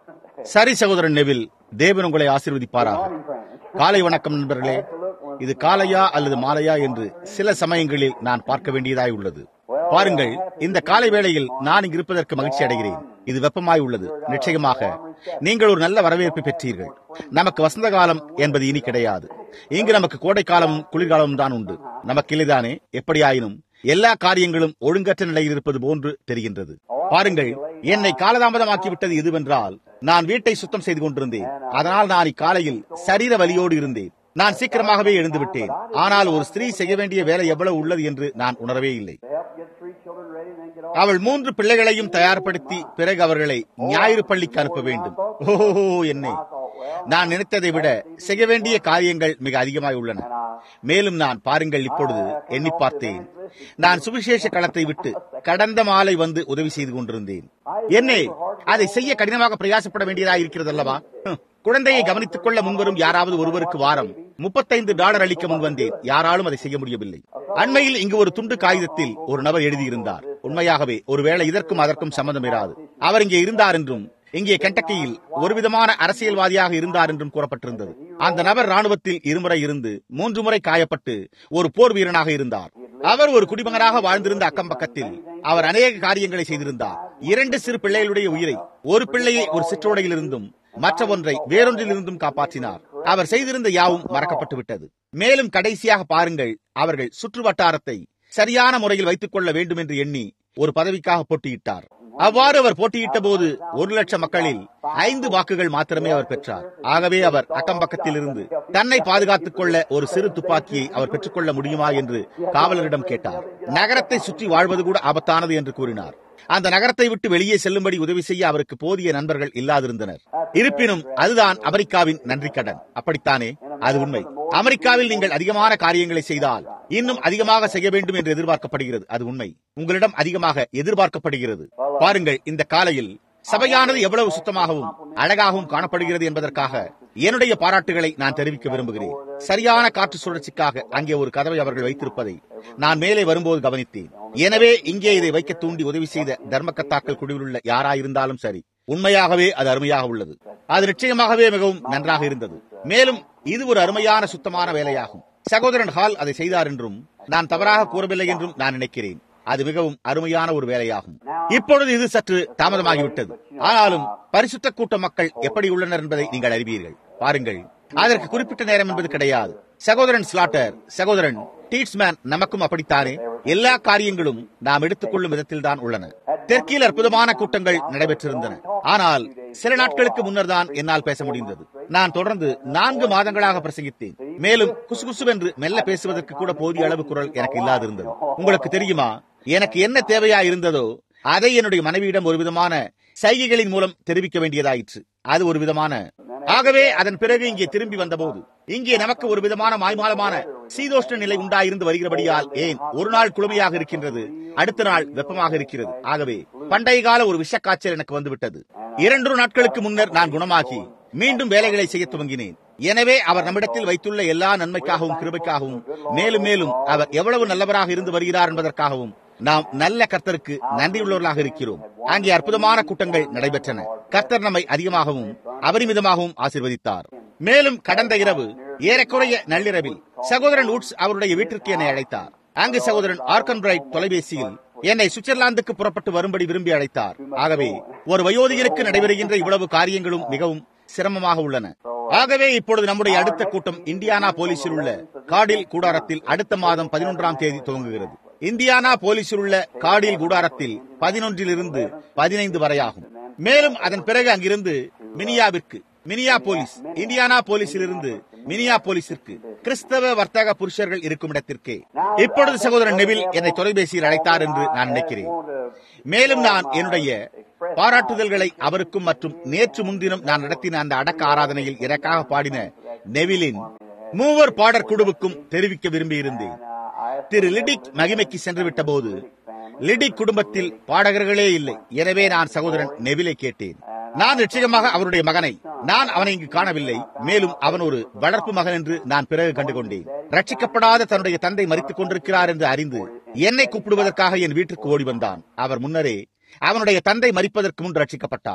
சரி சகோதரன் நெவில் தேவன் உங்களை ஆசீர்வதிப்பாராக Morning, friends. காலை வணக்கம் நண்பர்களே இது காலையா அல்லது மாலையா என்று சில சமயங்களில் நான் பார்க்க வேண்டியதாய் உள்ளது பாருங்கள் இந்த காலை வேளையில் நான் இங்கு இருப்பதற்கு மகிழ்ச்சி அடைகிறேன் இது வெப்பமாய் உள்ளது நிச்சயமாக நீங்கள் ஒரு நல்ல வரவேற்பை பெற்றீர்கள் நமக்கு வசந்த காலம் என்பது இனி கிடையாது இங்கு நமக்கு கோடை காலமும் குளிர்காலமும் தான் உண்டு நமக்கு இல்லைதானே எப்படியாயினும் எல்லா காரியங்களும் ஒழுங்கற்ற நிலையில் இருப்பது போன்று தெரிகின்றது பாருங்கள் என்னை காலதாமதமாக்கிவிட்டது எதுவென்றால் நான் வீட்டை சுத்தம் செய்து கொண்டிருந்தேன் அதனால் நான் இக்காலையில் சரீர வலியோடு இருந்தேன் நான் சீக்கிரமாகவே எழுந்து விட்டேன் ஆனால் ஒரு ஸ்திரீ செய்ய வேண்டிய வேலை எவ்வளவு உள்ளது என்று நான் உணரவே இல்லை To help get three children ready and then get off. அவள் மூன்று பிள்ளைகளையும் தயார்படுத்தி பிறகு அவர்களை ஞாயிறு பள்ளிக்கு அனுப்ப வேண்டும் ஓஹோ என்னை நான் நினைத்ததை விட செய்ய வேண்டிய காரியங்கள் மிக அதிகமாய் உள்ளன மேலும் நான் பாருங்கள் இப்பொழுது எண்ணி பார்த்தேன் நான் சுவிசேஷ களத்தை விட்டு கடந்த மாலை வந்து உதவி செய்து கொண்டிருந்தேன் என்னே அதை செய்ய கடினமாக பிரயாசப்பட வேண்டியதாக இருக்கிறது அல்லவா ஹம். குழந்தையை கவனித்துக் கொள்ள முன்வரும் யாராவது ஒருவருக்கு வாரம் முப்பத்தைந்து டாலர் அளிக்க முன்வந்தேன் யாராலும் அதை செய்ய முடியவில்லை அண்மையில் இங்கு ஒரு துண்டு காகிதத்தில் ஒரு நபர் எழுதியிருந்தார் உண்மையாகவே ஒருவேளை இதற்கும் அதற்கும் சம்பந்தம் இராது அவர் இங்கே இருந்தார் என்றும் இங்கே கெண்டக்கியில் ஒரு விதமான அரசியல்வாதியாக இருந்தார் என்றும் கூறப்பட்டிருந்தது அந்த நபர் ராணுவத்தில் இருமுறை இருந்து மூன்று முறை காயப்பட்டு ஒரு போர் வீரனாக இருந்தார் அவர் ஒரு குடிமகனாக வாழ்ந்திருந்த அக்கம் பக்கத்தில் அவர் அநேக காரியங்களை செய்திருந்தார் இரண்டு சிறு பிள்ளைகளுடைய உயிரை ஒரு பிள்ளையை ஒரு சிற்றோடையில் இருந்தும் மற்ற ஒன்றை வேறொன்றிலிருந்தும் காப்பாற்றினார் அவர் செய்திருந்த யாவும் மறக்கப்பட்டு விட்டது மேலும் கடைசியாக பாருங்கள் அவர்கள் சுற்று வட்டாரத்தை சரியான முறையில் வைத்துக் கொள்ள வேண்டும் என்று எண்ணி ஒரு பதவிக்காக போட்டியிட்டார் அவ்வாறு அவர் போட்டியிட்ட போது ஒரு லட்சம் மக்களில் ஐந்து வாக்குகள் மாத்திரமே அவர் பெற்றார் ஆகவே அவர் அக்கம் பக்கத்தில் இருந்து தன்னை பாதுகாத்துக் கொள்ள ஒரு சிறு துப்பாக்கியை அவர் பெற்றுக்கொள்ள முடியுமா என்று காவலரிடம் கேட்டார் நகரத்தை சுற்றி வாழ்வது கூட ஆபத்தானது என்று கூறினார் அந்த நகரத்தை விட்டு வெளியே செல்லும்படி உதவி செய்ய அவருக்கு போதிய நண்பர்கள் இல்லாதிருந்தனர் இருப்பினும் அதுதான் அமெரிக்காவின் நன்றி கடன் அப்படித்தானே அது உண்மை அமெரிக்காவில் நீங்கள் அதிகமான காரியங்களை செய்தால் இன்னும் அதிகமாக செய்ய வேண்டும் என்று எதிர்பார்க்கப்படுகிறது அது உண்மை உங்களிடம் அதிகமாக எதிர்பார்க்கப்படுகிறது பாருங்கள் இந்த காலையில் சபையானது எவ்வளவு சுத்தமாகவும் அழகாகவும் காணப்படுகிறது என்பதற்காக என்னுடைய பாராட்டுகளை நான் தெரிவிக்க விரும்புகிறேன் சரியான காற்று சுழற்சிக்காக அங்கே ஒரு கதவை அவர்கள் வைத்திருப்பதை நான் மேலே வரும்போது கவனித்தேன் எனவே இங்கே இதை வைக்க தூண்டி உதவி செய்த தர்மக்கத்தாக்கள் குழுவில் உள்ள யாராயிருந்தாலும் சரி உண்மையாகவே அது அருமையாக உள்ளது அது நிச்சயமாகவே மிகவும் நன்றாக இருந்தது மேலும் இது ஒரு அருமையான சுத்தமான வேலையாகும் சகோதரன் ஹால் அதை செய்தார் என்றும் நான் தவறாக கூறவில்லை என்றும் நான் நினைக்கிறேன் அது மிகவும் அருமையான ஒரு வேலையாகும் இப்பொழுது இது சற்று தாமதமாகிவிட்டது ஆனாலும் பரிசுத்த கூட்ட மக்கள் எப்படி உள்ளனர் என்பதை நீங்கள் அறிவீர்கள் பாருங்கள் அதற்கு குறிப்பிட்ட நேரம் என்பது கிடையாது சகோதரன் ஸ்லாட்டர் சகோதரன் டீட்ஸ்மேன் நமக்கும் அப்படித்தானே எல்லா காரியங்களும் நாம் எடுத்துக்கொள்ளும் விதத்தில் தான் உள்ளன தெற்கில் அற்புதமான கூட்டங்கள் நடைபெற்றிருந்தன ஆனால் சில நாட்களுக்கு முன்னர் தான் என்னால் பேச முடிந்தது நான் தொடர்ந்து நான்கு மாதங்களாக பிரசங்கித்தேன் மேலும் குசுகுசுவென்று மெல்ல பேசுவதற்கு கூட போதிய அளவு குரல் எனக்கு இல்லாதிருந்தது உங்களுக்கு தெரியுமா எனக்கு என்ன தேவையா இருந்ததோ அதை என்னுடைய மனைவியிடம் ஒரு விதமான சைகைகளின் மூலம் தெரிவிக்க வேண்டியதாயிற்று அது ஒரு விதமான ஆகவே அதன் பிறகு இங்கே திரும்பி வந்தபோது இங்கே நமக்கு ஒரு விதமான மாய்மாலமான சீதோஷ்ண நிலை உண்டாயிருந்து வருகிறபடியால் ஏன் ஒரு நாள் குளுமையாக இருக்கின்றது அடுத்த நாள் வெப்பமாக இருக்கிறது ஆகவே பண்டைய கால ஒரு விஷக்காய்ச்சல் எனக்கு வந்துவிட்டது இரண்டு நாட்களுக்கு முன்னர் நான் குணமாகி மீண்டும் வேலைகளை செய்ய துவங்கினேன் எனவே அவர் நம்மிடத்தில் வைத்துள்ள எல்லா நன்மைக்காகவும் கிருபைக்காகவும் மேலும் மேலும் அவர் எவ்வளவு நல்லவராக இருந்து வருகிறார் என்பதற்காகவும் நாம் நல்ல கர்த்தருக்கு நன்றியுள்ளவர்களாக இருக்கிறோம் அங்கே அற்புதமான கூட்டங்கள் நடைபெற்றன கர்த்தர் நம்மை அதிகமாகவும் அபரிமிதமாகவும் ஆசீர்வதித்தார் மேலும் கடந்த இரவு ஏறக்குறைய நள்ளிரவில் சகோதரன் உட்ஸ் அவருடைய வீட்டிற்கு என்னை அழைத்தார் அங்கு சகோதரன் ஆர்கன் பிரைட் தொலைபேசியில் என்னை சுவிட்சர்லாந்துக்கு புறப்பட்டு வரும்படி விரும்பி அழைத்தார் ஆகவே ஒரு வயோதிகருக்கு நடைபெறுகின்ற இவ்வளவு காரியங்களும் மிகவும் சிரமமாக உள்ளன ஆகவே இப்பொழுது நம்முடைய அடுத்த கூட்டம் இந்தியானா போலீஸில் உள்ள காடில் கூடாரத்தில் அடுத்த மாதம் பதினொன்றாம் தேதி துவங்குகிறது இந்தியானா போலீஸில் உள்ள காடில் கூடாரத்தில் பதினொன்றிலிருந்து பதினைந்து வரையாகும் மேலும் அதன் பிறகு அங்கிருந்து மினியாவிற்கு மினியா போலீஸ் இந்தியானா போலீஸிலிருந்து மினியா போலீஸிற்கு கிறிஸ்தவ வர்த்தக புருஷர்கள் இருக்கும் இடத்திற்கே இப்பொழுது சகோதரன் நெவில் என்னை தொலைபேசியில் அழைத்தார் என்று நான் நினைக்கிறேன் மேலும் நான் என்னுடைய பாராட்டுதல்களை அவருக்கும் மற்றும் நேற்று முன்தினம் நான் நடத்தின அந்த அடக்க ஆராதனையில் எனக்காக பாடின நெவிலின் மூவர் பாடற் குழுவுக்கும் தெரிவிக்க விரும்பியிருந்தேன் திரு லிடிக் மகிமைக்கு சென்று விட்ட போது லிடிக் குடும்பத்தில் பாடகர்களே இல்லை எனவே நான் சகோதரன் நெவிலை கேட்டேன் நான் நிச்சயமாக அவருடைய மகனை நான் அவனை இங்கு காணவில்லை மேலும் அவன் ஒரு வளர்ப்பு மகன் என்று நான் பிறகு கண்டுகொண்டேன் ரட்சிக்கப்படாத தன்னுடைய தந்தை மறித்துக் கொண்டிருக்கிறார் என்று அறிந்து என்னை கூப்பிடுவதற்காக என் வீட்டிற்கு ஓடி வந்தான் அவர் முன்னரே அவனுடைய தந்தை மறிப்பதற்கு முன் ரட்சிக்கப்பட்டார்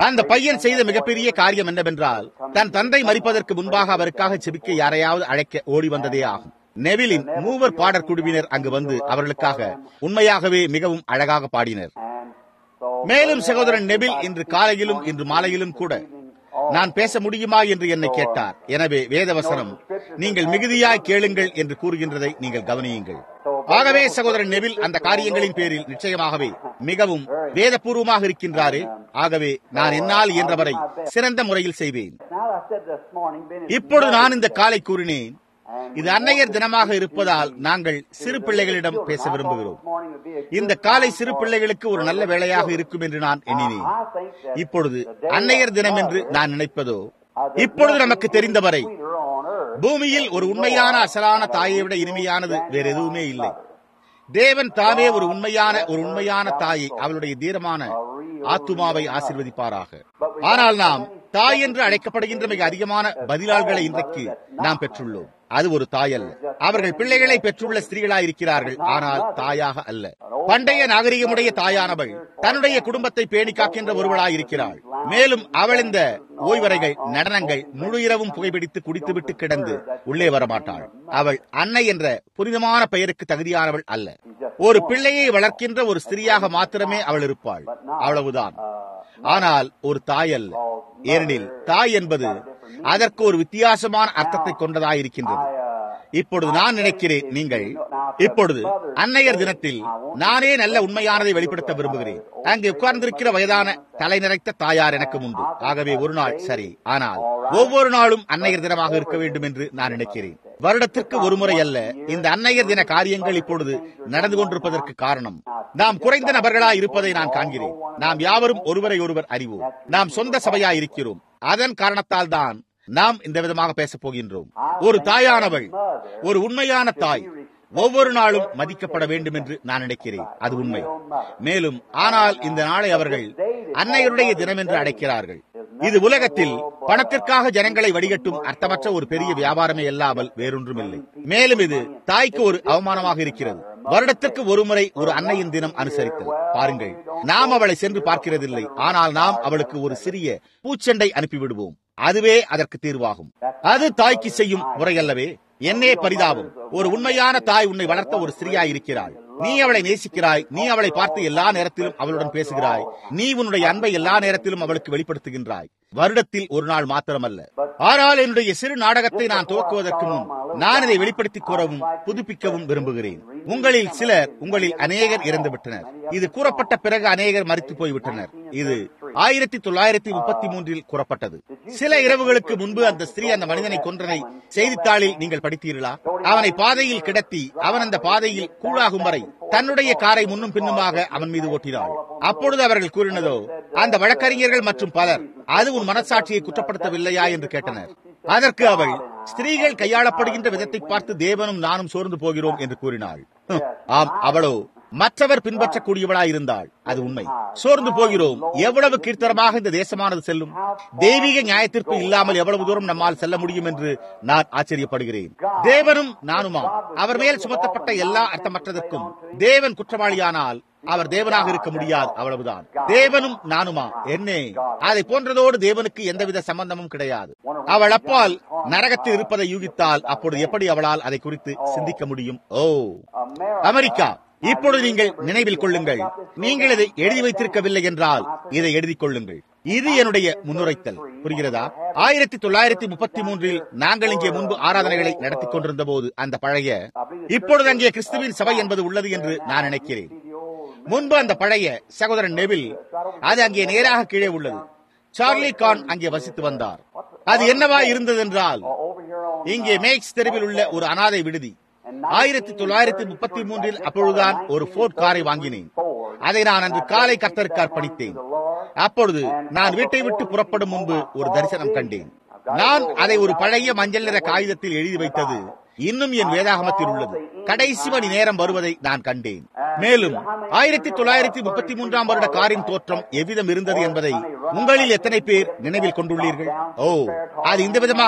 அந்த பையன் செய்த மிகப்பெரிய காரியம் என்னவென்றால் தன் தந்தை மறிப்பதற்கு முன்பாக அவருக்காக செபிக்க யாரையாவது அழைக்க ஓடி வந்ததே ஆகும் நெவிலின் மூவர் பாடற் குழுவினர் அங்கு வந்து அவர்களுக்காக உண்மையாகவே மிகவும் அழகாக பாடினர் And so மேலும் சகோதரன் நெபில் இன்று காலையிலும் இன்று மாலையிலும் கூட நான் பேச முடியுமா என்று என்னை கேட்டார் எனவே வேதவசனம் நீங்கள் மிகுதியாய் கேளுங்கள் என்று கூறுகின்றதை நீங்கள் கவனியுங்கள் ஆகவே சகோதரன் நெவில் அந்த காரியங்களின் பேரில் நிச்சயமாகவே மிகவும் வேதபூர்வமாக இருக்கின்றாரே ஆகவே நான் என்னால் இயன்றவரை சிறந்த முறையில் செய்வேன் now I said this morning, been இப்பொழுது நான் இந்த காலை கூறினேன் இது அன்னையர் தினமாக இருப்பதால் நாங்கள் சிறு பிள்ளைகளிடம் பேச விரும்புகிறோம் இந்த காலை சிறு பிள்ளைகளுக்கு ஒரு நல்ல வேலையாக இருக்கும் என்று நான் எண்ணினேன் இப்பொழுது அன்னையர் தினம் என்று நான் நினைப்பதோ இப்பொழுது நமக்கு தெரிந்தவரை பூமியில் ஒரு உண்மையான அசலான தாயை விட இனிமையானது வேற எதுவுமே இல்லை தேவன் தானே ஒரு உண்மையான ஒரு உண்மையான தாயை அவளுடைய தீரமான ஆத்துமாவை ஆசிர்வதிப்பாராக ஆனால் நாம் தாய் என்று அழைக்கப்படுகின்ற மிக அதிகமான பதிலாள்களை இன்றைக்கு நாம் பெற்றுள்ளோம் அது ஒரு தாய் அல்ல அவர்கள் பிள்ளைகளை பெற்றுள்ள ஸ்திரீகளாய் இருக்கிறார்கள் ஆனால் தாயாக அல்ல பண்டைய நாகரிகமுடைய தாயானவள் தன்னுடைய குடும்பத்தை பேணி காக்கின்ற ஒருவளாய் இருக்கிறாள் மேலும் அவள் இந்த ஓய்வறைகள் நடனங்கள் முழு இரவும் புகைப்பிடித்து குடித்துவிட்டு கிடந்து உள்ளே வரமாட்டாள் அவள் அன்னை என்ற புனிதமான பெயருக்கு தகுதியானவள் அல்ல ஒரு பிள்ளையை வளர்க்கின்ற ஒரு ஸ்திரியாக மாத்திரமே அவள் இருப்பாள் அவ்வளவுதான் ஆனால் ஒரு தாய் அல்ல ஏனெனில் தாய் என்பது அதற்கு ஒரு வித்தியாசமான அர்த்தத்தை கொண்டதாயிருக்கின்றது இப்பொழுது நான் நினைக்கிறேன் நீங்கள் இப்பொழுது அன்னையர் தினத்தில் நானே நல்ல உண்மையானதை வெளிப்படுத்த விரும்புகிறேன் அங்கே உட்கார்ந்திருக்கிற வயதான தலை நிறைத்த தாயார் எனக்கு உண்டு ஆகவே ஒரு நாள் சரி ஆனால் ஒவ்வொரு நாளும் அன்னையர் தினமாக இருக்க வேண்டும் என்று நான் நினைக்கிறேன் வருடத்திற்கு ஒரு முறை அல்ல இந்த அன்னையர் தின காரியங்கள் இப்பொழுது நடந்து கொண்டிருப்பதற்கு காரணம் நாம் குறைந்த நபர்களாய் இருப்பதை நான் காண்கிறேன் நாம் யாவரும் ஒருவரை ஒருவர் அறிவோம் நாம் சொந்த சபையாய் இருக்கிறோம் அதன் காரணத்தால் தான் நாம் இந்த விதமாக பேசப் போகின்றோம் ஒரு தாயானவள் ஒரு உண்மையான தாய் ஒவ்வொரு நாளும் மதிக்கப்பட வேண்டும் என்று நான் நினைக்கிறேன் அது உண்மை மேலும் ஆனால் இந்த நாளை அவர்கள் அன்னையருடைய தினம் என்று அழைக்கிறார்கள் இது உலகத்தில் பணத்திற்காக ஜனங்களை வடிகட்டும் அர்த்தமற்ற ஒரு பெரிய வியாபாரமே இல்லாமல் வேறொன்றும் இல்லை மேலும் இது தாய்க்கு ஒரு அவமானமாக இருக்கிறது வருடத்திற்கு ஒருமுறை ஒரு அன்னையின் தினம் அனுசரித்தல் பாருங்கள் நாம் அவளை சென்று பார்க்கிறதில்லை ஆனால் நாம் அவளுக்கு ஒரு சிறிய பூச்செண்டை அனுப்பிவிடுவோம் அதுவே அதற்கு தீர்வாகும் அது தாய்க்கு செய்யும் முறை அல்லவே என்னே பரிதாபம் ஒரு உண்மையான தாய் உன்னை வளர்த்த ஒரு ஸ்திரியாய் இருக்கிறாள் நீ அவளை நேசிக்கிறாய் நீ அவளை பார்த்து எல்லா நேரத்திலும் அவளுடன் பேசுகிறாய் நீ உன்னுடைய அன்பை எல்லா நேரத்திலும் அவளுக்கு வெளிப்படுத்துகின்றாய் வருடத்தில் ஒரு நாள் மாத்திரமல்ல ஆனால் என்னுடைய சிறு நாடகத்தை நான் துவக்குவதற்கு முன் நான் இதை வெளிப்படுத்தி கூறவும் புதுப்பிக்கவும் விரும்புகிறேன் உங்களில் சிலர் உங்களில் அநேகர் இறந்து விட்டனர் இது கூறப்பட்ட பிறகு அநேகர் மறித்து போய்விட்டனர் இது ஆயிரத்தி தொள்ளாயிரத்தி முப்பத்தி மூன்றில் கூறப்பட்டது சில இரவுகளுக்கு முன்பு அந்த ஸ்திரீ அந்த மனிதனை கொன்றதை செய்தித்தாளில் நீங்கள் படித்தீர்களா அவனை பாதையில் கிடத்தி அவன் அந்த பாதையில் கூழாகும் வரை தன்னுடைய காரை முன்னும் பின்னுமாக அவன் மீது ஓட்டினாள் அப்பொழுது அவர்கள் கூறினதோ அந்த வழக்கறிஞர்கள் மற்றும் பலர் அது உன் மனசாட்சியை குற்றப்படுத்தவில்லையா என்று கேட்டனர் அதற்கு அவள் ஸ்திரீகள் கையாளப்படுகின்ற விதத்தை பார்த்து தேவனும் நானும் சோர்ந்து போகிறோம் என்று கூறினாள் ஆம் அவளோ மற்றவர் பின்பற்றக்கூடியவளாய் இருந்தாள் அது உண்மை சோர்ந்து போகிறோம் எவ்வளவு கீர்த்தரமாக இந்த தேசமானது செல்லும் தெய்வீக நியாயத்திற்கு இல்லாமல் எவ்வளவு தூரம் நம்மால் செல்ல முடியும் என்று நான் ஆச்சரியப்படுகிறேன் தேவனும் நானுமா அவர் மேல் சுமத்தப்பட்ட எல்லா அர்த்தமற்றதற்கும் தேவன் குற்றவாளியானால் அவர் தேவனாக இருக்க முடியாது அவ்வளவுதான் தேவனும் நானுமா என்னே அதை போன்றதோடு தேவனுக்கு எந்தவித சம்பந்தமும் கிடையாது அவள் அப்பால் நரகத்தில் இருப்பதை யூகித்தால் அப்பொழுது எப்படி அவளால் அதை குறித்து சிந்திக்க முடியும் ஓ அமெரிக்கா இப்பொழுது நீங்கள் நினைவில் கொள்ளுங்கள் நீங்கள் இதை எழுதி வைத்திருக்கவில்லை என்றால் இதை எழுதிக் கொள்ளுங்கள் இது என்னுடைய முன்னுரைத்தல் புரிகிறதா ஆயிரத்தி தொள்ளாயிரத்தி முப்பத்தி மூன்றில் நாங்கள் இங்கே முன்பு ஆராதனைகளை நடத்தி கொண்டிருந்த போது அந்த பழைய இப்பொழுது அங்கே கிறிஸ்துவின் சபை என்பது உள்ளது என்று நான் நினைக்கிறேன் முன்பு அந்த பழைய சகோதரன் நெவில் அது அங்கே நேராக கீழே உள்ளது சார்லி கான் அங்கே வசித்து வந்தார் அது என்னவா இருந்தது என்றால் இங்கே மேக்ஸ் தெருவில் உள்ள ஒரு அனாதை விடுதி ஆயிரத்தி தொள்ளாயிரத்தி முப்பத்தி மூன்றில் அப்பொழுதுதான் ஒரு போர்ட் காரை வாங்கினேன் அதை நான் அன்று காலை கர்த்தருக்கு அர்ப்பணித்தேன் அப்பொழுது நான் வீட்டை விட்டு புறப்படும் முன்பு ஒரு தரிசனம் கண்டேன் நான் அதை ஒரு பழைய மஞ்சள் நிற காகிதத்தில் எழுதி வைத்தது இன்னும் என் வேதாகமத்தில் உள்ளது கடைசி மணி நேரம் வருவதை நான் கண்டேன் மேலும் ஆயிரத்தி தொள்ளாயிரத்தி முப்பத்தி மூன்றாம் வருட காரின் தோற்றம் எவ்விதம் இருந்தது என்பதை உங்களில் எத்தனை பேர் நினைவில் கொண்டுள்ளீர்கள் ஓ அது இந்த விதமாக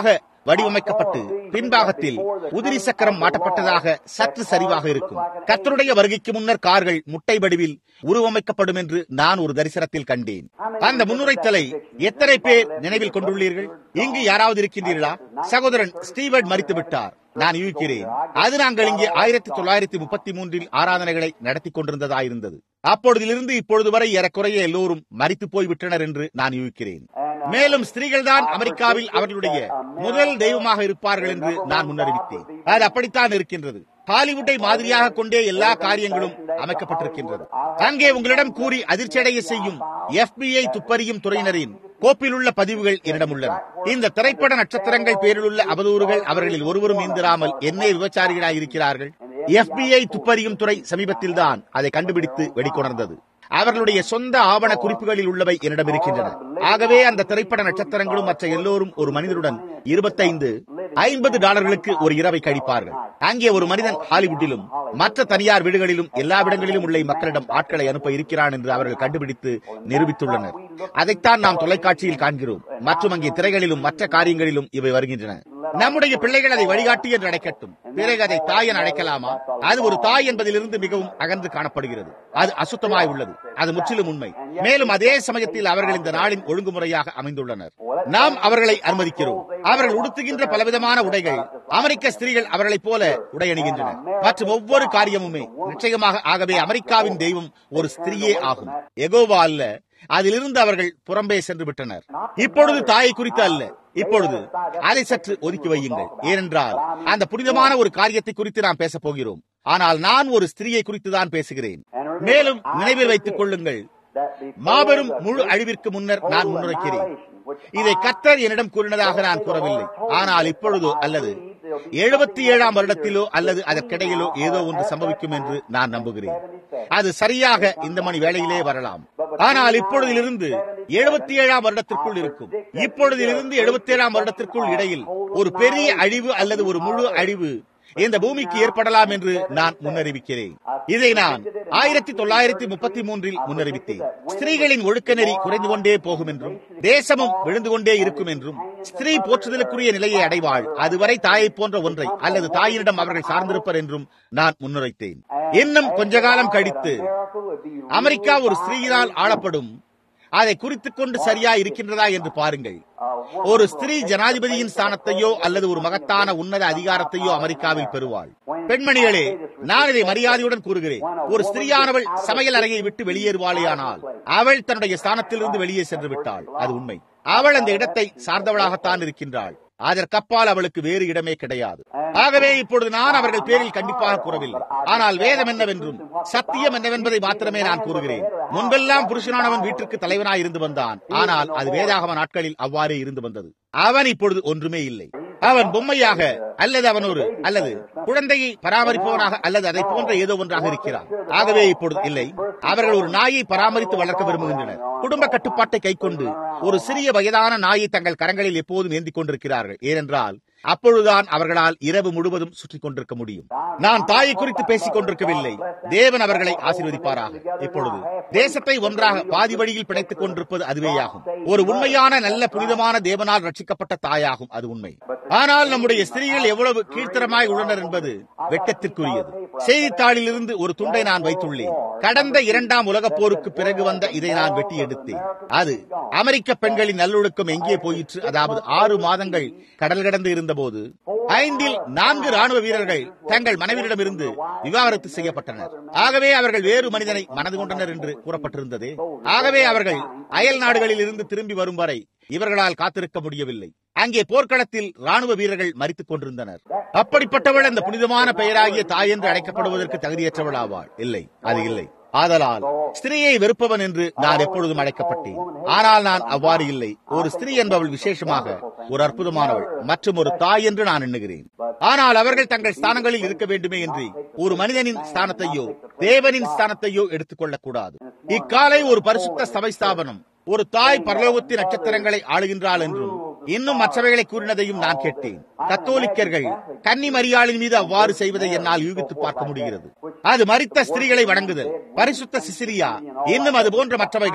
வடிவமைக்கப்பட்டு பின்பாகத்தில் உதிரி சக்கரம் மாட்டப்பட்டதாக சற்று சரிவாக இருக்கும் கத்தருடைய வருகைக்கு முன்னர் கார்கள் முட்டை வடிவில் உருவமைக்கப்படும் என்று நான் ஒரு தரிசனத்தில் கண்டேன் அந்த முன்னுரைத்தலை எத்தனை பேர் நினைவில் கொண்டுள்ளீர்கள் இங்கு யாராவது இருக்கின்றீர்களா சகோதரன் ஸ்டீவர்ட் மறித்து விட்டார் நான் யூகிக்கிறேன் அது நாங்கள் இங்கே ஆயிரத்தி தொள்ளாயிரத்தி முப்பத்தி மூன்றில் ஆராதனைகளை நடத்தி கொண்டிருந்ததாயிருந்தது அப்பொழுதிலிருந்து இப்பொழுது வரை ஏறக்குறைய எல்லோரும் மறித்து போய்விட்டனர் என்று நான் யூகிக்கிறேன் மேலும் ஸ்திரீகள் தான் அமெரிக்காவில் அவர்களுடைய முதல் தெய்வமாக இருப்பார்கள் என்று நான் முன்னறிவித்தேன் அது அப்படித்தான் இருக்கின்றது ஹாலிவுட்டை மாதிரியாக கொண்டே எல்லா காரியங்களும் அமைக்கப்பட்டிருக்கின்றது அங்கே உங்களிடம் கூறி அதிர்ச்சியடைய செய்யும் எஃபிஐ துப்பறியும் துறையினரின் கோப்பில் உள்ள பதிவுகள் என்னிடம் உள்ளன இந்த திரைப்பட நட்சத்திரங்கள் பேரிலுள்ள அவதூறுகள் அவர்களில் ஒருவரும் நீந்திராமல் என்னே விபச்சாரிகளாய் இருக்கிறார்கள் எஃபிஐ துப்பறியும் துறை சமீபத்தில் தான் அதை கண்டுபிடித்து வெடிக்கொணர்ந்தது அவர்களுடைய சொந்த ஆவண குறிப்புகளில் உள்ளவை என்னிடம் இருக்கின்றன ஆகவே அந்த திரைப்பட நட்சத்திரங்களும் மற்ற எல்லோரும் ஒரு மனிதனுடன் இருபத்தைந்து ஐம்பது டாலர்களுக்கு ஒரு இரவை கழிப்பார்கள் அங்கே ஒரு மனிதன் ஹாலிவுட்டிலும் மற்ற தனியார் வீடுகளிலும் எல்லா இடங்களிலும் உள்ள மக்களிடம் ஆட்களை அனுப்ப இருக்கிறான் என்று அவர்கள் கண்டுபிடித்து நிரூபித்துள்ளனர் அதைத்தான் நாம் தொலைக்காட்சியில் காண்கிறோம் மற்றும் அங்கே திரைகளிலும் மற்ற காரியங்களிலும் இவை வருகின்றன நம்முடைய பிள்ளைகள் அதை வழிகாட்டி என்று அழைக்கட்டும் பிறகு அதை தாய் என அழைக்கலாமா அது ஒரு தாய் என்பதிலிருந்து மிகவும் அகன்று காணப்படுகிறது அது அசுத்தமாய் உள்ளது அது முற்றிலும் உண்மை மேலும் அதே சமயத்தில் அவர்கள் இந்த நாளின் ஒழுங்குமுறையாக அமைந்துள்ளனர் நாம் அவர்களை அனுமதிக்கிறோம் அவர்கள் உடுத்துகின்ற பலவிதமான உடைகள் அமெரிக்க ஸ்திரீகள் அவர்களைப் போல உடை அணிகின்றனர் மற்றும் ஒவ்வொரு காரியமுமே நிச்சயமாக ஆகவே அமெரிக்காவின் தெய்வம் ஒரு ஸ்திரீயே ஆகும் எகோவா அல்ல அதிலிருந்து அவர்கள் புறம்பே சென்று விட்டனர் இப்பொழுது தாயை குறித்து அல்ல இப்பொழுது அதை சற்று ஒதுக்கி வையுங்கள் ஏனென்றால் அந்த புனிதமான ஒரு காரியத்தை குறித்து நாம் பேசப் போகிறோம் ஆனால் நான் ஒரு ஸ்திரீயை குறித்து தான் பேசுகிறேன் மேலும் நினைவில் வைத்துக் கொள்ளுங்கள் மாபெரும் முழு அழிவிற்கு முன்னர் நான் முன்னுரைக்கிறேன் இதை கத்தர் என்னிடம் கூறினதாக நான் கூறவில்லை ஆனால் இப்பொழுதோ அல்லது எழுபத்தி ஏழாம் வருடத்திலோ அல்லது அதற்கிடையிலோ ஏதோ ஒன்று சம்பவிக்கும் என்று நான் நம்புகிறேன் அது சரியாக இந்த மணி வேளையிலே வரலாம் ஆனால் இப்பொழுதிலிருந்து எழுபத்தி ஏழாம் வருடத்திற்குள் இருக்கும் இப்பொழுதிலிருந்து எழுபத்தி ஏழாம் வருடத்திற்குள் இடையில் ஒரு பெரிய அழிவு அல்லது ஒரு முழு அழிவு இந்த பூமிக்கு ஏற்படலாம் என்று நான் முன்னறிவிக்கிறேன் இதை நான் ஆயிரத்தி தொள்ளாயிரத்தி முப்பத்தி மூன்றில் முன்னறிவித்தேன் ஸ்திரீகளின் ஒழுக்க நெறி குறைந்து கொண்டே போகும் என்றும் தேசமும் விழுந்து கொண்டே இருக்கும் என்றும் ஸ்திரீ போற்றுதலுக்குரிய நிலையை அடைவாள் அதுவரை தாயை போன்ற ஒன்றை அல்லது தாயினிடம் அவர்கள் சார்ந்திருப்பர் என்றும் நான் முன்னுரைத்தேன் இன்னும் கொஞ்ச காலம் கழித்து அமெரிக்கா ஒரு ஸ்திரீயினால் ஆளப்படும் அதை குறித்துக் கொண்டு சரியா இருக்கின்றதா என்று பாருங்கள் ஒரு ஸ்திரீ ஜனாதிபதியின் ஸ்தானத்தையோ அல்லது ஒரு மகத்தான உன்னத அதிகாரத்தையோ அமெரிக்காவில் பெறுவாள் பெண்மணிகளே நான் இதை மரியாதையுடன் கூறுகிறேன் ஒரு ஸ்திரீயானவள் சமையல் அறையை விட்டு வெளியேறுவாளேயானால் அவள் தன்னுடைய ஸ்தானத்திலிருந்து வெளியே சென்று விட்டாள் அது உண்மை அவள் அந்த இடத்தை சார்ந்தவளாகத்தான் இருக்கின்றாள் அதற்கப்பால் அவளுக்கு வேறு இடமே கிடையாது ஆகவே இப்பொழுது நான் அவர்கள் பேரில் கண்டிப்பாக கூறவில்லை ஆனால் வேதம் என்னவென்றும் சத்தியம் என்னவென்பதை மாத்திரமே நான் கூறுகிறேன் முன்பெல்லாம் புருஷனானவன் வீட்டிற்கு தலைவனாய் இருந்து வந்தான் ஆனால் அது வேதாகம நாட்களில் அவ்வாறே இருந்து வந்தது அவன் இப்பொழுது ஒன்றுமே இல்லை அவன் பொம்மையாக அல்லது அவன் ஒரு அல்லது குழந்தையை பராமரிப்பவனாக அல்லது அதை போன்ற ஏதோ ஒன்றாக இருக்கிறான் ஆகவே இப்பொழுது இல்லை அவர்கள் ஒரு நாயை பராமரித்து வளர்க்க விரும்புகின்றனர் குடும்ப கட்டுப்பாட்டை கைக்கொண்டு ஒரு சிறிய வயதான நாயை தங்கள் கரங்களில் எப்போதும் ஏந்திக் கொண்டிருக்கிறார்கள் ஏனென்றால் அப்பொழுதுதான் அவர்களால் இரவு முழுவதும் சுற்றி கொண்டிருக்க முடியும் நான் தாயை குறித்து பேசிக் கொண்டிருக்கவில்லை தேவன் அவர்களை ஆசீர்வதிப்பாராக இப்பொழுது தேசத்தை ஒன்றாக பாதி வழியில் பிணைத்துக் கொண்டிருப்பது அதுவேயாகும் ஒரு உண்மையான நல்ல புனிதமான தேவனால் ரட்சிக்கப்பட்ட தாயாகும் அது உண்மை ஆனால் நம்முடைய ஸ்திரீகள் எவ்வளவு கீழ்த்தரமாய் உள்ளனர் என்பது வெட்கத்திற்குரியது செய்தித்தாளில் இருந்து ஒரு துண்டை நான் வைத்துள்ளேன் கடந்த இரண்டாம் உலகப் போருக்கு பிறகு வந்த இதை நான் வெட்டி எடுத்தேன் அது அமெரிக்க பெண்களின் நல்லொழுக்கம் எங்கே போயிற்று அதாவது ஆறு மாதங்கள் கடல் கடந்து இருந்தபோது ஐந்தில் நான்கு ராணுவ வீரர்கள் தங்கள் மனைவியிடமிருந்து விவாகரத்து செய்யப்பட்டனர் ஆகவே அவர்கள் வேறு மனிதனை மனது கொண்டனர் என்று கூறப்பட்டிருந்தது ஆகவே அவர்கள் அயல் நாடுகளில் இருந்து திரும்பி வரும் வரை இவர்களால் காத்திருக்க முடியவில்லை அங்கே போர்க்களத்தில் ராணுவ வீரர்கள் மறித்துக் கொண்டிருந்தனர் அப்படிப்பட்டவள் அந்த புனிதமான பெயராகிய தாய் என்று அழைக்கப்படுவதற்கு தகுதியற்றவள் ஆவாள் இல்லை அது இல்லை ஆதலால் ஸ்திரீயை வெறுப்பவன் என்று நான் எப்பொழுதும் அழைக்கப்பட்டேன் ஆனால் நான் அவ்வாறு இல்லை ஒரு ஸ்திரீ என்பவள் விசேஷமாக ஒரு அற்புதமானவள் மற்றும் ஒரு தாய் என்று நான் எண்ணுகிறேன் ஆனால் அவர்கள் தங்கள் ஸ்தானங்களில் இருக்க வேண்டுமே என்று ஒரு மனிதனின் ஸ்தானத்தையோ தேவனின் ஸ்தானத்தையோ எடுத்துக்கொள்ளக் கூடாது இக்காலை ஒரு பரிசுத்த சபை ஸ்தாபனம் ஒரு தாய் பரலோகத்தின் நட்சத்திரங்களை ஆளுகின்றாள் என்றும் இன்னும் மற்றவைகளை கூறினதையும் நான் கேட்டேன் கத்தோலிக்கர்கள் கன்னி மரியாளின் மீது அவ்வாறு செய்வதை என்னால் யூகித்து பார்க்க முடிகிறது அது மறித்த ஸ்திரீகளை வணங்குதல் பரிசுத்த சிசிரியா இன்னும் அது போன்ற மற்றவைகள்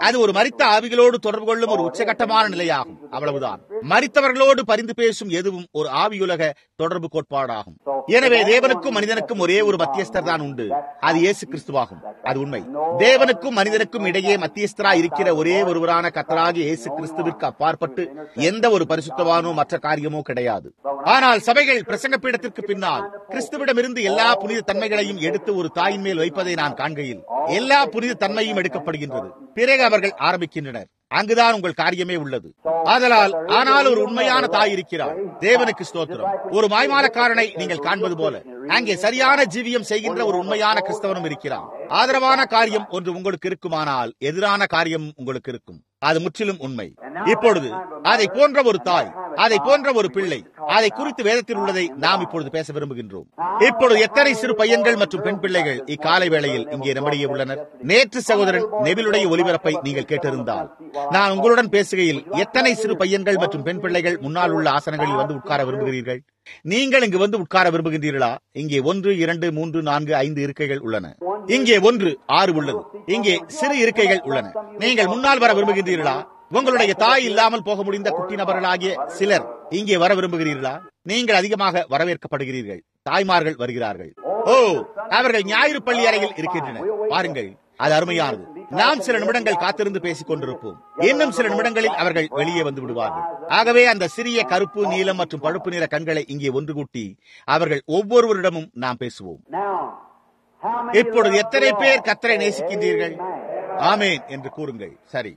அது ஒரு மரித்த ஆவிகளோடு தொடர்பு கொள்ளும் ஒரு உச்சகட்டமான நிலையாகும் அவ்வளவுதான் மரித்தவர்களோடு பரிந்து பேசும் எதுவும் ஒரு ஆவியுலக தொடர்பு கோட்பாடாகும் எனவே தேவனுக்கும் மனிதனுக்கும் ஒரே ஒரு மத்தியஸ்தர் தான் உண்டு அது இயேசு கிறிஸ்துவாகும் அது உண்மை தேவனுக்கும் மனிதனுக்கும் இடையே மத்தியஸ்தரா இருக்கிற ஒரே ஒருவரான கத்தராகிய இயேசு கிறிஸ்துவிற்கு அப்பாற்பட்டு எந்த ஒரு பரிசுத்தவானோ மற்ற காரியமோ கிடையாது ஆனால் சபைகள் பிரசங்க பீடத்திற்கு பின்னால் கிறிஸ்துவிடமிருந்து எல்லா புனித தன்மைகளையும் எடுத்து ஒரு தாயின் மேல் வைப்பதை நான் காண்கையில் எல்லா புனித தன்மையும் எடுக்கப்படுகின்றது பிறகு அவர்கள் ஆரம்பிக்கின்றனர் அங்குதான் உங்கள் காரியமே உள்ளது ஆதலால் ஆனால் ஒரு உண்மையான தாய் இருக்கிறார் தேவனுக்கு ஸ்தோத்திரம் ஒரு மாய்மாலக்காரனை நீங்கள் காண்பது போல அங்கே சரியான ஜீவியம் செய்கின்ற ஒரு உண்மையான கிறிஸ்தவனும் இருக்கிறார் ஆதரவான காரியம் ஒன்று உங்களுக்கு இருக்குமானால் எதிரான காரியம் உங்களுக்கு இருக்கும் அது முற்றிலும் உண்மை இப்பொழுது அதை போன்ற ஒரு தாய் அதை போன்ற ஒரு பிள்ளை அதை குறித்து வேதத்தில் உள்ளதை நாம் இப்பொழுது பேச விரும்புகின்றோம் இப்பொழுது எத்தனை சிறு பையன்கள் மற்றும் பெண் பிள்ளைகள் இக்காலை வேளையில் இங்கே நம்மிடையே உள்ளனர் நேற்று சகோதரன் நெபிலுடைய ஒலிபரப்பை நீங்கள் கேட்டிருந்தால் நான் உங்களுடன் பேசுகையில் எத்தனை சிறு பையன்கள் மற்றும் பெண் பிள்ளைகள் முன்னால் உள்ள ஆசனங்களில் வந்து உட்கார விரும்புகிறீர்கள் நீங்கள் இங்கு வந்து உட்கார விரும்புகின்றீர்களா இங்கே ஒன்று இரண்டு மூன்று நான்கு ஐந்து இருக்கைகள் உள்ளன இங்கே ஒன்று ஆறு உள்ளது இங்கே சிறு இருக்கைகள் உள்ளன நீங்கள் முன்னால் வர விரும்புகின்றீர்களா உங்களுடைய தாய் இல்லாமல் போக முடிந்த குட்டி நபர்களாகிய சிலர் இங்கே வர விரும்புகிறீர்களா நீங்கள் அதிகமாக வரவேற்கப்படுகிறீர்கள் தாய்மார்கள் வருகிறார்கள் ஓ அவர்கள் ஞாயிறு பள்ளி அறையில் இருக்கின்றனர் பாருங்கள் அது அருமையானது நாம் சில நிமிடங்கள் காத்திருந்து பேசிக் கொண்டிருப்போம் இன்னும் சில நிமிடங்களில் அவர்கள் வெளியே வந்து விடுவார்கள் ஆகவே அந்த சிறிய கருப்பு நீலம் மற்றும் பழுப்பு நிற கண்களை இங்கே ஒன்று கூட்டி அவர்கள் ஒவ்வொருவரிடமும் நாம் பேசுவோம் இப்பொழுது எத்தனை பேர் கத்தரை நேசிக்கின்றீர்கள் ஆமேன் என்று கூறுங்கள் சரி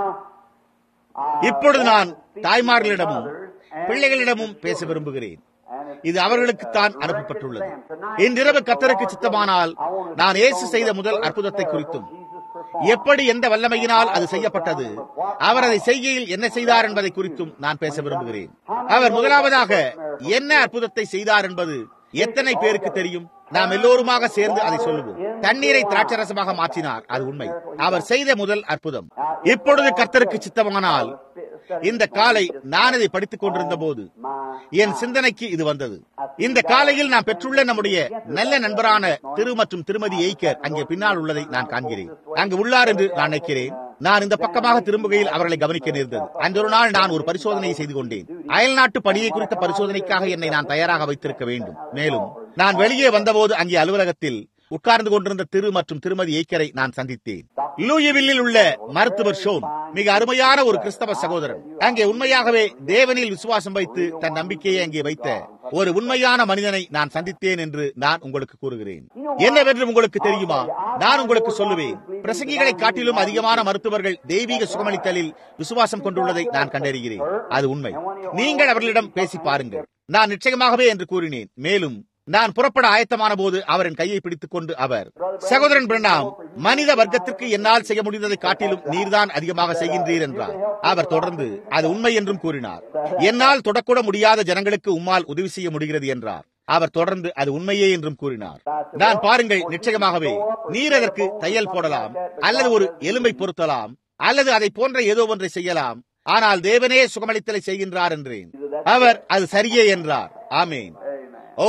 இப்பொழுது நான் தாய்மார்களிடமும் பிள்ளைகளிடமும் பேச விரும்புகிறேன் இது அவர்களுக்குத்தான் அனுப்பப்பட்டுள்ளது இன்றிரவு கத்தருக்கு சித்தமானால் நான் இயேசு செய்த முதல் அற்புதத்தை குறித்தும் எப்படி எந்த வல்லமையினால் அது செய்யப்பட்டது அவர் அதை செய்கையில் என்ன செய்தார் என்பதை குறித்தும் நான் பேச விரும்புகிறேன் அவர் முதலாவதாக என்ன அற்புதத்தை செய்தார் என்பது எத்தனை பேருக்கு தெரியும் நாம் எல்லோருமாக சேர்ந்து அதை சொல்லுவோம் தண்ணீரை திராட்சரசமாக மாற்றினார் அது உண்மை அவர் செய்த முதல் அற்புதம் இப்பொழுது கர்த்தருக்கு சித்தமானால் இந்த காலை நான் இதை படித்துக் கொண்டிருந்த போது என் சிந்தனைக்கு இது வந்தது இந்த காலையில் நான் பெற்றுள்ள நம்முடைய நல்ல நண்பரான திரு மற்றும் திருமதி எய்கர் அங்கே பின்னால் உள்ளதை நான் காண்கிறேன் அங்கு உள்ளார் என்று நான் நினைக்கிறேன் நான் இந்த பக்கமாக திரும்புகையில் அவர்களை கவனிக்க நேர்ந்தது அன்றொரு நாள் நான் ஒரு பரிசோதனையை செய்து கொண்டேன் அயல்நாட்டு பணியை குறித்த பரிசோதனைக்காக என்னை நான் தயாராக வைத்திருக்க வேண்டும் மேலும் நான் வெளியே வந்தபோது அங்கே அலுவலகத்தில் உட்கார்ந்து கொண்டிருந்த திரு மற்றும் திருமதி ஏக்கரை நான் சந்தித்தேன் லூயிவில்லில் உள்ள மருத்துவர் ஷோன் மிக அருமையான ஒரு கிறிஸ்தவ சகோதரன் அங்கே உண்மையாகவே தேவனில் விசுவாசம் வைத்து தன் நம்பிக்கையை அங்கே வைத்த ஒரு உண்மையான மனிதனை நான் சந்தித்தேன் என்று நான் உங்களுக்கு கூறுகிறேன் என்னவென்று உங்களுக்கு தெரியுமா நான் உங்களுக்கு சொல்லுவேன் பிரசங்கிகளை காட்டிலும் அதிகமான மருத்துவர்கள் தெய்வீக சுகமளித்தலில் விசுவாசம் கொண்டுள்ளதை நான் கண்டறிகிறேன் அது உண்மை நீங்கள் அவர்களிடம் பேசி பாருங்கள் நான் நிச்சயமாகவே என்று கூறினேன் மேலும் நான் புறப்பட ஆயத்தமான போது அவரின் கையை பிடித்துக் கொண்டு அவர் சகோதரன் பிரணாம் மனித வர்க்கத்திற்கு என்னால் செய்ய முடிந்ததை காட்டிலும் நீர்தான் அதிகமாக செய்கின்றீர் என்றார் அவர் தொடர்ந்து அது உண்மை என்றும் கூறினார் என்னால் தொடக்கூட முடியாத ஜனங்களுக்கு உம்மால் உதவி செய்ய முடிகிறது என்றார் அவர் தொடர்ந்து அது உண்மையே என்றும் கூறினார் நான் பாருங்கள் நிச்சயமாகவே நீர் அதற்கு தையல் போடலாம் அல்லது ஒரு எலும்பை பொருத்தலாம் அல்லது அதை போன்ற ஏதோ ஒன்றை செய்யலாம் ஆனால் தேவனே சுகமளித்தலை செய்கின்றார் என்றேன் அவர் அது சரியே என்றார் ஆமேன் ஓ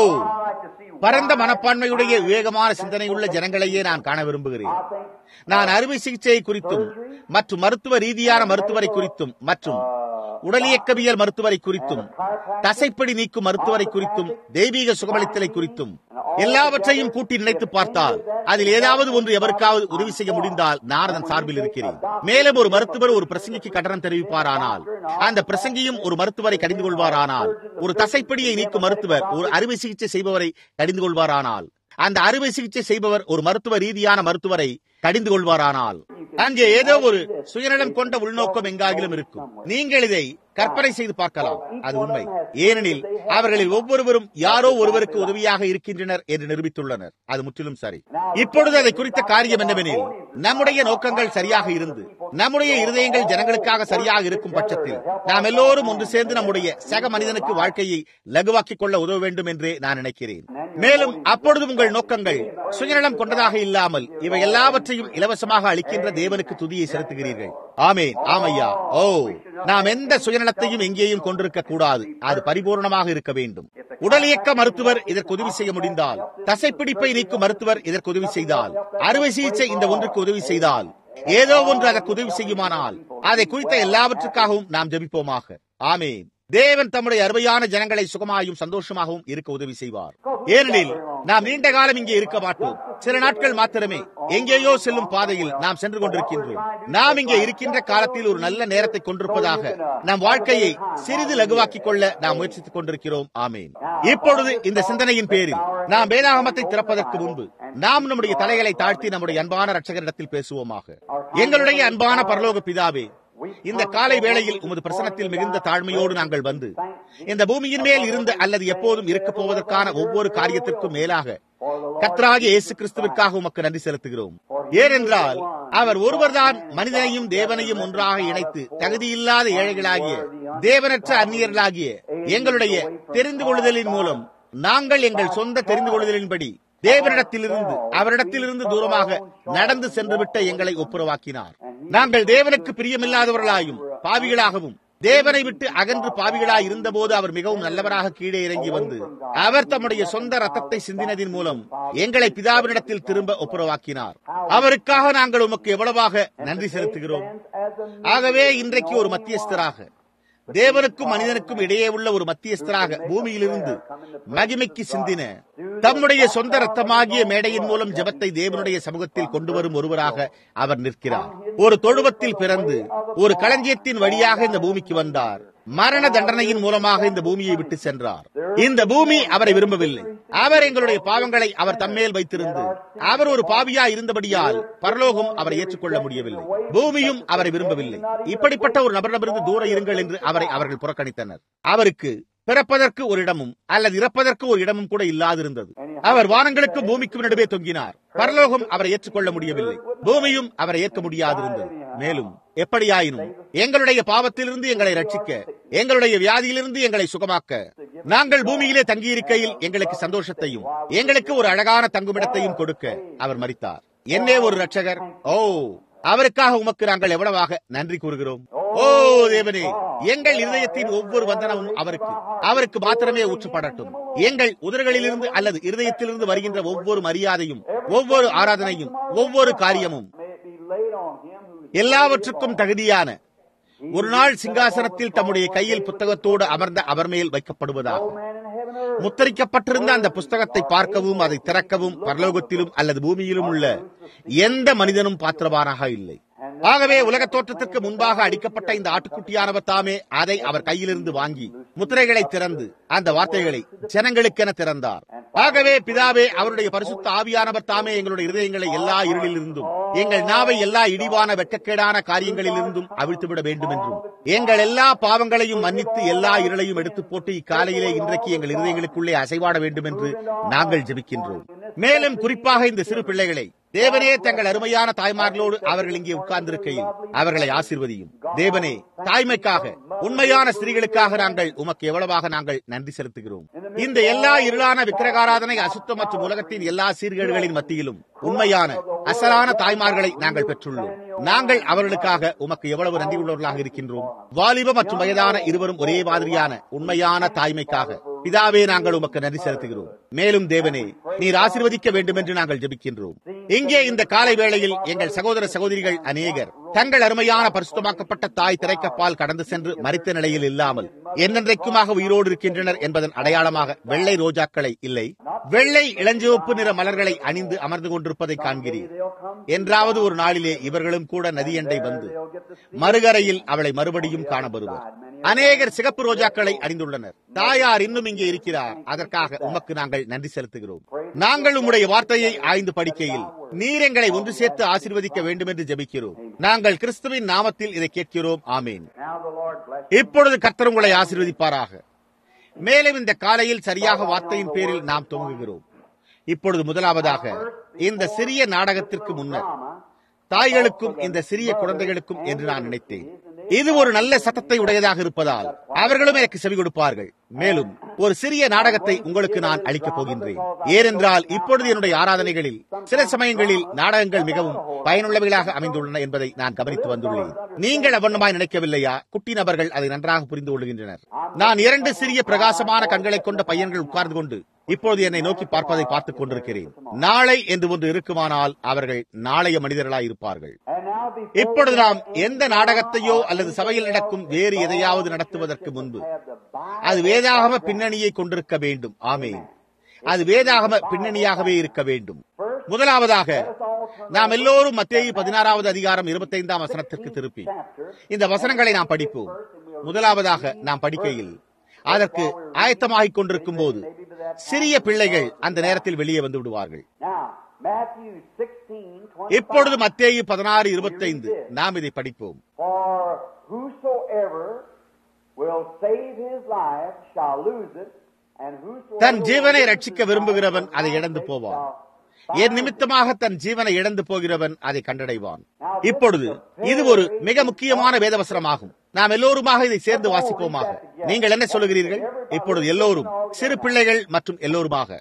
பரந்த மனப்பான்மையுடைய விவேகமான சிந்தனையுள்ள ஜனங்களையே நான் காண விரும்புகிறேன் நான் அறுவை சிகிச்சையை குறித்தும் மற்றும் மருத்துவ ரீதியான மருத்துவரை குறித்தும் மற்றும் உடலியக்கவியல் மருத்துவரை குறித்தும் தசைப்படி நீக்கும் மருத்துவரை குறித்தும் தெய்வீக சுகமளித்தலை குறித்தும் எல்லாவற்றையும் கூட்டி நினைத்து பார்த்தால் அதில் ஏதாவது ஒன்று எவருக்காவது உதவி செய்ய முடிந்தால் நான் அதன் சார்பில் இருக்கிறேன் மேலும் ஒரு மருத்துவர் ஒரு பிரசங்கிக்கு கட்டணம் தெரிவிப்பாரானால் அந்த பிரசங்கியும் ஒரு மருத்துவரை கடிந்து கொள்வாரானால் ஒரு தசைப்படியை நீக்கும் மருத்துவர் ஒரு அறுவை சிகிச்சை செய்பவரை கடிந்து கொள்வாரானால் அந்த அறுவை சிகிச்சை செய்பவர் ஒரு மருத்துவ ரீதியான மருத்துவரை கடிந்து கொள்வாரானால் அங்கே ஏதோ ஒரு சுயநலம் கொண்ட உள்நோக்கம் எங்காகிலும் இருக்கும் நீங்கள் இதை கற்பனை செய்து பார்க்கலாம் அது உண்மை ஏனெனில் அவர்களில் ஒவ்வொருவரும் யாரோ ஒருவருக்கு உதவியாக இருக்கின்றனர் என்று நிரூபித்துள்ளனர் அது முற்றிலும் சரி இப்பொழுது அதை குறித்த காரியம் என்னவெனில் நம்முடைய நோக்கங்கள் சரியாக இருந்து நம்முடைய இருதயங்கள் ஜனங்களுக்காக சரியாக இருக்கும் பட்சத்தில் நாம் எல்லோரும் ஒன்று சேர்ந்து நம்முடைய சக மனிதனுக்கு வாழ்க்கையை லகுவாக்கிக் கொள்ள உதவ வேண்டும் என்றே நான் நினைக்கிறேன் மேலும் அப்பொழுது உங்கள் நோக்கங்கள் சுயநலம் கொண்டதாக இல்லாமல் இவை எல்லாவற்றையும் இலவசமாக அளிக்கின்ற தேவனுக்கு துதியை செலுத்துகிறீர்கள் ஆமேன் ஆமையா ஓ நாம் எந்த சுயநலத்தையும் எங்கேயும் கொண்டிருக்க கூடாது அது பரிபூர்ணமாக இருக்க வேண்டும் உடலியக்க மருத்துவர் இதற்கு உதவி செய்ய முடிந்தால் தசைப்பிடிப்பை நீக்கும் மருத்துவர் இதற்கு உதவி செய்தால் அறுவை சிகிச்சை இந்த ஒன்றுக்கு உதவி செய்தால் ஏதோ ஒன்று அதற்கு உதவி செய்யுமானால் அதை குறித்த எல்லாவற்றுக்காகவும் நாம் ஜெபிப்போமாக ஆமேன் தேவன் தம்முடைய அருமையான ஜனங்களை சுகமாயும் சந்தோஷமாகவும் இருக்க உதவி செய்வார் ஏனெனில் நாம் நீண்ட காலம் இங்கே இருக்க மாட்டோம் சில நாட்கள் மாத்திரமே எங்கேயோ செல்லும் பாதையில் நாம் சென்று கொண்டிருக்கின்றோம் நாம் இங்கே இருக்கின்ற காலத்தில் ஒரு நல்ல நேரத்தை கொண்டிருப்பதாக நம் வாழ்க்கையை சிறிது லகுவாக்கிக் கொள்ள நாம் முயற்சித்துக் கொண்டிருக்கிறோம் ஆமேன் இப்பொழுது இந்த சிந்தனையின் பேரில் நாம் வேதாகமத்தை திறப்பதற்கு முன்பு நாம் நம்முடைய தலைகளை தாழ்த்தி நம்முடைய அன்பான ரட்சகரிடத்தில் பேசுவோமாக எங்களுடைய அன்பான பரலோக பிதாவே இந்த காலை வேளையில் உமது பிரசனத்தில் மிகுந்த தாழ்மையோடு நாங்கள் வந்து இந்த பூமியின் மேல் இருந்த அல்லது எப்போதும் இருக்க போவதற்கான ஒவ்வொரு காரியத்திற்கும் மேலாக கத்ராகிய இயேசு கிறிஸ்துவிற்காக உமக்கு நன்றி செலுத்துகிறோம் ஏனென்றால் அவர் ஒருவர்தான் மனிதனையும் தேவனையும் ஒன்றாக இணைத்து தகுதியில்லாத ஏழைகளாகிய தேவனற்ற அந்நியர்களாகிய எங்களுடைய தெரிந்து கொள்ளுதலின் மூலம் நாங்கள் எங்கள் சொந்த தெரிந்து கொள்ளுதலின்படி தேவனிடத்திலிருந்து அவரிடத்திலிருந்து தூரமாக நடந்து சென்றுவிட்ட எங்களை ஒப்புரவாக்கினார் நாங்கள் தேவனுக்கு பிரியமில்லாதவர்களாயும் பாவிகளாகவும் தேவனை விட்டு அகன்று பாவிகளாய் இருந்தபோது அவர் மிகவும் நல்லவராக கீழே இறங்கி வந்து அவர் தம்முடைய சொந்த ரத்தத்தை சிந்தினதின் மூலம் எங்களை பிதாவினிடத்தில் திரும்ப ஒப்புரவாக்கினார் அவருக்காக நாங்கள் உமக்கு எவ்வளவாக நன்றி செலுத்துகிறோம் ஆகவே இன்றைக்கு ஒரு மத்தியஸ்தராக தேவனுக்கும் மனிதனுக்கும் இடையே உள்ள ஒரு மத்தியஸ்தராக பூமியிலிருந்து மகிமைக்கு சிந்தின தம்முடைய சொந்த ரத்தமாகிய மேடையின் மூலம் ஜபத்தை தேவனுடைய சமூகத்தில் கொண்டு வரும் ஒருவராக அவர் நிற்கிறார் ஒரு தொழுவத்தில் பிறந்து ஒரு களஞ்சியத்தின் வழியாக இந்த பூமிக்கு வந்தார் மரண தண்டனையின் மூலமாக இந்த பூமியை விட்டு சென்றார் இந்த பூமி அவரை விரும்பவில்லை அவர் எங்களுடைய பாவங்களை அவர் தம்மேல் வைத்திருந்து அவர் ஒரு பாவியா இருந்தபடியால் பரலோகம் அவரை ஏற்றுக்கொள்ள முடியவில்லை பூமியும் அவரை விரும்பவில்லை இப்படிப்பட்ட ஒரு நபரிடமிருந்து தூர இருங்கள் என்று அவரை அவர்கள் புறக்கணித்தனர் அவருக்கு பிறப்பதற்கு ஒரு இடமும் அல்லது இறப்பதற்கு ஒரு இடமும் கூட இல்லாதிருந்தது அவர் வானங்களுக்கு பூமிக்கும் நடுவே தொங்கினார் பரலோகம் அவரை ஏற்றுக்கொள்ள முடியவில்லை பூமியும் அவரை ஏற்க முடியாதிருந்தது மேலும் எப்படியாயினும் எங்களுடைய பாவத்திலிருந்து எங்களை ரட்சிக்க எங்களுடைய வியாதியிலிருந்து எங்களை சுகமாக்க நாங்கள் பூமியிலே தங்கியிருக்கையில் எங்களுக்கு சந்தோஷத்தையும் எங்களுக்கு ஒரு அழகான தங்குமிடத்தையும் கொடுக்க அவர் மறித்தார் என்னே ஒரு ரட்சகர் ஓ அவருக்காக உமக்கு நாங்கள் எவ்வளவாக நன்றி கூறுகிறோம் ஓ தேவனே எங்கள் இருதயத்தின் ஒவ்வொரு வந்தனமும் அவருக்கு அவருக்கு மாத்திரமே ஊற்றப்படட்டும் எங்கள் உதறுகளிலிருந்து அல்லது இருதயத்திலிருந்து வருகின்ற ஒவ்வொரு மரியாதையும் ஒவ்வொரு ஆராதனையும் ஒவ்வொரு காரியமும் எல்லாவற்றுக்கும் தகுதியான ஒரு நாள் சிங்காசனத்தில் தம்முடைய கையில் புத்தகத்தோடு அமர்ந்த அவர் மேல் வைக்கப்படுவதாக முத்தரிக்கப்பட்டிருந்த அந்த புஸ்தகத்தை பார்க்கவும் அதை திறக்கவும் பரலோகத்திலும் அல்லது பூமியிலும் உள்ள எந்த மனிதனும் பாத்திரவானாக இல்லை ஆகவே உலக தோற்றத்திற்கு முன்பாக அடிக்கப்பட்ட இந்த ஆட்டுக்குட்டியானவர் தாமே அதை அவர் கையிலிருந்து வாங்கி முத்திரைகளை திறந்து அந்த வார்த்தைகளை ஜனங்களுக்கென திறந்தார் ஆகவே பிதாவே அவருடைய பரிசுத்த ஆவியானவர் தாமே எங்களுடைய இருதயங்களை எல்லா இருளிலிருந்தும் எங்கள் நாவை எல்லா இடிவான வெட்கக்கேடான காரியங்களிலிருந்தும் அவிழ்த்துவிட வேண்டும் என்றும் எங்கள் எல்லா பாவங்களையும் மன்னித்து எல்லா இருளையும் எடுத்து போட்டு இக்காலையிலே இன்றைக்கு எங்கள் இருதயங்களுக்குள்ளே அசைவாட வேண்டும் என்று நாங்கள் ஜெபிக்கின்றோம் மேலும் குறிப்பாக இந்த சிறு பிள்ளைகளை தேவனே தங்கள் அருமையான தாய்மார்களோடு அவர்கள் இங்கே உட்கார்ந்திருக்கையில் அவர்களை ஆசிர்வதியும் தேவனே தாய்மைக்காக உண்மையான ஸ்திரீகளுக்காக நாங்கள் உமக்கு எவ்வளவாக நாங்கள் நன்றி செலுத்துகிறோம் இந்த எல்லா இருளான விக்கிரகாராதனை அசுத்தம் மற்றும் உலகத்தின் எல்லா சீர்கேடுகளின் மத்தியிலும் உண்மையான அசலான தாய்மார்களை நாங்கள் பெற்றுள்ளோம் நாங்கள் அவர்களுக்காக உமக்கு எவ்வளவு நன்றி உள்ளவர்களாக இருக்கின்றோம் வாலிப மற்றும் வயதான இருவரும் ஒரே மாதிரியான உண்மையான தாய்மைக்காக பிதாவே நாங்கள் உமக்கு நன்றி செலுத்துகிறோம் மேலும் தேவனே நீர் ஆசிர்வதிக்க வேண்டும் என்று நாங்கள் ஜெபிக்கின்றோம் இங்கே இந்த காலை வேளையில் எங்கள் சகோதர சகோதரிகள் அநேகர் தங்கள் அருமையான பரிசுத்தமாக்கப்பட்ட தாய் திரைக்கப்பால் கடந்து சென்று மறித்த நிலையில் இல்லாமல் என்னென்றைக்குமாக உயிரோடு இருக்கின்றனர் என்பதன் அடையாளமாக வெள்ளை ரோஜாக்களை இல்லை வெள்ளை இளஞ்சிவப்பு நிற மலர்களை அணிந்து அமர்ந்து கொண்டிருப்பதை காண்கிறீர் என்றாவது ஒரு நாளிலே இவர்களும் கூட நதியண்டை வந்து மறுகரையில் அவளை மறுபடியும் காணப்படுவர் அநேகர் சிகப்பு ரோஜாக்களை அணிந்துள்ளனர் தாயார் இன்னும் இங்கே இருக்கிறார் அதற்காக உமக்கு நாங்கள் நன்றி செலுத்துகிறோம் நாங்கள் உம்முடைய வார்த்தையை ஆய்ந்து படிக்கையில் நீர் எங்களை ஒன்று சேர்த்து ஆசீர்வதிக்க வேண்டும் என்று ஜெபிக்கிறோம் நாங்கள் கிறிஸ்துவின் நாமத்தில் இதை கேட்கிறோம் ஆமேன் இப்பொழுது கர்த்தர் உங்களை ஆசீர்வதிப்பாராக மேலும் இந்த காலையில் சரியாக வார்த்தையின் பேரில் நாம் துவங்குகிறோம் இப்பொழுது முதலாவதாக இந்த சிறிய நாடகத்திற்கு முன்னர் தாய்களுக்கும் இந்த சிறிய குழந்தைகளுக்கும் என்று நான் நினைத்தேன் இது ஒரு நல்ல சத்தத்தை உடையதாக இருப்பதால் அவர்களும் எனக்கு செவி கொடுப்பார்கள் மேலும் ஒரு சிறிய நாடகத்தை உங்களுக்கு நான் அளிக்கப் போகின்றேன் ஏனென்றால் இப்பொழுது என்னுடைய ஆராதனைகளில் சில சமயங்களில் நாடகங்கள் மிகவும் பயனுள்ளவைகளாக அமைந்துள்ளன என்பதை நான் கவனித்து வந்துள்ளேன் நீங்கள் அவ்வண்ணமாய் நினைக்கவில்லையா குட்டி நபர்கள் அதை நன்றாக புரிந்து கொள்கின்றனர் நான் இரண்டு சிறிய பிரகாசமான கண்களை கொண்ட பையன்கள் உட்கார்ந்து கொண்டு இப்பொழுது என்னை நோக்கி பார்ப்பதை பார்த்துக் கொண்டிருக்கிறேன் நாளை என்று ஒன்று இருக்குமானால் அவர்கள் நாளைய மனிதர்களாய் இருப்பார்கள் And now before இப்பொழுது நாம் எந்த நாடகத்தையோ அல்லது சபையில் நடக்கும் வேறு எதையாவது நடத்துவதற்கு முன்பு have the Bible, அது வேதாகம பின்னணியை கொண்டிருக்க வேண்டும் ஆமென் அது வேதாகம பின்னணியாகவே இருக்க வேண்டும் முதலாவதாக நாம் எல்லோரும் மத்தேயு பதினாறாவது அதிகாரம் இருபத்தைந்தாம் வசனத்திற்கு திருப்பி இந்த வசனங்களை நாம் படிப்போம் முதலாவதாக நாம் படிக்கையில் அதற்கு ஆயத்தமாகிக் கொண்டிருக்கும் போது சிறிய பிள்ளைகள் அந்த நேரத்தில் வெளியே வந்து விடுவார்கள் now Matthew 16, 25. இப்பொழுது மத்தேயு பதினாறு இருபத்தைந்து நாம் இதை படிப்போம் For whosoever will save his life shall lose it, and whosoever தன் ஜீவனை will lose ரட்சிக்க his விரும்புகிறவன் life அதை for இழந்து my போவான் sake shall என் find நிமித்தமாக தன் ஜீவனை இழந்து போகிறவன் அதை கண்டடைவான் இப்பொழுது இது ஒரு மிக முக்கியமான வேதவசனமாகும் நாம் எல்லோருமாக இதை சேர்ந்து வாசிப்போமாக நீங்கள் என்ன சொல்லுகிறீர்கள் இப்பொழுது எல்லோரும் சிறு பிள்ளைகள் மற்றும் எல்லோருமாக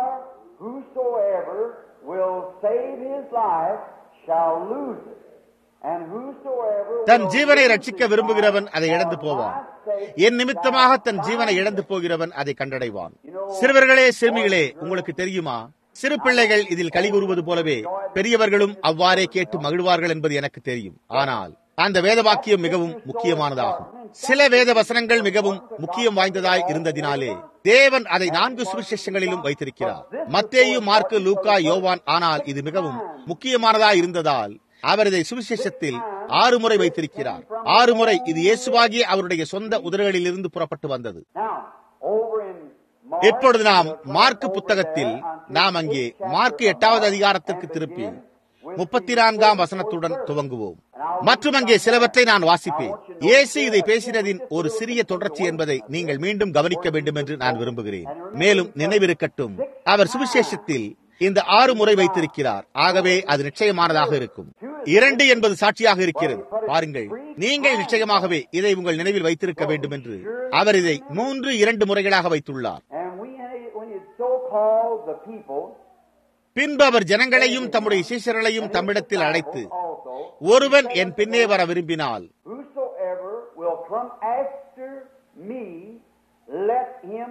For whosoever will save his life shall lose it. And whosoever than will ஜீவனை lose ரட்சிக்க his விரும்புகிறவன் life அதை for இழந்து my போவான் sake என் நிமித்தமாக shall தன் ஜீவனை find இழந்து it. போகிறவன் அதை கண்டடைவான் சிறுவர்களே சிறுமிகளே உங்களுக்கு தெரியுமா சிறு பிள்ளைகள் இதில் களி கூறுவது போலவே பெரியவர்களும் அவ்வாறே கேட்டு மகிழ்வார்கள் என்பது எனக்கு தெரியும் ஆனால் அந்த வேத வாக்கியம் மிகவும் முக்கியமானதாகும் சில வேத வசனங்கள் மிகவும் முக்கியம் வாய்ந்ததாய் இருந்ததினாலே தேவன் அதை நான்கு சுவிசேஷங்களிலும் வைத்திருக்கிறார் மத்தேயு மார்க்கு லூக்கா யோவான் ஆனால் இது மிகவும் முக்கியமானதாய் இருந்ததால் அவர் இதை சுவிசேஷத்தில் ஆறு முறை வைத்திருக்கிறார் ஆறு முறை இது இயேசுவாகிய அவருடைய சொந்த உதடுகளிலிருந்து புறப்பட்டு வந்தது Now, over in Mark, இப்பொழுது நாம் மார்க்கு புத்தகத்தில் நாம் அங்கே மார்க்கு எட்டாவது அதிகாரத்திற்கு திருப்பி முப்பத்தி நான்காம் வசனத்துடன் துவங்குவோம் மற்றும் அங்கே சிலவற்றை நான் வாசிப்பேன் இயேசு இதை பேசினதின் ஒரு சிறிய தொடர்ச்சி என்பதை நீங்கள் மீண்டும் கவனிக்க வேண்டும் என்று நான் விரும்புகிறேன் மேலும் நினைவிருக்கட்டும் அவர் சுவிசேஷத்தில் இந்த ஆறு முறை வைத்திருக்கிறார் ஆகவே அது நிச்சயமானதாக இருக்கும் இரண்டு என்பது சாட்சியாக இருக்கிறது பாருங்கள் நீங்கள் நிச்சயமாகவே இதை உங்கள் நினைவில் வைத்திருக்க வேண்டும் என்று அவர் இதை மூன்று இரண்டு முறைகளாக வைத்துள்ளார் and we, when you so called the people, பின்பு அவர் ஜனங்களையும் தம்முடைய சீஷர்களையும் தம்மிடத்தில் அழைத்து also, ஒருவன் என் பின்னே வர விரும்பினால் whosoever will come after me, let him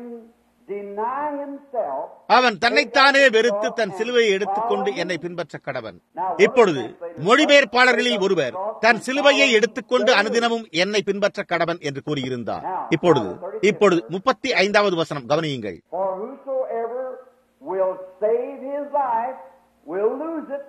deny himself. அவன் தன்னைத்தானே வெறுத்து தன் சிலுவையை எடுத்துக்கொண்டு என்னை பின்பற்ற கடவன் இப்பொழுது மொழிபெயர்ப்பாளர்களில் ஒருவர் தன் சிலுவையை எடுத்துக்கொண்டு அனுதினமும் என்னை பின்பற்ற கடவன் என்று கூறியிருந்தார் இப்பொழுது இப்பொழுது முப்பத்தி ஐந்தாவது வசனம் கவனியுங்கள் For whosoever will save his life will lose it.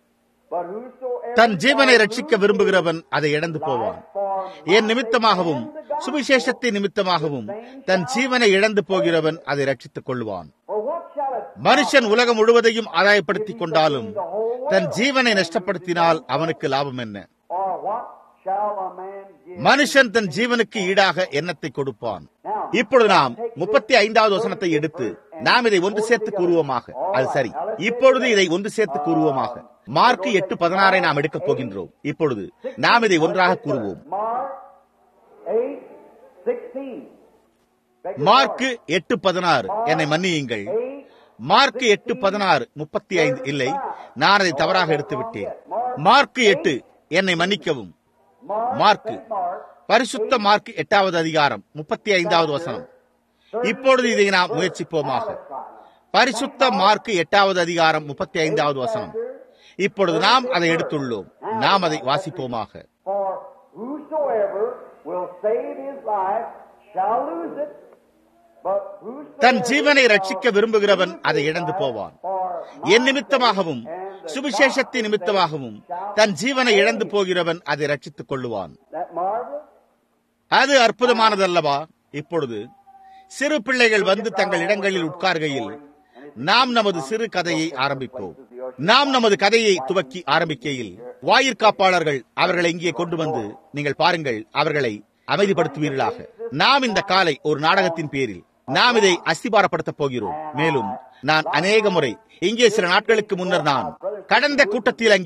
But whosoever தன் ஜீவனை shall ரட்சிக்க lose விரும்புகிறவன் his அதை இழந்து போவான் life for my N நிமித்தமாகவும் sake and the சுவிசேஷத்தின் நிமித்தமாகவும் தன் ஜீவனை இழந்து போகிறவன் அதை ரட்சித்துக் கொள்வான் For what shall it மனுஷன் உலகம் முழுவதையும் ஆதாயப்படுத்திக் கொண்டாலும் தன் ஜீவனை நஷ்டப்படுத்தினால் அவனுக்கு லாபம் என்ன or what shall a man give? மனுஷன் தன் ஜீவனுக்கு ஈடாக எண்ணத்தை கொடுப்பான் இப்பொழுது நாம் முப்பத்தி ஐந்தாவது வசனத்தை எடுத்து நாம் இதை ஒன்று சேர்த்து கூறுவோமாக அது சரி இப்பொழுது இதை ஒன்று சேர்த்து கூறுவோமாக மார்க் எட்டு பதினாறை நாம் எடுக்கப் போகின்றோம் இப்பொழுது நாம் இதை ஒன்றாக கூறுவோம் Mark 8, 16. Beg your மார்க் எட்டு பதினாறு என்னை மன்னியுங்கள் pardon. 8, மார்க் எட்டு பதினாறு முப்பத்தி ஐந்து இல்லை நான் அதை தவறாக எடுத்து விட்டேன் மார்க் எட்டு என்னை மன்னிக்கவும் Mark, மார்க் Saint Mark, பரிசுத்த மார்க் எட்டாவது அதிகாரம் முப்பத்தி ஐந்தாவது வசனம் இப்பொழுது இதை நாம் முயற்சிப்போமாக பரிசுத்த மார்க் எட்டாவது அதிகாரம் முப்பத்தி ஐந்தாவது வசனம் இப்பொழுது நாம் அதை எடுத்துள்ளோம் நாம் அதை வாசிப்போமாக For whosoever will save his life shall lose it. But whosoever தன் ஜீவனை ரட்சிக்க shall விரும்புகிறவன் lose அதை his இழந்து life போவான் for N my நிமித்தமாகவும் sake and the சுவிசேஷத்தின் gospel's நிமித்தமாகவும் sake shall தன் ஜீவனை save. இழந்து போகிறவன் அதை ரட்சித்துக் கொள்ளுவான் That marvelous? அது அற்புதமானதல்லவா இப்பொழுது சிறு பிள்ளைகள் வந்து தங்கள் இடங்களில் உட்கார்கையில் நாம் நமது சிறு கதையை ஆரம்பிப்போம் நாம் நமது கதையை துவக்கி ஆரம்பிக்கையில் வாயிற்காப்பாளர்கள் அவர்களை இங்கே கொண்டு வந்து நீங்கள் பாருங்கள் அவர்களை அமைதிப்படுத்துவீர்களாக நாம் இந்த காலை ஒரு நாடகத்தின் பேரில் நாம் இதை அஸ்திபாரப்படுத்தப் போகிறோம் மேலும் நான் அநேக முறை இங்கே சில நாட்களுக்கு முன்னர் நான் கடந்த கூட்டத்தில் அங்கே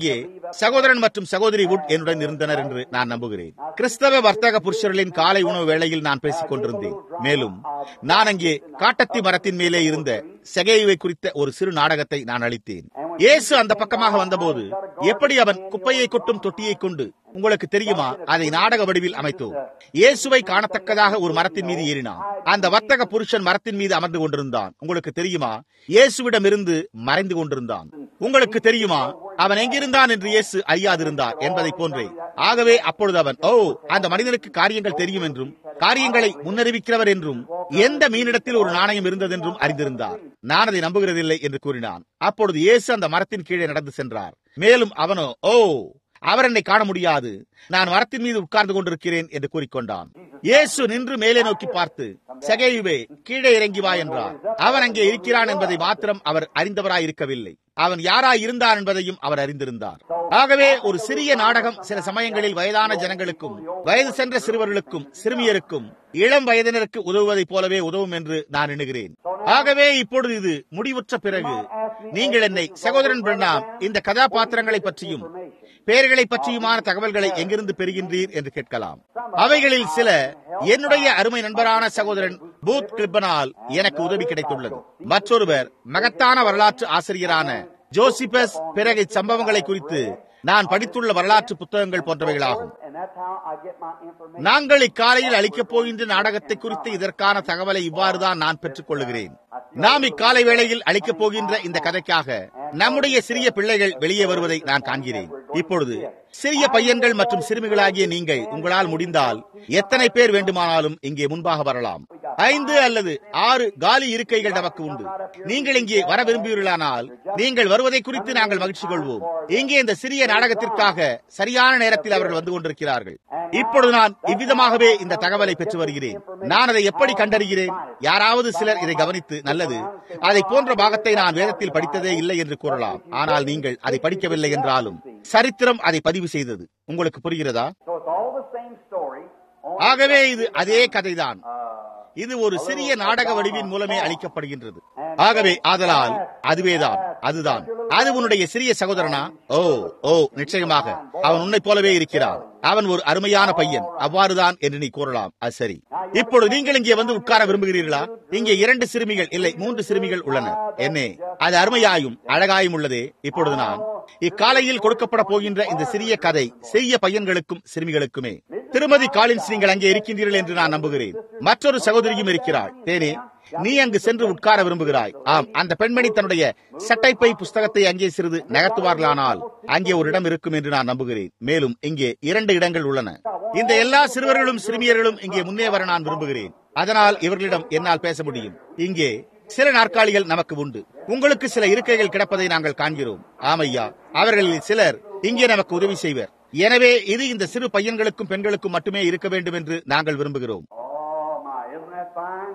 சகோதரன் மற்றும் சகோதரி வுட் என்னுடன் இருந்தனர் என்று நான் நம்புகிறேன் கிறிஸ்தவ வர்த்தக புருஷர்களின் காலை உணவு வேளையில் நான் பேசிக் கொண்டிருந்தேன் மேலும் நான் அங்கே காட்டத்தி மரத்தின் மேலே இருந்த செகைவை குறித்த ஒரு சிறு நாடகத்தை நான் அளித்தேன் இயேசு அந்த பக்கமாக வந்தபோது எப்படி அவன் குப்பையை கொட்டும் தொட்டியை கொண்டு உங்களுக்கு தெரியுமா அதை நாடக வடிவில் அமைத்தோம் இயேசுவை காணத்தக்கதாக ஒரு மரத்தின் மீது ஏறினான் அந்த வர்த்தக புருஷன் மரத்தின் மீது அமர்ந்து கொண்டிருந்தான் உங்களுக்கு தெரியுமா இயேசுவிடம் இருந்து மறைந்து கொண்டிருந்தான் உங்களுக்கு தெரியுமா அவன் எங்கிருந்தான் என்று இயேசு அறியாதிருந்தார் என்பதை போன்றே ஆகவே அப்பொழுது அவன் ஓ அந்த மனிதனுக்கு காரியங்கள் தெரியும் என்றும் காரியங்களை முன்னறிவிக்கிறவர் என்றும் எந்த மீனிடத்தில் ஒரு நாணயம் இருந்ததென்றும் அறிந்திருந்தார் நான் அதை நம்புகிறதில்லை என்று கூறினான் அப்பொழுது இயேசு அந்த மரத்தின் கீழே நடந்து சென்றார் மேலும் அவனோ ஓ அவர் என்னை காண முடியாது நான் மரத்தின் மீது உட்கார்ந்து கொண்டிருக்கிறேன் என்று கூறிக்கொண்டான் இயேசு நின்று மேலே நோக்கி பார்த்து செகையுவே கீழே இறங்கி வா என்றார் அவன் அங்கே இருக்கிறான் என்பதை மாத்திரம் அவர் அறிந்தவராய் இருக்கவில்லை அவன் யாராய் இருந்தான் என்பதையும் அவர் அறிந்திருந்தார் ஆகவே ஒரு சிறிய நாடகம் சில சமயங்களில் வயதான ஜனங்களுக்கும் வயது சென்ற சிறுவர்களுக்கும் சிறுமியருக்கும் இளம் வயதினருக்கு உதவுவதைப் போலவே உதவும் என்று நான் எண்ணுகிறேன் ஆகவே இப்பொழுது இது முடிவுற்ற பிறகு நீங்கள் என்னை சகோதரன் பிரணாம் இந்த கதாபாத்திரங்களை பற்றியும் பெயர்களை பற்றியுமான தகவல்களை எங்கிருந்து பெறுகின்றீர் என்று கேட்கலாம் அவைகளில் சில என்னுடைய அருமை நண்பரான சகோதரன் பூத் கிளிப்பனால் எனக்கு உதவி கிடைத்துள்ளது மற்றொருவர் மகத்தான வரலாற்று ஆசிரியரான ஜோசிபஸ் பிறகு சம்பவங்களை குறித்து நான் படித்துள்ள வரலாற்று புத்தகங்கள் போன்றவைகளாகும் And that's how I get my information. நாங்கள் இக்காலையில் அளிக்கப் போகின்ற நாடகத்தை குறித்து இதற்கான தகவலை இவ்வாறுதான் நான் பெற்றுக் கொள்கிறேன் நாம் இக்காலை வேளையில் அளிக்கப் போகின்ற இந்த கதைக்காக நம்முடைய சிறிய பிள்ளைகள் வெளியே வருவதை நான் காண்கிறேன் இப்பொழுது சிறிய பையன்கள் மற்றும் சிறுமிகளாகிய நீங்கள் உங்களால் முடிந்தால் எத்தனை பேர் வேண்டுமானாலும் இங்கே முன்பாக வரலாம் ஐந்து அல்லது ஆறு காலி இருக்கைகள் நமக்கு உண்டு நீங்கள் இங்கே வர விரும்புவீர்களானால் நீங்கள் வருவதை குறித்து நாங்கள் மகிழ்ச்சி கொள்வோம் இங்கே இந்த சிறிய நாடகத்திற்காக சரியான நேரத்தில் அவர்கள் வந்து கொண்டிருக்கிறார்கள் இப்பொழுது நான் இவ்விதமாகவே இந்த தகவலை பெற்று வருகிறேன் நான் அதை எப்படி கண்டறிகிறேன் யாராவது சிலர் இதை கவனித்து நல்லது அதை போன்ற பாகத்தை நான் வேதத்தில் படித்ததே இல்லை என்று கூறலாம் ஆனால் நீங்கள் அதை படிக்கவில்லை என்றாலும் சரித்திரம் அதை பதிவு செய்தது உங்களுக்கு புரிகிறதா So it's all the same story. only, ஆகவே இது அதே கதைதான் uh, இது ஒரு சிறிய நாடக வடிவின் மூலமே அளிக்கப்படுகின்றது ஆகவே ஆதலால் அதுவேதான் அதுதான் அது உன்னுடைய சிறிய சகோதரனா ஓ ஓ நிச்சயமாக அவன் உன்னை போலவே இருக்கிறான் அவன் ஒரு அருமையான பையன் அவ்வாறுதான் என்று நீ கூறலாம் அது சரி இப்பொழுது நீங்கள் இங்கே வந்து உட்கார விரும்புகிறீர்களா இங்கே இரண்டு சிறுமிகள் இல்லை மூன்று சிறுமிகள் உள்ளன என்னே அது அருமையாயும் அழகாயும் உள்ளதே இப்பொழுது நான் இக்காலையில் கொடுக்கப்பட போகின்ற இந்த சிறிய கதை சிறிய பையன்களுக்கும் சிறுமிகளுக்குமே திருமதி காலின்ஸ் நீங்கள் அங்கே இருக்கின்றீர்கள் என்று நான் நம்புகிறேன் மற்றொரு சகோதரியும் இருக்கிறாள் தேனே நீ அங்கு சென்று உட்கார விரும்புகிறாய் ஆம் அந்த பெண்மணி தன்னுடைய சட்டைப்பை புஸ்தகத்தை அங்கே சிறிது நகர்த்துவார்களானால் அங்கே ஒரு இடம் இருக்கும் என்று நான் நம்புகிறேன் மேலும் இங்கே இரண்டு இடங்கள் உள்ளன இந்த எல்லா சிறுவர்களும் சிறுமியர்களும் இங்கே முன்னே வர நான் விரும்புகிறேன் அதனால் இவர்களிடம் என்னால் பேச முடியும் இங்கே சில நாற்காலிகள் நமக்கு உண்டு உங்களுக்கு சில இருக்கைகள் கிடப்பதை நாங்கள் காண்கிறோம் ஆமையா அவர்களில் சிலர் இங்கே நமக்கு உதவி செய்வர் எனவே இது இந்த சிறு பையன்களுக்கும் பெண்களுக்கும் மட்டுமே இருக்க வேண்டும் என்று நாங்கள் விரும்புகிறோம் oh my, isn't that fine?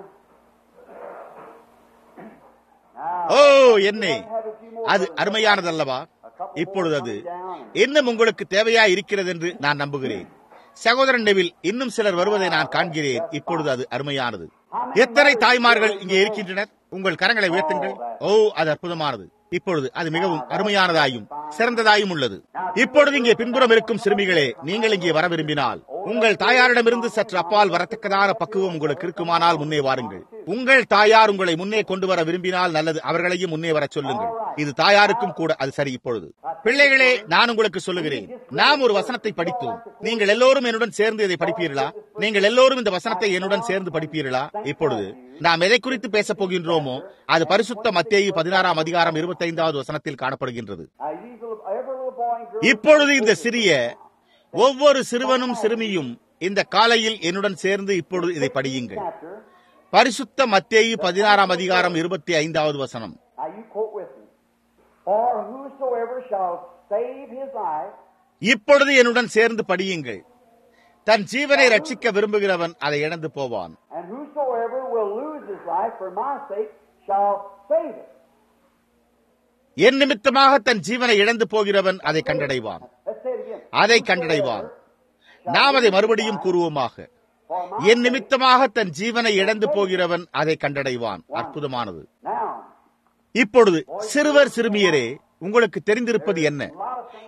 Now, ஓ என்னே அது அருமையானதல்லவா இப்பொழுது அது இன்னும் உங்களுக்கு தேவையா இருக்கிறது என்று நான் நம்புகிறேன் சகோதரன் நெவில் இன்னும் சிலர் வருவதை நான் காண்கிறேன் இப்பொழுது அது அருமையானது எத்தனை தாய்மார்கள் இங்கே இருக்கின்றனர் உங்கள் கரங்களை உயர்த்துங்கள் ஓ அது அற்புதமானது இப்பொழுது அது மிகவும் அருமையானதாயும் சிறந்ததாயும் உள்ளது இப்பொழுது இங்கே பின்புறம் இருக்கும் சிறுமிகளே நீங்கள் இங்கே வர விரும்பினால் உங்கள் தாயாரிடமிருந்து சற்று அப்பால் வரத்தக்கதான பக்குவம் உங்களுக்கு இருக்குமானால் முன்னே வாருங்கள் உங்கள் தாயார் உங்களை முன்னே கொண்டு வர விரும்பினால் நல்லது அவர்களையும் முன்னே வர சொல்லுங்கள் இது தாயாருக்கும் கூட அது சரி இப்பொழுது பிள்ளைகளே நான் உங்களுக்கு சொல்லுகிறேன் நாம் ஒரு வசனத்தை படித்தோம் நீங்கள் எல்லோரும் என்னுடன் சேர்ந்து இதை படிப்பீர்களா நீங்கள் எல்லோரும் இந்த வசனத்தை என்னுடன் சேர்ந்து படிப்பீர்களா இப்பொழுது நாம் எதை குறித்து பேசப் போகின்றோமோ அது பரிசுத்த மத்தேயு பதினாறாம் அதிகாரம் இருபத்தைந்தாவது வசனத்தில் காணப்படுகின்றது now these little, every little boy and girl இப்பொழுது இந்த சிறிய ஒவ்வொரு சிறுவனும் சிறுமியும் இந்த காலையில் என்னுடன் சேர்ந்து இப்பொழுது இதை படியுங்கள் chapter. பரிசுத்த மத்தேயு பதினாறாம் அதிகாரம் இருபத்தி ஐந்தாவது வசனம் Now you quote with me. For whosoever shall save his life இப்பொழுது என்னுடன் சேர்ந்து படியுங்கள் தன் ஜீவனை ரட்சிக்க விரும்புகிறவன் அதை இழந்து போவான் And whosoever will lose his life for my sake shall save it. என் நிமித்தமாக தன் ஜீவனை இழந்து போகிறவன் அதை கண்டடைவான் Let's say it again. அதை கண்டடைவான் நாம் அதை மறுபடியும் கூறுவோமாக For my என் நிமித்தமாக தன் ஜீவனை இழந்து போகிறவன் அதை கண்டடைவான் அற்புதமானது now, இப்பொழுது சிறுவர் சிறுமியரே உங்களுக்கு தெரிந்திருப்பது என்ன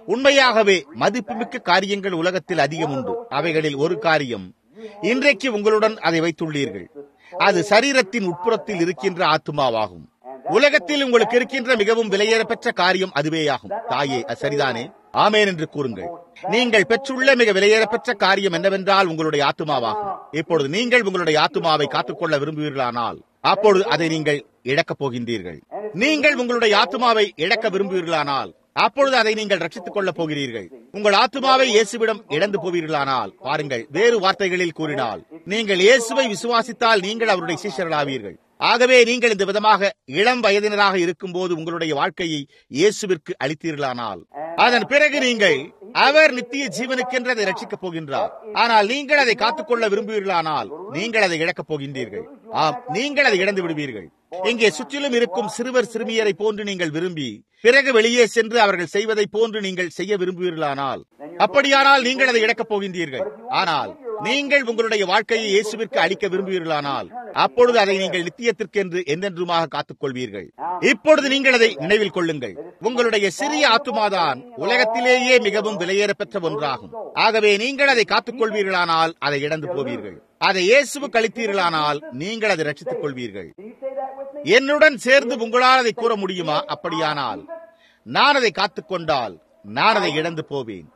உண்மையாகவே மதிப்புமிக்க காரியங்கள் உலகத்தில் அதிகம் உண்டு அவைகளில் ஒரு காரியம் இன்றைக்கு உங்களுடன் அதை வைத்துள்ளீர்கள் அது சரீரத்தின் உட்புறத்தில் இருக்கின்ற ஆத்மாவாகும் உலகத்தில் உங்களுக்கு இருக்கின்ற மிகவும் விலையேறப்பெற்ற காரியம் அதுவேயாகும் தாயே அது சரிதானே ஆமேன் என்று கூறுங்கள் நீங்கள் பெற்றுள்ள மிக விலையேறப்பெற்ற காரியம் என்னவென்றால் உங்களுடைய ஆத்மாவாகும் இப்பொழுது நீங்கள் உங்களுடைய ஆத்மாவை காத்துக்கொள்ள விரும்புவீர்களானால் அப்பொழுது அதை நீங்கள் இழக்கப் போகின்றீர்கள் நீங்கள் உங்களுடைய ஆத்மாவை இழக்க விரும்புவீர்களானால் அப்பொழுது அதை நீங்கள் ரட்சித்துக் கொள்ளப் போகிறீர்கள் உங்கள் ஆத்மாவை இயேசுவிடம் இழந்து போவீர்களானால் பாருங்கள் வேறு வார்த்தைகளில் கூறினால் நீங்கள் இயேசுவை விசுவாசித்தால் நீங்கள் அவருடைய சீஷர்களாவீர்கள் ஆகவே நீங்கள் இந்த விதமாக இளம் வயதினராக இருக்கும்போது உங்களுடைய வாழ்க்கையை இயேசுவிற்கு அளித்தீர்களானால் அதன் பிறகு நீங்கள் அவர் நித்திய ஜீவனுக்கென்று அதை ரட்சிக்கப் போகின்றார் ஆனால் நீங்கள் அதை காத்துக்கொள்ள விரும்புவீர்களானால் நீங்கள் அதை இழக்கப் போகின்றீர்கள் ஆம் நீங்கள் அதை இழந்து விடுவீர்கள் இங்கே சுற்றிலும் இருக்கும் சிறுவர் சிறுமியரை போன்று நீங்கள் விரும்பி பிறகு வெளியே சென்று அவர்கள் செய்வதை போன்று நீங்கள் செய்ய விரும்புவீர்களானால் அப்படியானால் நீங்கள் அதை இழக்கப் போகின்றீர்கள் ஆனால் நீங்கள் உங்களுடைய வாழ்க்கையை இயேசுவிற்கு அளிக்க விரும்புவீர்களானால் அப்பொழுது அதை நீங்கள் நித்தியத்திற்கென்று என்றென்றுமாக காத்துக் கொள்வீர்கள் இப்பொழுது நீங்கள் அதை நினைவில் கொள்ளுங்கள் உங்களுடைய சிறிய ஆத்துமாதான் உலகத்திலேயே மிகவும் விலையேறப்பெற்ற ஒன்றாகும் ஆகவே நீங்கள் அதை காத்துக் கொள்வீர்களானால் அதை இழந்து போவீர்கள் அதை இயேசுவு கழித்தீர்களானால் நீங்கள் அதை ரட்சித்துக் கொள்வீர்கள் என்னுடன் சேர்ந்து உங்களால் அதை கூற முடியுமா அப்படியானால் நான் அதை காத்துக்கொண்டால் நான் அதை இழந்து போவேன்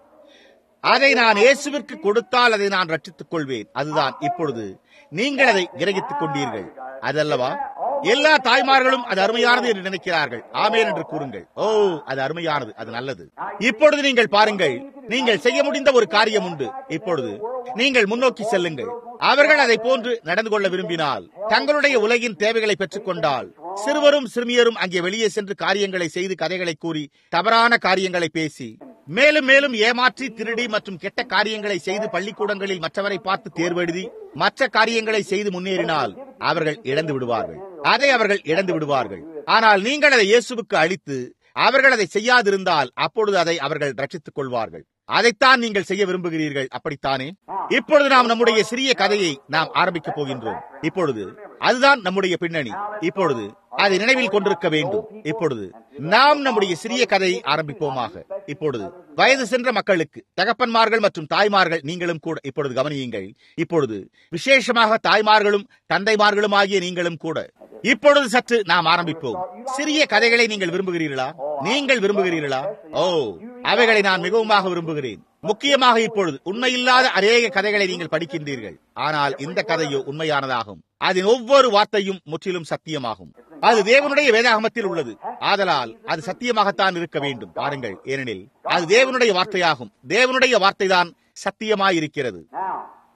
அதை நான் இயேசுவிற்கு கொடுத்தால் அதை நான் ரட்சித்துக் கொள்வேன் அதுதான் இப்பொழுது நீங்கள் அதை கிரகித்துக் கொண்டீர்கள் அதல்லவா எல்லா தாய்மார்களும் அது அருமையானது என்று நினைக்கிறார்கள் ஆமேன் என்று கூறுங்கள் ஓ அது அருமையானது அது நல்லது இப்பொழுது நீங்கள் பாருங்கள் நீங்கள் செய்ய முடிந்த ஒரு காரியம் உண்டு இப்பொழுது நீங்கள் முன்னோக்கி செல்லுங்கள் அவர்கள் அதை போன்று நடந்து கொள்ள விரும்பினால் தங்களுடைய உலகின் தேவைகளை பெற்றுக் கொண்டால் சிறுவரும் சிறுமியரும் அங்கே வெளியே சென்று காரியங்களை செய்து கதைகளை கூறி தவறான காரியங்களை பேசி மேலும் மேலும் ஏமாற்றி திருடி மற்றும் கெட்ட காரியங்களை செய்து பள்ளிக்கூடங்களில் மற்றவரை பார்த்து தேர்வெழுதி மற்ற காரியங்களை செய்து முன்னேறினால் அவர்கள் இழந்து விடுவார்கள் அதை அவர்கள் இழந்து விடுவார்கள் ஆனால் நீங்கள் அதை இயேசுவுக்கு அளித்து அவர்கள் அதை செய்யாதிருந்தால் அப்பொழுது அதை அவர்கள் ரட்சித்துக் கொள்வார்கள் அதைத்தான் நீங்கள் செய்ய விரும்புகிறீர்கள் அப்படித்தானே இப்பொழுது நாம் நம்முடைய சிறிய கதையை நாம் ஆரம்பிக்கப் போகின்றோம் இப்பொழுது அதுதான் நம்முடைய பின்னணி இப்பொழுது அதை நினைவில் கொண்டிருக்க வேண்டும் இப்பொழுது நாம் நம்முடைய சிறிய கதையை ஆரம்பிப்போமாக இப்பொழுது வயது சென்ற மக்களுக்கு தகப்பன்மார்கள் மற்றும் தாய்மார்கள் நீங்களும் கூட இப்பொழுது கவனியுங்கள் இப்பொழுது விசேஷமாக தாய்மார்களும் தந்தைமார்களும் ஆகிய நீங்களும் கூட இப்பொழுது சற்று நாம் ஆரம்பிப்போம் சிறிய கதைகளை நீங்கள் விரும்புகிறீர்களா நீங்கள் விரும்புகிறீர்களா ஓ அவைகளை நான் மிகவுமாக விரும்புகிறேன் முக்கியமாக இப்பொழுது உண்மையில்லாத அநேக கதைகளை நீங்கள் படிக்கின்றீர்கள் ஆனால் இந்த கதையோ உண்மையானதாகும் அதன் ஒவ்வொரு வார்த்தையும் முற்றிலும் சத்தியமாகும் அது தேவனுடைய வேதாகமத்தில் உள்ளது ஆதலால் அது சத்தியமாகத்தான் இருக்க வேண்டும் பாருங்கள் ஏனெனில் அது தேவனுடைய வார்த்தையாகும் தேவனுடைய வார்த்தைதான் சத்தியமாயிருக்கிறது Now,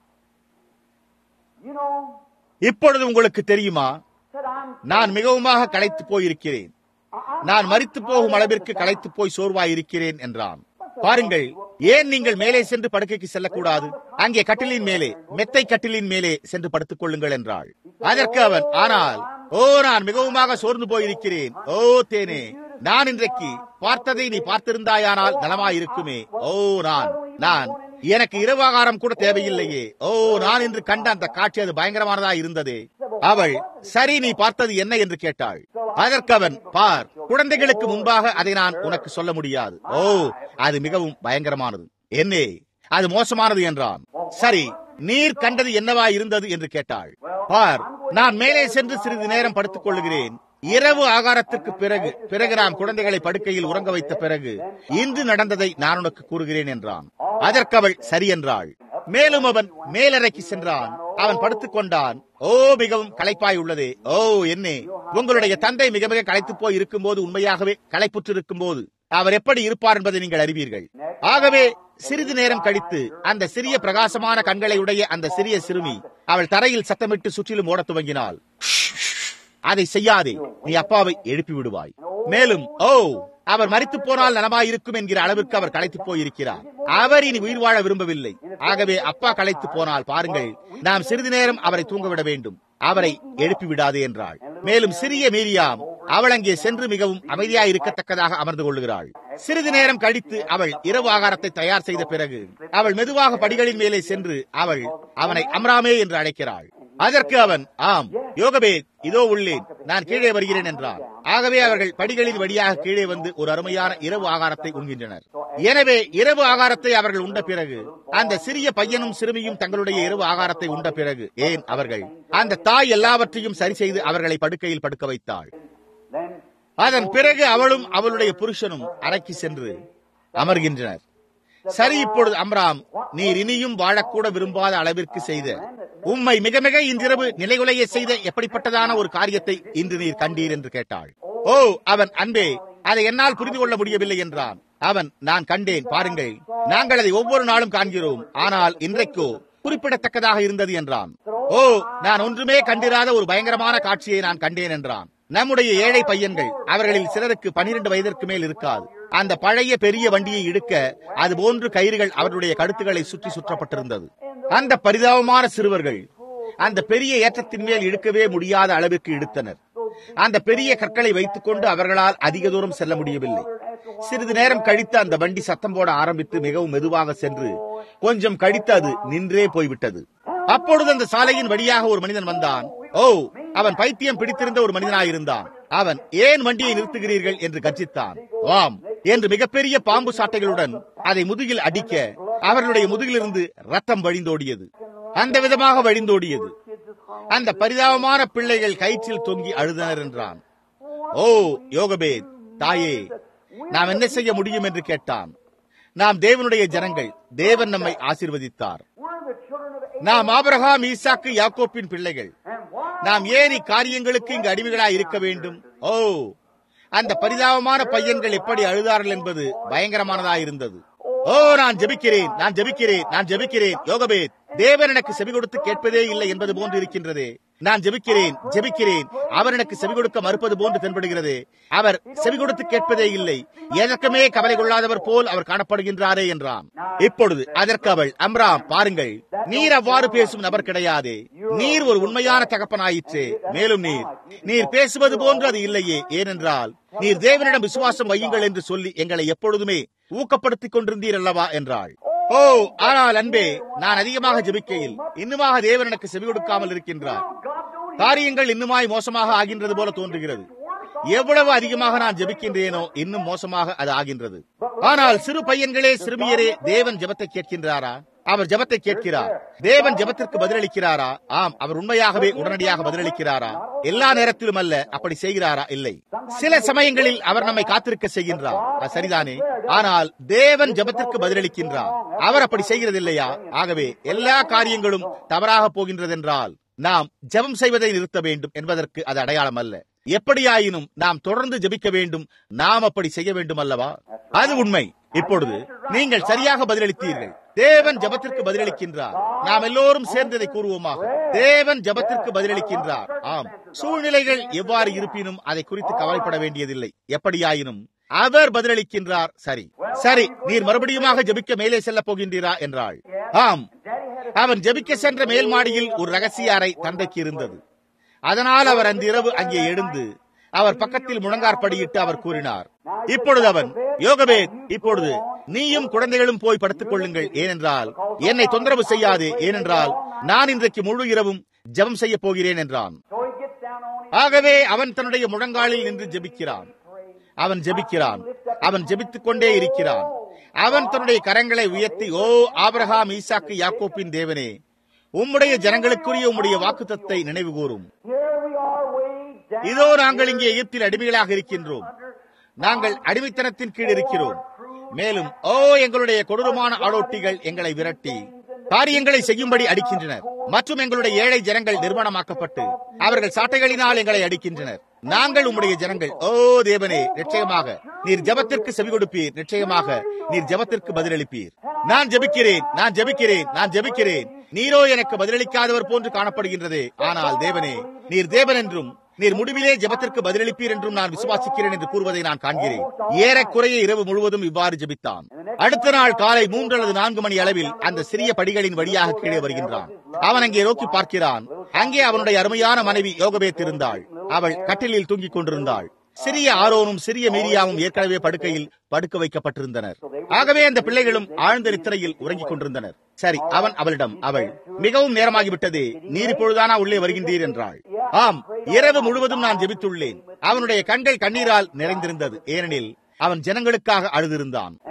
you know, இப்பொழுது உங்களுக்கு தெரியுமா said I'm. நான் மிகவுமாக களைத்து போயிருக்கிறேன் நான் மரித்து போகும் அளவிற்கு களைத்து போய் சோர்வாய் இருக்கிறேன் என்றான் பாருங்கள் ஏன் நீங்கள் மேலே சென்று படுக்கைக்கு செல்லக்கூடாது அங்கே கட்டிலின் மேலே மெத்தை கட்டிலின் மேலே சென்று படுத்துக் கொள்ளுங்கள் என்றாள் அதற்கு அவன் ஆனால் ஓ நான் மிகவுமாக சோர்ந்து போயிருக்கிறேன் ஓ தேனே நான் இன்றைக்கு பார்த்ததை நீ பார்த்திருந்தாயானால் நலமாயிருக்குமே ஓ நான் நான் எனக்கு இரவாகாரம் கூட தேவையில்லையே ஓ நான் இன்று கண்ட அந்த காட்சி அது பயங்கரமானதா இருந்ததே அவள் சரி நீ பார்த்தது என்ன என்று கேட்டாள் அதற்கு அவன் பார் குழந்தைகளுக்கு முன்பாக அதை நான் உனக்கு சொல்ல முடியாது ஓ அது மிகவும் பயங்கரமானது என்னே அது மோசமானது என்றான் சரி நீர் கண்டது என்னவா இருந்தது என்று கேட்டாள் பார் நான் மேலே சென்று சிறிது நேரம் படுத்துக் கொள்ளுகிறேன் இரவு ஆகாரத்திற்கு பிறகு பிறகு நாம் குழந்தைகளை படுக்கையில் உறங்க வைத்த பிறகு இன்று நடந்ததை நான் உனக்கு கூறுகிறேன் என்றான் அதற்கு அவள் சரி என்றாள் மேலும் அவன் மேலறைக்கு சென்றான் அவன் படுத்துக் கொண்டான் ஓ மிகவும் களைப்பாய் உள்ளதே ஓ என்னே உங்களுடைய தந்தை மிக மிக களைத்து போய் இருக்கும்போது உண்மையாகவே களைப்புற்று இருக்கும்போது அவர் எப்படி இருப்பார் என்பதை நீங்கள் அறிவீர்கள் ஆகவே சிறிது நேரம் கழித்து அந்த சிறிய பிரகாசமான கண்களை உடைய அந்த சிறிய சிறுமி அவள் தரையில் சத்தமிட்டு சுற்றிலும் ஓடத் துவங்கினாள் அதை செய்யாதே நீ அப்பாவை எழுப்பி விடுவாய் மேலும் ஓ அவர் மறித்து போனால் நலமாயிருக்கும் என்கிற அளவிற்கு அவர் களைத்து போயிருக்கிறார் அவர் இனி உயிர் வாழ விரும்பவில்லை ஆகவே அப்பா களைத்து போனால் பாருங்கள் நாம் சிறிது நேரம் அவரை தூங்கவிட வேண்டும் அவரை எழுப்பி விடாதே என்றாள் மேலும் சிறிய மீரியாம் அவள் அங்கே சென்று மிகவும் அமைதியாய் இருக்கத்தக்கதாக அமர்ந்து கொள்ளுகிறாள் சிறிது நேரம் கழித்து அவள் இரவு ஆகாரத்தை தயார் செய்த பிறகு அவள் மெதுவாக படிகளின் மேலே சென்று அவள் அவனை அம்ராமே என்று அழைக்கிறாள் அதற்கு அவன் ஆம் யோகபேத் இதோ உள்ளேன் நான் கீழே வருகிறேன் என்றார் ஆகவே அவர்கள் படிகளின் வழியாக கீழே வந்து ஒரு அருமையான இரவு ஆகாரத்தை உண்கின்றனர் எனவே இரவு ஆகாரத்தை அவர்கள் உண்ட பிறகு அந்த சிறிய பையனும் சிறுமியும் தங்களுடைய இரவு ஆகாரத்தை உண்ட பிறகு ஏன் அவர்கள் அந்த தாய் எல்லாவற்றையும் சரி செய்து அவர்களை படுக்கையில் படுக்க வைத்தாள் Then அதன் பிறகு அவளும் அவளுடைய புருஷனும் அறைக்கு சென்று அமர்கின்றனர் சரி இப்பொழுது அம்ராம் நீர் இனியும் வாழக்கூட விரும்பாத அளவிற்கு செய்த உம்மை மிக மிக இன்றிரவு நிலைகுலைய செய்த எப்படிப்பட்டதான ஒரு காரியத்தை இன்று நீர் கண்டீர் என்று கேட்டாள் ஓ அவன் அன்பே அதை என்னால் புரிந்து கொள்ள முடியவில்லை என்றான் அவன் நான் கண்டேன் பாருங்கள் நாங்கள் அதை ஒவ்வொரு நாளும் காண்கிறோம் ஆனால் இன்றைக்கோ குறிப்பிடத்தக்கதாக இருந்தது என்றான் ஓ நான் ஒன்றுமே கண்டிராத ஒரு பயங்கரமான காட்சியை நான் கண்டேன் என்றான் நம்முடைய ஏழை பையன்கள் அவர்களில் சிலருக்கு பனிரெண்டு வயதிற்கு மேல் இருக்காது அந்த பழைய பெரிய வண்டியை இழுக்க அது போன்று கயிறுகள் அவருடைய கழுத்துக்களை சுற்றி சுற்றப்பட்டிருந்தது அந்த பரிதாபமான சிறுவர்கள் அந்த பெரிய ஏற்றத்தின் மேல் இழுக்கவே முடியாத அளவிற்கு இழுத்தனர் அந்த பெரிய கற்களை வைத்துக் கொண்டு அவர்களால் அதிக தூரம் செல்ல முடியவில்லை சிறிது நேரம் கழித்து அந்த வண்டி சத்தம் போட ஆரம்பித்து மிகவும் மெதுவாக சென்று கொஞ்சம் கழித்து அது நின்றே போய்விட்டது அப்பொழுது அந்த சாலையின் வழியாக ஒரு மனிதன் வந்தான் ஓ அவன் பைத்தியம் பிடித்திருந்த ஒரு மனிதனாயிருந்தான் அவன் ஏன் வண்டியை நிறுத்துகிறீர்கள் என்று கர்ஜித்தான் வாம் என்று மிகப்பெரிய பாம்பு சாட்டைகளுடன் அதை முதுகில் அடிக்க அவர்களுடைய முதுகிலிருந்து ரத்தம் வழிந்தோடியது அந்த விதமாக வழிந்தோடியது அந்த பரிதாபமான பிள்ளைகள் கயிற்றில் தொங்கி அழுதனர் என்றான் ஓ யோகபேத் தாயே நாம் என்ன செய்ய முடியும் என்று கேட்டான் நாம் தேவனுடைய ஜனங்கள் தேவன் நம்மை ஆசீர்வதித்தார் we're the children of Abraham. நாம் ஆபிரகாம் ஈசாக்கு யாக்கோப்பின் பிள்ளைகள் And why? நாம் ஏன் இக்காரியங்களுக்கு இங்கு அடிமைகளாய் இருக்க வேண்டும் ஓ அந்த பரிதாபமான பையன்கள் எப்படி அழுதார்கள் என்பது பயங்கரமானதாய் இருந்தது ஓ நான் ஜெபிக்கிறேன் நான் ஜெபிக்கிறேன் நான் ஜெபிக்கிறேன் யோகபேத் தேவன் எனக்கு செவி கொடுத்து கேட்பதே இல்லை என்பது போன்று இருக்கின்றதே நான் ஜெபிக்கிறேன் ஜெபிக்கிறேன் அவர் எனக்கு செவி கொடுக்க மறுப்பது போன்று தென்படுகிறதே அவர் செவி கொடுத்து கேட்பதே இல்லை எதற்குமே கவலை கொள்ளாதவர் போல் அவர் காணப்படுகின்றாரே என்றான் இப்பொழுது அதற்கு அவள் அம்ராம் பாருங்கள் நீர் அவ்வாறு பேசும் நபர் கிடையாதே நீர் ஒரு உண்மையான தகப்பனாயிற்றே மேலும் நீர் நீர் பேசுவது போன்று அது இல்லையே ஏனென்றால் நீர் தேவனிடம் விசுவாசம் வையுங்கள் என்று சொல்லி எங்களை எப்பொழுதுமே ஊக்கப்படுத்திக் கொண்டிருந்தீர் அல்லவா என்றாள் ஓ ஆனால் அன்பே நான் அதிகமாக ஜெபிக்கையில் இன்னுமாக தேவன் எனக்கு செவி கொடுக்காமல் இருக்கின்றார் காரியங்கள் இன்னுமாய் மோசமாக ஆகின்றது போல தோன்றுகிறது எவ்வளவு அதிகமாக நான் ஜெபிக்கின்றேனோ இன்னும் மோசமாக அது ஆகின்றது ஆனால் சிறு பையன்களே சிறுமியரே தேவன் ஜெபத்தை கேட்கின்றாரா அவர் ஜெபத்தை கேட்கிறார் தேவன் ஜெபத்திற்கு பதிலளிக்கிறாரா ஆம் அவர் உண்மையாகவே உடனடியாக பதிலளிக்கிறாரா எல்லா நேரத்திலும் அல்ல அப்படி செய்கிறாரா இல்லை சில சமயங்களில் அவர் நம்மை காத்திருக்க செய்கின்றார் அது சரிதானே ஆனால் தேவன் ஜெபத்திற்கு பதிலளிக்கின்றார் அவர் அப்படி செய்கிறது இல்லையா ஆகவே எல்லா காரியங்களும் தவறாக போகின்றதென்றால் நாம் ஜெபம் செய்வதை நிறுத்த வேண்டும் என்பதற்கு அது அடையாளம் அல்ல எப்படியாயினும் நாம் தொடர்ந்து ஜெபிக்க வேண்டும் நாம் அப்படி செய்ய வேண்டும் அல்லவா அது உண்மை இப்பொழுது நீங்கள் சரியாக பதிலளித்தீர்கள் தேவன் ஜபத்திற்கு பதிலளிக்கின்றார் நாம் எல்லோரும் சேர்ந்ததை கூறுவோமாக தேவன் ஜபத்திற்கு பதிலளிக்கின்றார் ஆம் சூழ்நிலைகள் எவ்வாறு இருப்பினும் அதை குறித்து கவலைப்பட வேண்டியதில்லை எப்படியாயினும் அவர் பதிலளிக்கின்றார் சரி சரி நீர் மறுபடியுமாக ஜபிக்க மேலே செல்ல போகின்றீரா என்றாள் ஆம் அவன் ஜபிக்க சென்ற மேல் மாடியில் ஒரு ரகசிய அறை தந்தைக்கு இருந்தது அதனால் அவர் அந்த இரவு அங்கே எழுந்து அவர் பக்கத்தில் முழங்கார்படியிட்டு அவர் கூறினார் இப்பொழுது அவன் யோகவே இப்பொழுது நீயும் குழந்தைகளும் போய் படுத்துக் கொள்ளுங்கள் ஏனென்றால் என்னை தொந்தரவு செய்யாதே ஏனென்றால் நான் இன்றைக்கு முழு இரவும் ஜெபம் செய்ய போகிறேன் என்றான் So he gets down on his ஆகவே அவன் தன்னுடைய முழங்காலில் நின்று ஜெபிக்கிறான் அவன் ஜெபிக்கிறான் அவன் ஜெபித்துக் கொண்டே இருக்கிறான் அவன் தன்னுடைய கரங்களை உயர்த்தி ஓ ஆபிரகாம் ஈசாக்கு யாக்கோப்பின் தேவனே உம்முடைய ஜனங்களுக்குரிய உம்முடைய வாக்குத்தத்தை நினைவு கூறும் Here we are way down. இதோ நாங்கள் இங்கே எகிப்தில் அடிமைகளாக இருக்கின்றோம் நாங்கள் அடிமைத்தனத்தின் கீழ் இருக்கிறோம் மேலும் ஓ எங்களுடைய கொடூரமான ஆளோட்டிகள் எங்களை விரட்டி காரியங்களை செய்யும்படி அடிக்கின்றனர் மற்றும் எங்களுடைய ஏழை ஜனங்கள் நிர்மாணமாக்கப்பட்டு அவர்கள் சாட்டைகளினால் எங்களை அடிக்கின்றனர் நாங்கள் உம்முடைய ஜனங்கள் ஓ தேவனே நிச்சயமாக நீர் ஜெபத்திற்கு செவி கொடுப்பீர் நிச்சயமாக நீர் ஜெபத்திற்கு பதிலளிப்பீர் நான் ஜெபிக்கிறேன் நான் ஜெபிக்கிறேன் நான் ஜெபிக்கிறேன் நீரோ எனக்கு பதிலளிக்காதவர் போன்று காணப்படுகின்றதே ஆனால் தேவனே நீர் தேவன் என்றும் நீர் முடிவிலே ஜெபத்திற்கு பதிலளிப்பீர் என்றும் நான் விசுவாசிக்கிறேன் என்று கூறுவதை நான் காண்கிறேன் ஏறக்குறைய இரவு முழுவதும் இவ்வாறு ஜெபித்தான் அடுத்த நாள் காலை மூன்று அல்லது நான்கு மணி அளவில் அந்த சிறிய படிகளின் வழியாக கீழே வருகின்றான் அவன் அங்கே நோக்கி பார்க்கிறான் அங்கே அவனுடைய அருமையான மனைவி யோகபேத் இருந்தாள் அவள் கட்டிலில் தூங்கிக் கொண்டிருந்தாள் சிறிய ஆரோனும் சிறிய மீரியாவும் ஏற்கனவே படுக்கையில் படுக்க வைக்கப்பட்டிருந்தனர் ஆகவே அந்த பிள்ளைகளும் ஆழ்ந்த நித்திரையில் உறங்கிக் கொண்டிருந்தனர் சரி அவன் அவளிடம் அவள் மிகவும் நேரமாகிவிட்டதே நீர் இப்பொழுதானா உள்ளே வருகின்றீர் என்றாள் ஆம் இரவு முழுவதும் நான் ஜெபித்துள்ளேன் அவனுடைய கண்கள் கண்ணீரால் நிறைந்திருந்தது ஏனெனில் அவன் ஜனங்களுக்காக அழுதிருந்தான் And she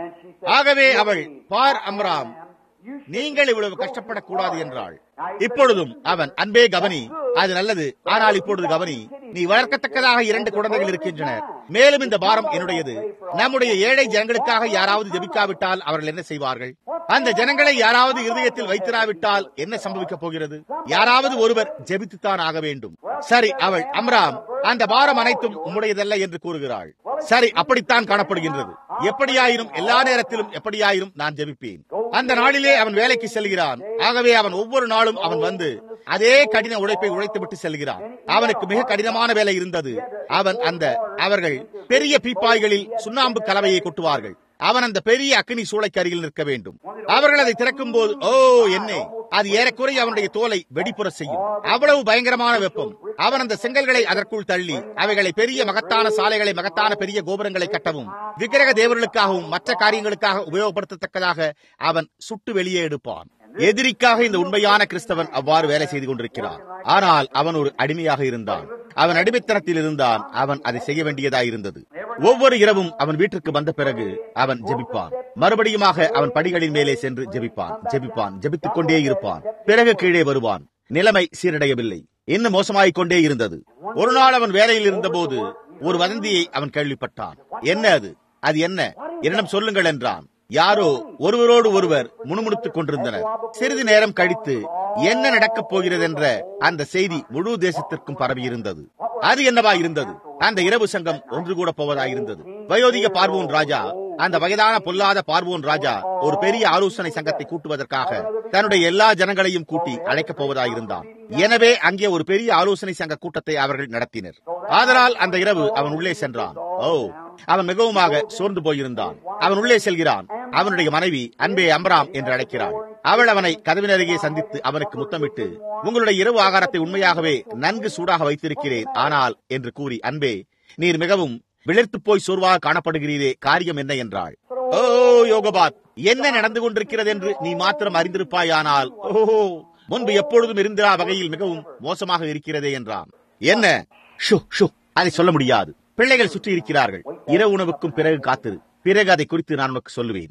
ஆகவே அவள் பார் அம்ராம் நீங்கள் இவ்வளவு கஷ்டப்படக்கூடாது என்றாள் இப்பொழுதும் அவன் அன்பே கவனி அது நல்லது ஆனால் இப்பொழுது கவனி நீ வளர்க்கத்தக்கதாக இரண்டு குழந்தைகள் இருக்கின்றனர் மேலும் இந்த பாரம் என்னுடையது நம்முடைய ஏழை ஜனங்களுக்காக யாராவது ஜெபிக்காவிட்டால் அவர்கள் என்ன செய்வார்கள் அந்த ஜனங்களை யாராவது இருதயத்தில் வைத்திராவிட்டால் என்ன சம்பவிக்கப் போகிறது யாராவது ஒருவர் ஜெபித்துத்தான் ஆக வேண்டும் சரி அவள் அம்ராம் அந்த பாரம் அனைத்தும் உம்முடையதல்ல என்று கூறுகிறாள் சரி அப்படித்தான் காணப்படுகின்றது எப்படியாயினும் எல்லா நேரத்திலும் எப்படியாயினும் நான் ஜெபிப்பேன் அந்த நாளிலே அவன் வேலைக்கு செல்கிறான் ஆகவே அவன் ஒவ்வொரு நாளும் அவன் வந்து அதே கடின உழைப்பை உழைத்துவிட்டு செல்கிறான் அவனுக்கு மிக கடினமான வேலை இருந்தது அவன் அந்த அவர்கள் பெரிய பீப்பாய்களில் சுண்ணாம்பு கலவையை கொட்டுவார்கள் அவன் அந்த பெரிய அக்கினி சூளைக்கு அருகில் நிற்க வேண்டும் அவர்கள் அதை திறக்கும் போது ஓ என்னே அது ஏறக்குறைய அவனுடைய தோலை வெடிப்புற செய்யும் அவ்வளவு பயங்கரமான வெப்பம் அவன் அந்த செங்கல்களை அதற்குள் தள்ளி அவைகளை பெரிய மகத்தான சாலைகளை மகத்தான பெரிய கோபுரங்களை கட்டவும் விக்கிரக தேவர்களுக்காகவும் மற்ற காரியங்களுக்காக உபயோகப்படுத்தத்தக்கதாக அவன் சுட்டு வெளியே எடுப்பான் எதிரிக்காக இந்த உண்மையான கிறிஸ்தவன் அவ்வாறு வேலை செய்து கொண்டிருக்கிறான் ஆனால் அவன் ஒரு அடிமையாக இருந்தான் அவன் அடிமைத்தனத்தில் இருந்தான் அவன் அதை செய்ய வேண்டியதாய் இருந்தது ஒவ்வொரு இரவும் அவன் வீட்டிற்கு வந்த பிறகு அவன் ஜெபிப்பான் மறுபடியுமாக அவன் படிகளின் மேலே சென்று ஜெபிப்பான் ஜெபிப்பான் ஜெபித்துக் கொண்டே இருப்பான் பிறகு கீழே வருவான் நிலைமை சீரடையவில்லை இன்னும் மோசமாகிக் கொண்டே இருந்தது ஒரு நாள் அவன் வேலையில் இருந்தபோது ஒரு வதந்தியை அவன் கேள்விப்பட்டான் என்ன அது அது என்ன என்னிடம் சொல்லுங்கள் என்றான் யாரோ ஒருவரோடு ஒருவர் முணுமுணுத்துக் கொண்டிருந்தனர் சிறிது நேரம் கழித்து என்ன நடக்கப் போகிறது என்ற அந்த செய்தி முழு தேசத்திற்கும் பரவியிருந்தது அது என்னவா இருந்தது அந்த இரவு சங்கம் ஒன்று கூட போவதா இருந்தது வயோதிக பார்வோன் ராஜா அந்த வயதான பொல்லாத பார்வோன் ராஜா ஒரு பெரிய ஆலோசனை சங்கத்தை கூட்டுவதற்காக தன்னுடைய எல்லா ஜனங்களையும் கூட்டி அழைக்கப் போவதா இருந்தான் எனவே அங்கே ஒரு பெரிய ஆலோசனை சங்க கூட்டத்தை அவர்கள் நடத்தினர் ஆதலால் அந்த இரவு அவன் உள்ளே சென்றான் ஓ அவன் மிகவுமாக சோர்ந்து போயிருந்தான் அவன் உள்ளே செல்கிறான் அவனுடைய மனைவி அன்பே அம்ராம் என்று அழைக்கிறாள் அவள் அவனை கதவின் அருகே சந்தித்து அவனுக்கு முத்தமிட்டு உங்களுடைய இரவு ஆகாரத்தை உண்மையாகவே நன்கு சூடாக வைத்திருக்கிறேன் ஆனால் என்று கூறி அன்பே நீர் மிகவும் விளிர்த்து போய் சோர்வாக காணப்படுகிறீரே காரியம் என்ன என்றாள் ஓ யோகபாத் என்ன நடந்து கொண்டிருக்கிறது என்று நீ மாத்திரம் அறிந்திருப்பாயானால் ஓஹோ முன்பு எப்பொழுதும் இருந்த வகையில் மிகவும் மோசமாக இருக்கிறதே என்றான் என்ன ஷு ஷு அதை சொல்ல முடியாது பிள்ளைகள் சுற்றி இருக்கிறார்கள் இரவு உணவுக்கும் பிறகு காத்திரு பிறகு அதை குறித்து நான் உனக்கு சொல்லுவேன்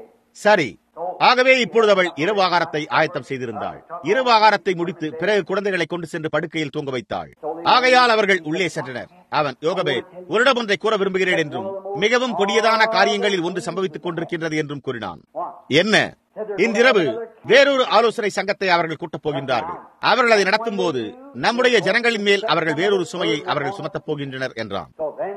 சரி ஆகவே இப்பொழுது அவள் இரவு ஆகாரத்தை ஆயத்தம் செய்திருந்தாள் இரவு ஆகாரத்தை முடித்து பிறகு குழந்தைகளை கொண்டு சென்று படுக்கையில் தூங்க வைத்தாள் ஆகையால் அவர்கள் உள்ளே சென்றனர் அவன் யோகபே உன்னிடம் ஒன்றை கூற விரும்புகிறேன் என்றும் மிகவும் கொடியதான காரியங்களில் ஒன்று சம்பவித்துக் கொண்டிருக்கின்றது என்றும் கூறினான் என்ன இன்றிரவு வேறொரு ஆலோசனை சங்கத்தை அவர்கள் கூட்டப் போகின்றார்கள் அவர்கள் அதை நடத்தும் போது நம்முடைய ஜனங்களின் மேல் அவர்கள் வேறொரு சுமையை அவர்கள் சுமத்தப் போகின்றனர் என்றான்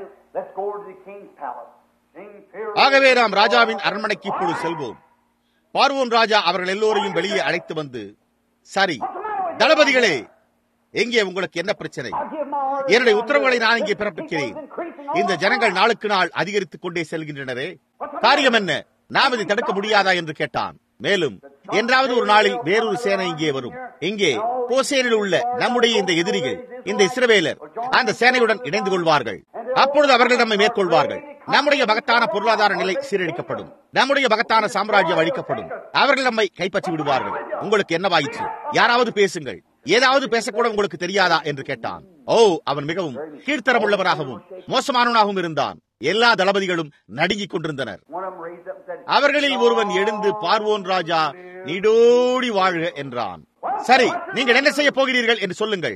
ஆகவே நாம் ராஜாவின் அரண்மனைக்கு இப்பொழுது செல்வோம் பார்வோன் ராஜா அவர்கள் எல்லோரையும் வெளியே அழைத்து வந்து சரி தளபதிகளே எங்கே உங்களுக்கு என்ன பிரச்சனை என்னுடைய உத்தரவுகளை நான் இங்கே பிறப்பிக்கிறேன் இந்த ஜனங்கள் நாளுக்கு நாள் அதிகரித்துக் கொண்டே செல்கின்றனரே காரியம் என்ன நாம் இதை தடுக்க முடியாதா என்று கேட்டான் மேலும் என்றாவது ஒரு நாளில் வேறொரு சேனை இங்கே வரும் இங்கே போசேனில் உள்ள நம்முடைய இந்த எதிரிகள் இந்த இஸ்ரவேலர் அந்த சேனையுடன் இணைந்து கொள்வார்கள் அப்பொழுது அவர்கள் நம்மை மேற்கொள்வார்கள் நம்முடைய மகத்தான பொருளாதார நிலை சீரழிக்கப்படும் நம்முடைய மகத்தான சாம்ராஜ்யம் அழிக்கப்படும் அவர்கள் நம்மை கைப்பற்றி விடுவார்கள் உங்களுக்கு என்னவாயிற்று யாராவது பேசுங்கள் ஏதாவது பேசக்கூட உங்களுக்கு தெரியாதா என்று கேட்டான் ஓ அவன் மிகவும் கீழ்த்தரம் உள்ளவராகவும் மோசமானவனாகவும் இருந்தான் எல்லா தளபதிகளும் நடுங்கிக் கொண்டிருந்தனர் அவர்களில் ஒருவன் எழுந்து பார்வோன் ராஜா நீடோடி வாழ்க என்றான் சரி நீங்கள் என்ன செய்ய போகிறீர்கள் என்று சொல்லுங்கள்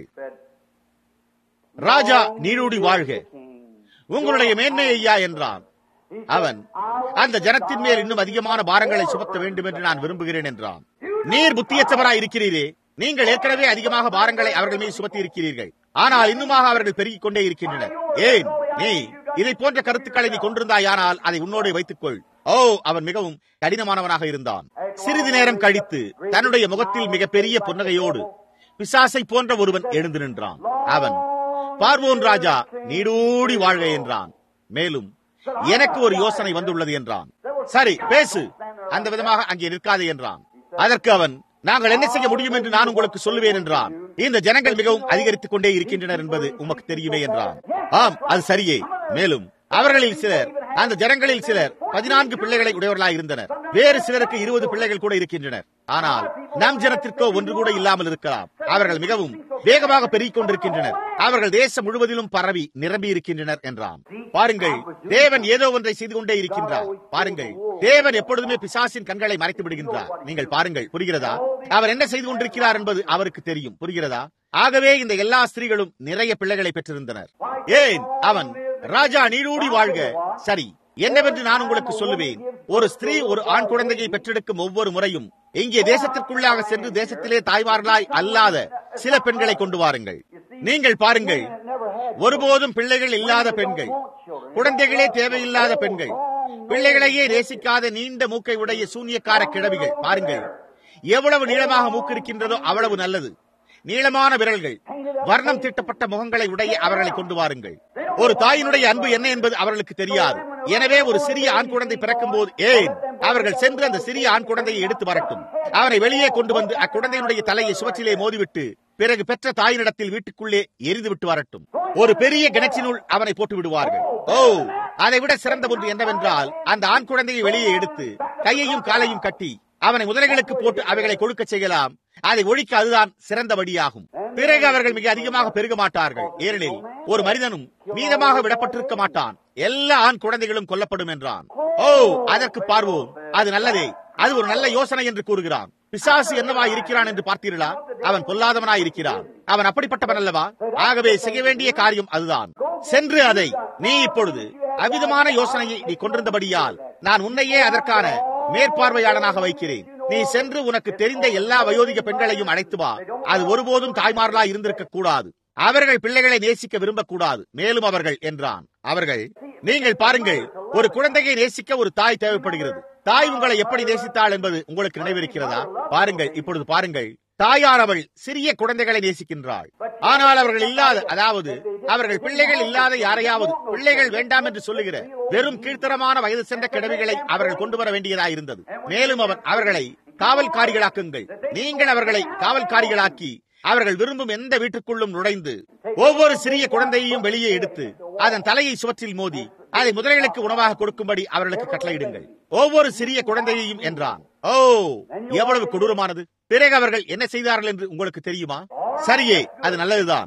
ராஜா நீடோடி வாழ்க உங்களுடைய மேன்மை ஐயா என்றான் அவன் அந்த ஜனத்தின் மேல் இன்னும் அதிகமான பாரங்களை சுமத்த வேண்டும் என்று நான் விரும்புகிறேன் என்றான் நீர் புத்தியற்றவராய் இருக்கிறீரே நீங்கள் ஏற்கனவே அதிகமாக பாரங்களை அவர்கள் மீது சுமத்தி இருக்கிறீர்கள் ஆனால் இன்னுமாக அவர்கள் பெருகிக் கொண்டே இருக்கின்றனர் ஏன் நீ இதை போன்ற கருத்துக்களை நீ கொண்டிருந்தாயானால் அதை உன்னோடு வைத்துக்கொள் ஓ அவன் மிகவும் கடினமானவனாக இருந்தான் சிறிது நேரம் கழித்து தன்னுடைய முகத்தில் மிகப்பெரிய புன்னகையோடு பிசாசை போன்ற ஒருவன் எழுந்து நின்றான் அவன் பார்வோன் ராஜா நீடூடி வாழ்க என்றான் மேலும் எனக்கு ஒரு யோசனை வந்துள்ளது என்றான் சரி பேசு அந்த விதமாக அங்கே நிற்காதே என்றான் அதற்கு அவன் நாங்கள் என்ன செய்ய முடியும் என்று நான் உங்களுக்கு சொல்லுவேன் என்றான் இந்த ஜனங்கள் மிகவும் அதிகரித்துக் கொண்டே இருக்கின்றனர் என்பது உமக்கு தெரியுமே என்றான் ஆம் அது சரியே மேலும் அவர்களில் சிலர் அந்த ஜனங்களில் சிலர் பதினான்கு பிள்ளைகளை உடையவர்களாக இருந்தனர் வேறு சிலருக்கு இருபது பிள்ளைகள் கூட இருக்கின்றனர் ஆனால் நம் ஜனத்திற்கோ ஒன்று கூட இல்லாமல் இருக்கலாம் அவர்கள் மிகவும் வேகமாக பெருகிக் கொண்டிருக்கின்றனர் அவர்கள் தேசம் முழுவதிலும் பரவி நிரம்பி இருக்கின்றனர் என்றான் பாருங்கள் தேவன் ஏதோ ஒன்றை செய்து கொண்டே இருக்கின்றார் பாருங்கள் தேவன் எப்பொழுதுமே பிசாசின் கண்களை மறைத்து விடுகின்றார் நீங்கள் பாருங்கள் புரிகிறதா அவர் என்ன செய்து கொண்டிருக்கிறார் என்பது அவருக்கு தெரியும் புரிகிறதா ஆகவே இந்த எல்லா ஸ்திரீகளும் நிறைய பிள்ளைகளை பெற்றிருந்தனர் ஏன் அவன் ராஜா நீடூடி வாழ்க சரி என்னவென்று நான் உங்களுக்கு சொல்லுவேன் ஒரு ஸ்திரீ ஒரு ஆண் குழந்தையை பெற்றெடுக்கும் ஒவ்வொரு முறையும் இங்கே தேசத்திற்குள்ளாக சென்று தேசத்திலே தாய்மார்களாய் அல்லாத சில பெண்களை கொண்டு வாருங்கள் நீங்கள் பாருங்கள் ஒருபோதும் பிள்ளைகள் இல்லாத பெண்கள் குழந்தைகளே தேவையில்லாத பெண்கள் பிள்ளைகளையே நேசிக்காத நீண்ட மூக்கை உடைய சூனியக்கார கிழவிகள் பாருங்கள் எவ்வளவு நீளமாக மூக்கு இருக்கின்றதோ அவ்வளவு நல்லது நீளமான விரல்கள் வர்ணம் தீட்டப்பட்ட முகங்களை உடைய அவர்களை கொண்டு வாருங்கள் ஒரு தாயினுடைய அன்பு என்ன என்பது அவர்களுக்கு தெரியாது எனவே ஒரு சிறிய ஆண் குழந்தை பிறக்கும் போது ஏன் அவர்கள் சென்று அந்த சிறிய ஆண் குழந்தையை எடுத்து வரட்டும் அவனை வெளியே கொண்டு வந்து அக்குழந்தையினுடைய தலையை சுவற்றிலே மோதிவிட்டு பிறகு பெற்ற தாயினிடத்தில் வீட்டுக்குள்ளே எரிந்து விட்டு வரட்டும் ஒரு பெரிய கிணற்றினுள் அவனை போட்டு விடுவார்கள் ஓ அதை விட சிறந்த ஒன்று என்னவென்றால் அந்த ஆண் குழந்தையை வெளியே எடுத்து கையையும் காலையும் கட்டி அவனை முதலைகளுக்கு போட்டு அவைகளை கொடுக்க செய்யலாம் அதை ஒழிக்க அதுதான் சிறந்த வழியாகும் பிறகு அவர்கள் மிக அதிகமாக பெருக மாட்டார்கள் ஏனெனில் ஒரு மனிதனும் மீதமாக விடப்பட்டிருக்க மாட்டான் எல்லா ஆண் குழந்தைகளும் கொல்லப்படும் என்றான் ஓ அதற்கு பார்வோம் அது நல்லதே அது ஒரு நல்ல யோசனை என்று கூறுகிறான் பிசாசு என்னவா இருக்கிறான் என்று பார்த்தீர்களா அவன் பொல்லாதவனாய் இருக்கிறான் அவன் அப்படிப்பட்டவன் அல்லவா ஆகவே செய்ய வேண்டிய காரியம் அதுதான் சென்று அதை நீ இப்பொழுது அவிதமான யோசனையை நீ கொண்டிருந்தபடியால் நான் உன்னையே அதற்கான மேற்பார்வையாளனாக வைக்கிறேன் நீ சென்று உனக்கு தெரிந்த எல்லா வயோதிக பெண்களையும் அழைத்து வா அது ஒருபோதும் தாய்மார்களா இருந்திருக்க கூடாது அவர்கள் பிள்ளைகளை நேசிக்க விரும்பக்கூடாது மேலும் அவர்கள் என்றான் அவர்கள் நீங்கள் பாருங்கள் ஒரு குழந்தையை நேசிக்க ஒரு தாய் தேவைப்படுகிறது தாய் உங்களை எப்படி நேசித்தாள் என்பது உங்களுக்கு நினைவிருக்கிறதா பாருங்கள் இப்பொழுது பாருங்கள் தாயானவள் சிறிய குழந்தைகளை நேசிக்கின்றாள் ஆனால் அவர்கள் இல்லாத அதாவது அவர்கள் பிள்ளைகள் இல்லாத யாரையாவது பிள்ளைகள் வேண்டாம் என்று சொல்லுகிற வெறும் கீழ்த்தரமான வயது சென்ற கிழவிகளை அவர்கள் கொண்டு வர வேண்டியதாயிருந்தது மேலும் அவன் அவர்களை காவல்காரிகளாக்குங்கள் நீங்கள் அவர்களை காவல்காரிகளாக்கி அவர்கள் விரும்பும் எந்த வீட்டுக்குள்ளும் நுழைந்து ஒவ்வொரு சிறிய குழந்தையையும் வெளியே எடுத்து அதன் தலையை சுவற்றில் மோதி அதை முதலைகளுக்கு உணவாக கொடுக்கும்படி அவர்களுக்கு கட்டளையிடுங்கள் ஒவ்வொரு சிறிய குழந்தையையும் என்றான் ஓ எவ்வளவு கொடூரமானது பிறகு அவர்கள் என்ன செய்தார்கள் என்று உங்களுக்கு தெரியுமா சரியே அது நல்லதுதான்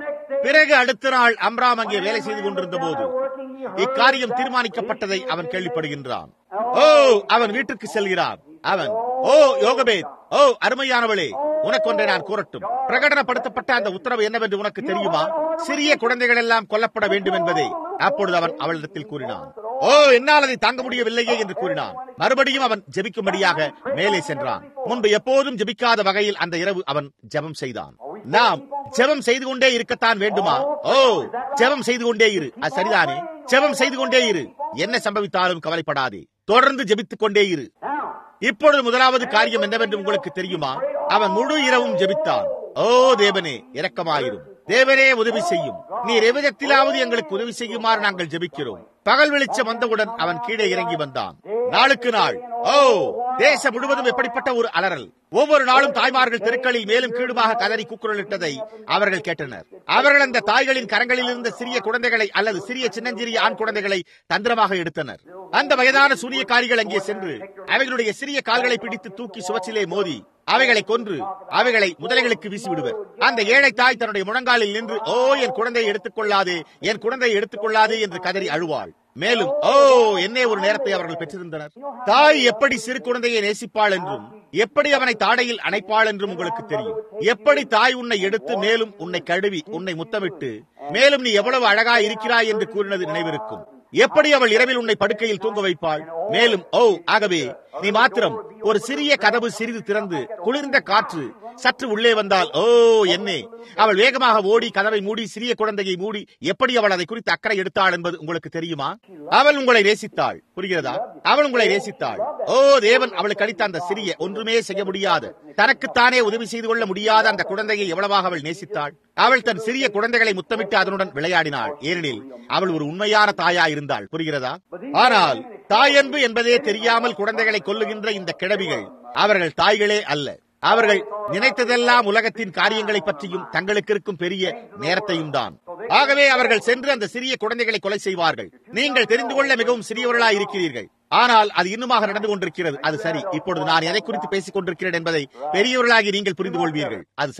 பிறகு அடுத்த நாள் அம்ராம் அங்கே வேலை செய்து கொண்டிருந்த போது இக்காரியம் தீர்மானிக்கப்பட்டதை அவன் கேள்விப்படுகின்றான் ஓ அவன் வீட்டுக்கு செல்கிறான் அவன் ஓ யோகபேத் ஓ அருமையானவளே உனக்கொன்றை நான் கூறட்டும் பிரகடனப்படுத்தப்பட்ட அந்த உத்தரவு என்னவென்று உனக்கு தெரியுமா சிறிய குழந்தைகள் எல்லாம் கொல்லப்பட வேண்டும் என்பதை அப்பொழுது அவன் அவளிடத்தில் கூறினான் ஓ என்னால் அதை தாங்க முடியவில்லையே என்று கூறினான் மறுபடியும் அவன் ஜெபிக்கும்படியாக மேலே சென்றான் முன்பு எப்போதும் ஜெபிக்காத வகையில் அந்த இரவு அவன் ஜெபம் செய்தான் நாம் ஜெபம் செய்து கொண்டே இருக்கத்தான் வேண்டுமா ஓ ஜெபம் செய்து கொண்டே இரு அது சரிதானே ஜெபம் செய்து கொண்டே இரு என்ன சம்பவித்தாலும் கவலைப்படாதே தொடர்ந்து ஜெபித்துக் கொண்டே இரு இப்பொழுது முதலாவது காரியம் என்னவென்று உங்களுக்கு தெரியுமா அவன் முழு இரவும் ஜெபித்தான் ஓ தேவனே இரக்கமாயிரும் தேவனே உதவி செய்யும் நீர் எவ்விதத்திலாவது எங்களுக்கு உதவி செய்யுமாறு நாங்கள் ஜெபிக்கிறோம் பகல் வெளிச்சம் வந்தவுடன் அவன் கீழே இறங்கி வந்தான் நாளுக்கு நாள் ஓ தேசம் முழுவதும் எப்படிப்பட்ட ஒரு அலறல் ஒவ்வொரு நாளும் தாய்மார்கள் தெருக்களில் மேலும் கீழுமாக கதறி கூக்குரலிட்டதை அவர்கள் கேட்டனர் அவர்கள் அந்த தாய்களின் கரங்களில் இருந்த சிறிய குழந்தைகளை அல்லது சிறிய சின்னஞ்சிறிய ஆண் குழந்தைகளை தந்திரமாக எடுத்தனர் அந்த வயதான சூரியக்காரிகள் அங்கே சென்று அவைகளுடைய சிறிய கால்களை பிடித்து தூக்கி சுவற்றிலே மோதி அவைகளை கொன்று அவைகளை முதலைகளுக்கு வீசிவிடுவர் அந்த ஏழை தாய் தன்னுடைய முழங்காலில் நின்று ஓ என் குழந்தையை எடுத்துக் கொள்ளாதே என் குழந்தையை எடுத்துக் கொள்ளாதே என்று கதறி அழுவாள் மேலும் ஓ என்னே ஒரு நேரத்தை அவர்கள் பெற்றிருந்தனர் தாய் எப்படி சிறு குழந்தையை நேசிப்பாள் என்றும் எப்படி அவனை தாடையில் அணைப்பாள் என்றும் உங்களுக்கு தெரியும் எப்படி தாய் உன்னை எடுத்து மேலும் உன்னை கழுவி உன்னை முத்தமிட்டு மேலும் நீ எவ்வளவு அழகா இருக்கிறாய் என்று கூறினது நினைவிருக்கும் எப்படி அவள் இரவில் உன்னை படுக்கையில் தூங்க வைப்பாள் மேலும் ஓ ஆகவே நீ மாத்திரம் ஒரு சிறிய கதவு சிறிது திறந்து குளிர்ந்த காற்று சற்று உள்ளே வந்தால் ஓ என்னே அவள் வேகமாக ஓடி கதவை மூடி சிறிய குழந்தையை மூடி எப்படி அவள் அதை குறித்து அக்கறை எடுத்தாள் என்பது உங்களுக்கு தெரியுமா அவள் உங்களை நேசித்தாள் புரிகிறதா அவள் உங்களை நேசித்தாள் ஓ தேவன் அவளுக்கு அளித்த அந்த சிறிய ஒன்றுமே செய்ய முடியாத தனக்குத்தானே உதவி செய்து கொள்ள முடியாத அந்த குழந்தையை எவ்வளவாக அவள் நேசித்தாள் அவள் தன் சிறிய குழந்தைகளை முத்தமிட்டு அதனுடன் விளையாடினாள் ஏனெனில் அவள் ஒரு உண்மையான தாயா இருந்தாள் புரிகிறதா ஆனால் தாயன்பு என்பதே தெரியாமல் குழந்தைகளை கொல்லுகின்ற இந்த கிழவிகள் அவர்கள் தாய்களே அல்ல அவர்கள் நினைத்ததெல்லாம் உலகத்தின் காரியங்களை பற்றியும் தங்களுக்கு இருக்கும் பெரிய நேரத்தையும் தான் ஆகவே அவர்கள் சென்று அந்த சிறிய குழந்தைகளை கொலை செய்வார்கள் நீங்கள் தெரிந்து கொள்ள மிகவும் சிறியவர்களாய் இருக்கிறீர்கள் ஆனால் அது இன்னுமாக நடந்து கொண்டிருக்கிறது அது சரி இப்பொழுது நான் எதை குறித்து பேசிக் கொண்டிருக்கிறேன் என்பதை பெரியவர்களாகி நீங்கள் புரிந்து கொள்வீர்கள் அது சரி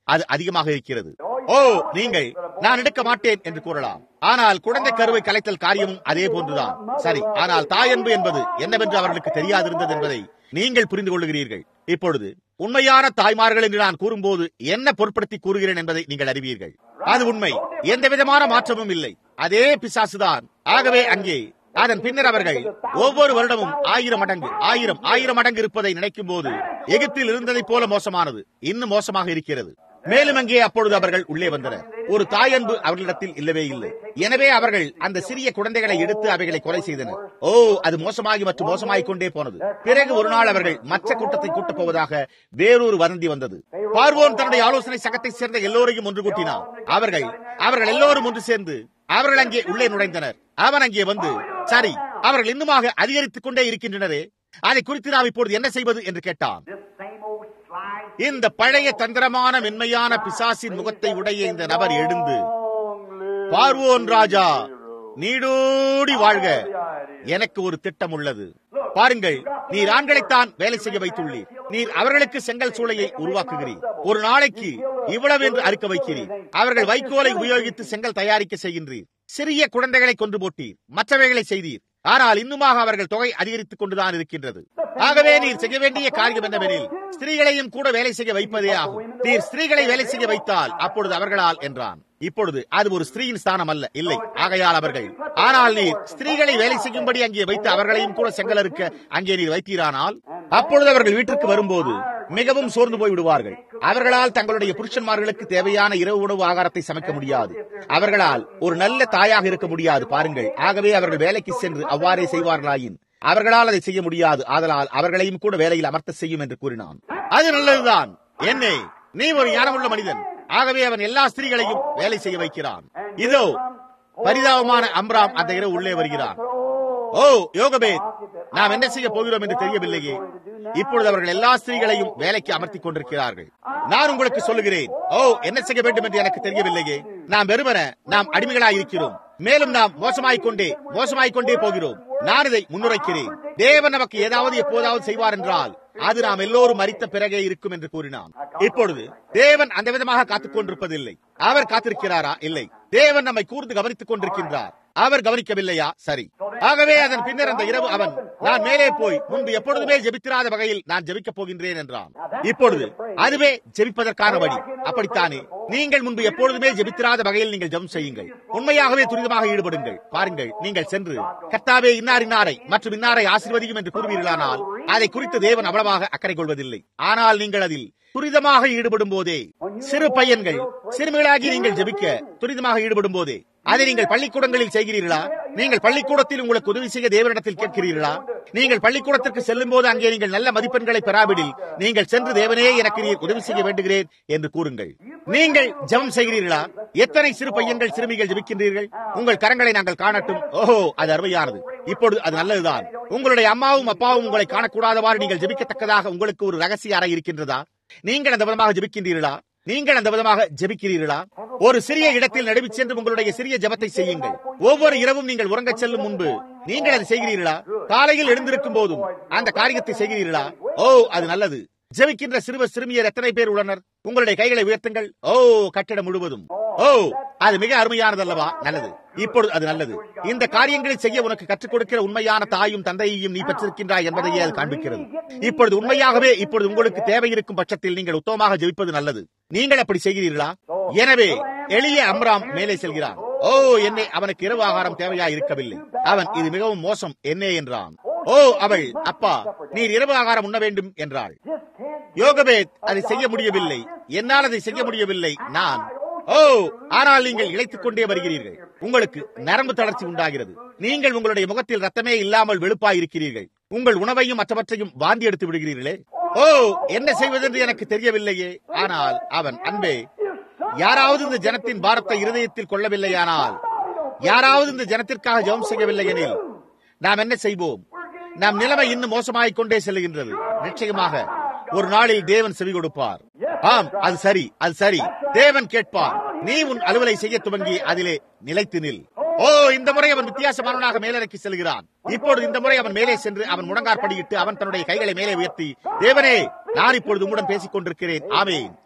அது அதிகமாக இருக்கிறது ஓ நீங்கள் நான் எடுக்க மாட்டேன் என்று கூறலாம் ஆனால் குழந்தை கருவை கலைத்தல் காரியமும் அதே போன்றுதான் சரி ஆனால் தாயன்பு என்பது என்னவென்று அவர்களுக்கு தெரியாதிருந்தது என்பதை நீங்கள் புரிந்து கொள்ளுகிறீர்கள் இப்பொழுது உண்மையான தாய்மார்கள் என்று நான் கூறும்போது என்ன பொருட்படுத்தி கூறுகிறேன் என்பதை நீங்கள் அறிவீர்கள் அது உண்மை எந்த விதமான மாற்றமும் இல்லை அதே பிசாசுதான் ஆகவே அங்கே அதன் பின்னர் அவர்கள் ஒவ்வொரு வருடமும் ஆயிரம் மடங்கு ஆயிரம் ஆயிரம் மடங்கு இருப்பதை நினைக்கும் போது எகிப்தில் இருந்ததைப் போல மோசமானது இன்னும் மோசமாக இருக்கிறது மேலும் அங்கே அப்பொழுது அவர்கள் உள்ளே வந்தனர் ஒரு தாயன்பு அவர்களிடத்தில் இல்லவே இல்லை எனவே அவர்கள் அந்த சிறிய குழந்தைகளை எடுத்து அவைகளை கொலை செய்தனர் ஓ அது மோசமாகி மற்றும் மோசமாகிக் கொண்டே போனது பிறகு ஒரு நாள் அவர்கள் மற்ற கூட்டத்தை கூட்டப் போவதாக வேறொரு வதந்தி வந்தது பார்வோன் தன்னுடைய ஆலோசனை சங்கத்தை சேர்ந்த எல்லோரையும் ஒன்று கூட்டினார் அவர்கள் அவர்கள் எல்லோரும் ஒன்று சேர்ந்து அவர்கள் அங்கே உள்ளே நுழைந்தனர் அவன் அங்கே வந்து சரி அவர்கள் இன்னுமாக அதிகரித்துக் கொண்டே இருக்கின்றனரே அதை குறித்து நாம் இப்பொழுது என்ன செய்வது என்று கேட்டான் இந்த பழைய தந்திரமான மென்மையான பிசாசின் முகத்தை உடைய இந்த நபர் எழுந்து பார்வோன் ராஜா நீடோடி வாழ்க எனக்கு ஒரு திட்டம் உள்ளது பாருங்கள் நீர் ஆண்களைத்தான் வேலை செய்ய வைத்துள்ளீர் நீர் அவர்களுக்கு செங்கல் சூளையை உருவாக்குகிறீர் ஒரு நாளைக்கு இவ்வளவு என்று அறுக்க வைக்கிறீர் அவர்கள் வைக்கோலை உபயோகித்து செங்கல் தயாரிக்க செய்கின்றீர் சிறிய குழந்தைகளை கொண்டு போட்டீர் மற்றவைகளை செய்தீர் ஆனால் இன்னுமாக அவர்கள் தொகை அதிகரித்துக் கொண்டுதான் இருக்கின்றது ஆகவே நீர் செய்ய வேண்டிய காரியம் என்னவெனில் ஸ்திரீகளையும் கூட வேலை செய்ய வைப்பதே ஆகும் நீர் ஸ்திரீகளை வேலை செய்ய வைத்தால் அப்பொழுது அவர்களால் என்றான் இப்பொழுது அது ஒரு ஸ்திரீயின் ஸ்தானம் அல்ல இல்லை ஆகையால் அவர்கள் ஆனால் நீர் ஸ்திரீகளை வேலை செய்யும்படி அங்கே வைத்து அவர்களையும் கூட செங்கலறுக்க அங்கே நீர் வைத்தீரானால் அப்பொழுது அவர்கள் வீட்டிற்கு வரும்போது மிகவும் சோர்ந்து போய் விடுவார்கள் அவர்களால் தங்களுடைய புருஷன்மார்களுக்கு தேவையான இரவு உணவு ஆகாரத்தை சமைக்க முடியாது அவர்களால் ஒரு நல்ல தாயாக இருக்க முடியாது பாருங்கள் ஆகவே அவர்கள் வேலைக்கு சென்று அவ்வாறே செய்வார்களாயின் அவர்களால் அதை செய்ய முடியாது ஆதலால் அவர்களையும் கூட வேலையில் அமர்த்த செய்யும் என்று கூறினான் அது நல்லதுதான் என்னே நீ ஒரு ஞானமுள்ள மனிதன் ஆகவே அவன் எல்லா ஸ்திரீகளையும் வேலை செய்ய வைக்கிறான் இதோ பரிதாபமான அம்ராம் அந்த இரவு உள்ளே வருகிறான் ஓ யோகபேத் நாம் என்ன செய்ய போகிறோம் என்று தெரியவில்லையே இப்பொழுது அவர்கள் எல்லா ஸ்திரீகளையும் வேலைக்கு அமர்த்திக் கொண்டிருக்கிறார்கள் நான் உங்களுக்கு சொல்லுகிறேன் ஓ என்ன செய்ய வேண்டும் என்று எனக்கு தெரியவில்லையே நாம் வெறுமன நாம் அடிமைகளாய் இருக்கிறோம் மேலும் நாம் மோசமாய்க் கொண்டே மோசமாய்க் கொண்டே போகிறோம் நான் இதை முன்னுரைக்கிறேன் தேவன் நமக்கு ஏதாவது எப்போதாவது செய்வார் என்றால் அது நாம் எல்லோரும் மறித்த பிறகே இருக்கும் என்று கூறினான் இப்பொழுது தேவன் அந்த விதமாக காத்துக் கொண்டிருப்பதில்லை அவர் காத்திருக்கிறாரா இல்லை தேவன் நம்மை கூர்ந்து கவனித்துக் கொண்டிருக்கின்றார் அவர் கவனிக்கவில்லையா சரி ஆகவே அதன் பின்னர் அந்த இரவு அவன் நான் மேலே போய் முன்பு எப்பொழுதுமே ஜெபித்திராத வகையில் நான் ஜெபிக்கப் போகின்றேன் என்றான் இப்பொழுது அதுவே ஜெபிப்பதற்கான வழி அப்படித்தானே நீங்கள் முன்பு எப்பொழுதுமே ஜெபித்திராத வகையில் நீங்கள் ஜெபம் செய்யுங்கள் உண்மையாகவே துரிதமாக ஈடுபடுங்கள் பாருங்கள் நீங்கள் சென்று கர்த்தாவே இன்னார் இன்னாரை மற்றும் இன்னாரை ஆசீர்வதிக்கும் என்று கூறுவீர்களானால் அதை குறித்து தேவன் அவ்வளவாக அக்கறை கொள்வதில்லை ஆனால் நீங்கள் அதில் துரிதமாக ஈடுபடும் போதே சிறு பையன்கள் சிறுமிகளாகி நீங்கள் ஜெபிக்க துரிதமாக ஈடுபடும் போதே அதை நீங்கள் பள்ளிக்கூடங்களில் செய்கிறீர்களா நீங்கள் பள்ளிக்கூடத்தில் உங்களுக்கு உதவி செய்ய தேவனிடத்தில் கேட்கிறீர்களா நீங்கள் பள்ளிக்கூடத்திற்கு செல்லும் போது அங்கே நீங்கள் நல்ல மதிப்பெண்களை பெறாவிடில் நீங்கள் சென்று தேவனே எனக்கு நீர் உதவி செய்ய வேண்டுகிறேன் என்று கூறுங்கள் நீங்கள் ஜெபம் செய்கிறீர்களா எத்தனை சிறு பையன்கள் சிறுமிகள் ஜெபிக்கின்றீர்கள் உங்கள் கரங்களை நாங்கள் காணட்டும் ஓஹோ அது அருமையானது இப்பொழுது அது நல்லதுதான் உங்களுடைய அம்மாவும் அப்பாவும் உங்களை காணக்கூடாதவாறு நீங்கள் ஜெபிக்கத்தக்கதாக உங்களுக்கு ஒரு ரகசிய அறை இருக்கின்றதா நீங்கள் அந்த விதமாக ஜெபிக்கின்றீர்களா நீங்கள் அந்த விதமாக ஜெபிக்கிறீர்களா ஒரு சிறிய இடத்தில் நடுவி சென்று உங்களுடைய சிறிய ஜெபத்தை செய்யுங்கள் ஒவ்வொரு இரவும் நீங்கள் உறங்கச் செல்லும் முன்பு நீங்கள் அதை செய்கிறீர்களா காலையில் எழுந்திருக்கும் போதும் அந்த காரியத்தை செய்கிறீர்களா ஓ அது நல்லது ஜெபிக்கின்ற சிறுவர் சிறுமியர் எத்தனை பேர் உள்ளனர் உங்களுடைய கைகளை உயர்த்துங்கள் ஓ கட்டிடம் முழுவதும் ஓ அது மிக அருமையானது அல்லவா நல்லது இப்பொழுது அது நல்லது இந்த காரியங்களை செய்ய உனக்கு கற்றுக் கொடுக்கிற உண்மையான தாயும் தந்தையையும் நீ பெற்றிருக்கின்றாய் என்பதையே அது காண்பிக்கிறது இப்பொழுது உண்மையாகவே இப்பொழுது உங்களுக்கு தேவை இருக்கும் பட்சத்தில் நீங்கள் உத்தமமாக ஜெபிப்பது நல்லது நீங்கள் அப்படி செய்கிறீர்களா எனவே எளிய அம்ராம் மேலே செல்கிறான் ஓ என்னை அவனுக்கு இரவு ஆகாரம் தேவையா இருக்கவில்லை அவன் இது மிகவும் மோசம் என்னே என்றான் ஓ அவள் அப்பா நீர் இரவு ஆகாரம் உண்ண வேண்டும் என்றாள் யோகபேத் அதை செய்ய முடியவில்லை என்னால் அதை செய்ய முடியவில்லை நான் ஓ ஆனால் நீங்கள் இழைத்துக் கொண்டே வருகிறீர்கள் உங்களுக்கு நரம்பு தளர்ச்சி உண்டாகிறது நீங்கள் உங்களுடைய முகத்தில் ரத்தமே இல்லாமல் வெளுப்பாய் இருக்கிறீர்கள் உங்கள் உணவையும் மற்றவற்றையும் வாந்தி எடுத்து விடுகிறீர்களே ஓ என்ன செய்வதென்று எனக்கு தெரியவில்லையே ஆனால் அவன் அன்பே யாராவது இந்த ஜனத்தின் பாரத்தை இருதயத்தில் கொள்ளவில்லையானால் யாராவது இந்த ஜனத்திற்காக ஜெபம் செய்யவில்லை எனில் நாம் என்ன செய்வோம் நம் நிலைமை இன்னும் மோசமாகிக் கொண்டே செல்கின்றது நிச்சயமாக ஒரு நாளில் தேவன் செவி கொடுப்பார் ஆம் அது சரி அது சரி தேவன் கேட்பார் நீ உன் அலுவலை செய்ய துவங்கி அதிலே நிலைத்து நில் ஓ இந்த முறை அவன் வித்தியாசமானவனாக மேலிறக்கி செல்கிறான் இப்பொழுது இந்த முறை அவன் மேலே சென்று அவன் முடங்கார் படியிட்டு அவன் தன்னுடைய கைகளை மேலே உயர்த்தி தேவனே நான் இப்பொழுது உம்முடன் பேசிக் கொண்டிருக்கிறேன் ஆமேன்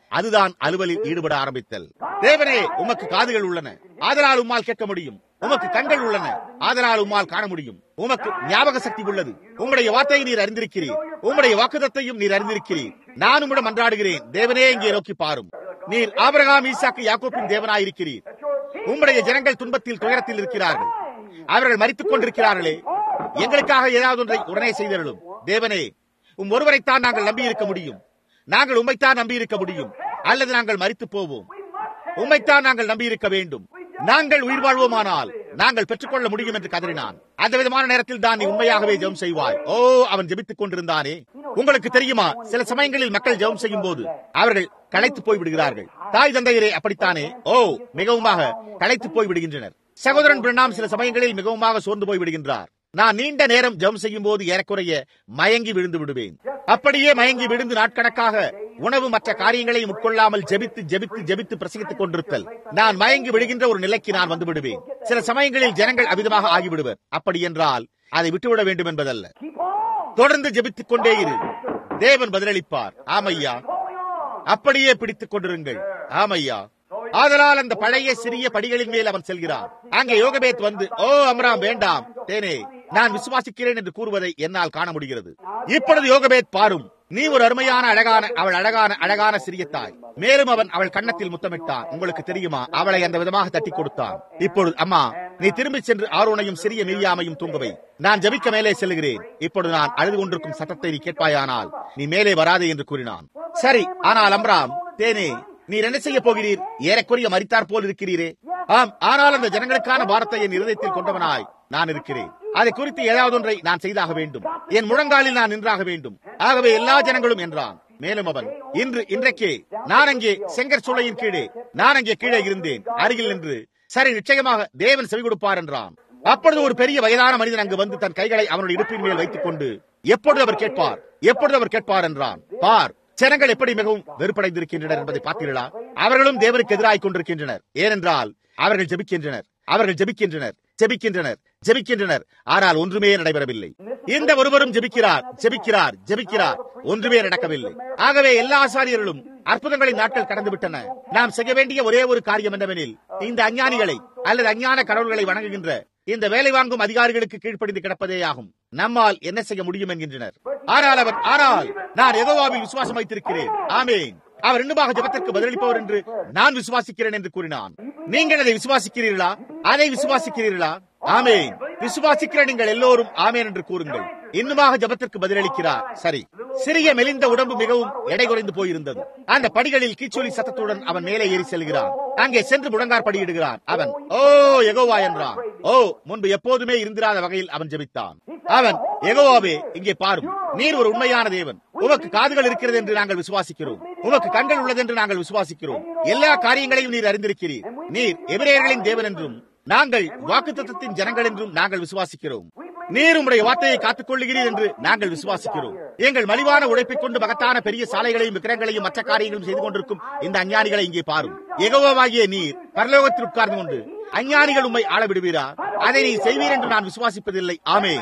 அதுதான் அலுவலில் ஈடுபட ஆரம்பித்தல் தேவனே உமக்கு காதுகள் உள்ளன ஆதலால் உம்மால் கேட்க முடியும் உமக்கு கண்கள் உள்ளன ஆதலால் உம்மால் காண முடியும் உமக்கு ஞாபக சக்தி உள்ளது உம்முடைய வார்த்தையை நீர் அறிந்திருக்கிறீர் உம்முடைய வாக்குதத்தையும் நீர் அறிந்திருக்கிறீர் நான் உம்மிடம் மன்றாடுகிறேன் தேவனே இங்கே நோக்கி பாரும் நீர் ஆபிரகாம் ஈசாக்கு யாக்கோப்பின் தேவனாயிருக்கிறீர் உம்முடைய ஜனங்கள் துன்பத்தில் துயரத்தில் இருக்கிறார்கள் அவர்கள் மறித்துக் கொண்டிருக்கிறார்களே எங்களுக்காக ஏதாவது ஒன்றை உடனே செய்தருளும் தேவனே உம் ஒருவரைத்தான் நாங்கள் நம்பியிருக்க முடியும் நாங்கள் உம்மைத்தான் நம்பியிருக்க முடியும் அல்லது நாங்கள் மறித்து போவோம் உம்மைத்தான் நாங்கள் நம்பியிருக்க வேண்டும் நாங்கள் உயிர் வாழ்வோமானால் நாங்கள் பெற்றுக்கொள்ள முடியும் என்று கதறினான் அந்த விதமான நேரத்தில் தான் நீ உண்மையாகவே ஜெபம் செய்வாய் ஓ அவன் ஜெபித்துக் கொண்டிருந்தானே உங்களுக்கு தெரியுமா சில சமயங்களில் மக்கள் ஜெபம் செய்யும் போது அவர்கள் களைத்து போய் விடுகிறார்கள் தாய் தந்தையரே அப்படித்தானே ஓ மிகவுமாக களைத்து போய் விடுகின்றனர் சகோதரன் பிரணாம் சில சமயங்களில் மிகவுமாக சோர்ந்து போய் விடுகின்றார் நான் நீண்ட நேரம் ஜெபம் செய்யும் போது ஏறக்குறைய மயங்கி விழுந்து விடுவேன் அப்படியே மயங்கி விழுந்து நாட்கணக்காக உணவு மற்ற காரியங்களை உட்கொள்ளாமல் ஜெபித்து ஜெபித்து ஜெபித்து பிரசங்கித்துக் கொண்டிருத்தல் நான் மயங்கி விடுகின்ற ஒரு நிலைக்கு நான் வந்து விடுவேன் சில சமயங்களில் ஜனங்கள் அவிதமாக ஆகிவிடுவர் அப்படி என்றால் அதை விட்டுவிட வேண்டும் என்பதல்ல தொடர்ந்து ஜெபித்துக் கொண்டே இரு தேவன் பதிலளிப்பார் ஆமையா அப்படியே பிடித்துக் கொண்டிருங்கள் ஆமையா ஆதலால் அந்த பழைய சிறிய படிகளின் மேல் அவன் செல்கிறான் அங்கே யோகபேத் வந்து ஓ அம்ராம் வேண்டாம் தேனே நான் விசுவாசிக்கிறேன் என்று கூறுவதை என்னால் காண முடிகிறது இப்பொழுது யோகபேத் பாரும் நீ ஒரு அருமையான அழகான அவள் அழகான அழகான சிறிய தாய் மேலும் அவன் அவள் கன்னத்தில் முத்தமிட்டான் உங்களுக்கு தெரியுமா அவளை அந்த விதமாக தட்டி கொடுத்தான் இப்பொழுது அம்மா நீ திரும்பி சென்று ஆரோனையும் சிறிய மீறியாமையும் தூங்கவை நான் ஜபிக்க மேலே செல்கிறேன் இப்பொழுது நான் அழுது கொண்டிருக்கும் சத்தத்தை நீ கேட்பாயானால் நீ மேலே வராதே என்று கூறினான் சரி ஆனால் அம்ராம் தேனே நீர் என்ன செய்ய போகிறீர் ஏறக்குறைய மறித்தார் போல் இருக்கிறீரே ஆம் ஆனால் அந்த ஜனங்களுக்கான பாரத்தை என் இருதயத்தில் கொண்டவனாய் நான் இருக்கிறேன் அதை குறித்து ஏதாவது ஒன்றை நான் செய்தாக வேண்டும் என் முழங்காலில் நான் நின்றாக வேண்டும் ஆகவே எல்லா ஜனங்களும் என்றான் மேலும் அவன் இன்று இன்றைக்கே நான் அங்கே செங்கர் சூளையின் கீழே நான் அங்கே கீழே இருந்தேன் அருகில் நின்று சரி நிச்சயமாக தேவன் செவி கொடுப்பார் என்றான் அப்பொழுது ஒரு பெரிய வயதான மனிதன் அங்கு வந்து தன் கைகளை அவனுடைய இடுப்பின் மேல் வைத்துக் கொண்டு எப்பொழுது அவர் கேட்பார் எப்பொழுது அவர் கேட்பார் என்றான் பார் ஜனங்கள் எப்படி மிகவும் வெறுப்படைந்திருக்கின்றனர் என்பதை பார்த்தீர்களா அவர்களும் தேவனுக்கு எதிராய் கொண்டிருக்கின்றனர் ஏனென்றால் அவர்கள் ஜெபிக்கின்றனர் அவர்கள் ஜெபிக்கின்றனர் ஜெபிக்கின்றனர் ஜெபிக்கின்றனர் ஆனால் ஒன்றுமே நடைபெறவில்லை இந்த ஒருவரும் ஜெபிக்கிறார் ஜெபிக்கிறார் ஜெபிக்கிறார் ஒன்றுமே நடக்கவில்லை ஆகவே எல்லா ஆசாரியர்களும் அற்புதங்களின் நாட்கள் கடந்து விட்டன நாம் செய்ய வேண்டிய ஒரே ஒரு காரியம் என்னவெனில் இந்த அஞ்ஞானிகளை அல்லது அஞ்ஞான கடவுள்களை வணங்குகின்ற இந்த வேலை வாங்கும் அதிகாரிகளுக்கு கீழ்ப்படிந்து கிடப்பதே ஆகும் நம்மால் என்ன செய்ய முடியும் என்கின்றனர் ஆனால் அவர் ஆனால் நான் எகோவாவில் விசுவாசம் வைத்திருக்கிறேன் ஆமேன் அவர் இன்னுமாக ஜபத்திற்கு பதிலளிப்பவர் என்று நான் விசுவாசிக்கிறேன் என்று கூறினான் நீங்கள் அதை விசுவாசிக்கிறீர்களா அதை விசுவாசிக்கிறீர்களா ஆமேன் விசுவாசிக்கிற நீங்கள் எல்லோரும் ஆமேன் என்று கூறுங்கள் இன்னுமாக ஜபத்திற்கு பதிலளிக்கிறார் சரி சிறிய மெலிந்த உடம்பு மிகவும் எடை குறைந்து போயிருந்தது அந்த படிகளில் கீச்சொலி சத்தத்துடன் அவன் மேலே ஏறி செல்கிறான் அங்கே சென்று முழங்கார் படியிடுகிறான் அவன் ஓ எகோவா என்றான் ஓ முன்பு எப்போதுமே இருந்திராத வகையில் அவன் ஜெபித்தான் அவன் எகோவாவே இங்கே பாரும் நீர் ஒரு உண்மையான தேவன் உமக்கு காதுகள் இருக்கிறது என்று நாங்கள் விசுவாசிக்கிறோம் உமக்கு கண்கள் உள்ளது என்று நாங்கள் விசுவாசிக்கிறோம் எல்லா காரியங்களையும் நீர் அறிந்திருக்கிறீர் நீர் எபிரேயர்களின் தேவன் என்றும் நாங்கள் வாக்குத்தத்தின் ஜனங்கள் என்றும் நாங்கள் விசுவாசிக்கிறோம் நீர் உம்முடைய வார்த்தையை காத்துக் கொள்ளுகிறீர் என்று நாங்கள் விசுவாசிக்கிறோம் எங்கள் மலிவான உழைப்பைக் கொண்டு மகத்தான பெரிய சாலைகளையும் விக்கிரங்களையும் மற்ற காரியங்களும் செய்து கொண்டிருக்கும் இந்த அஞ்ஞானிகளை இங்கே பாரும் எகோவாகிய நீர் பரலோகத்தில் உட்கார்ந்து கொண்டு அஞ்ஞானிகள் உம்மை ஆள விடுவீரா அதை நீ செய்வீர் என்று நான் விசுவாசிப்பதில்லை ஆமேன்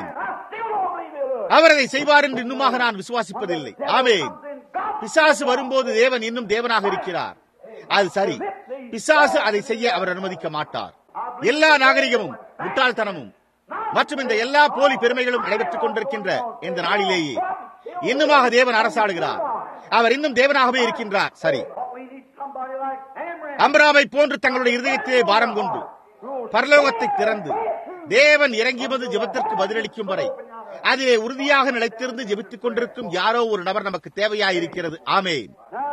அவர் அதை செய்வார் என்று இன்னுமாக நான் விசுவாசிப்பதில்லை ஆமேன் பிசாசு வரும்போது தேவன் இன்னும் தேவனாக இருக்கிறார் அது சரி பிசாசு அதை செய்ய அவர் அனுமதிக்க மாட்டார் எல்லா நாகரிகமும் முட்டாள்தனமும் மற்றும் இந்த எல்லா போலி பெருமைகளும் நடைபெற்றுக் கொண்டிருக்கின்ற இந்த நாளிலேயே இன்னுமாக தேவன் அரசாடுகிறார் அவர் இன்னும் தேவனாகவே இருக்கின்றார் சரி அம்ராவை போன்று தங்களுடைய இருதயத்திலே பாரம் கொண்டு பரலோகத்தை திறந்து தேவன் இறங்கியது ஜெபத்திற்கு பதிலளிக்கும் வரை அதிலே உறுதியாக நிலைத்திருந்து ஜெபித்துக் கொண்டிருக்கும் யாரோ ஒரு நபர் நமக்கு தேவையாயிருக்கிறது ஆமேன்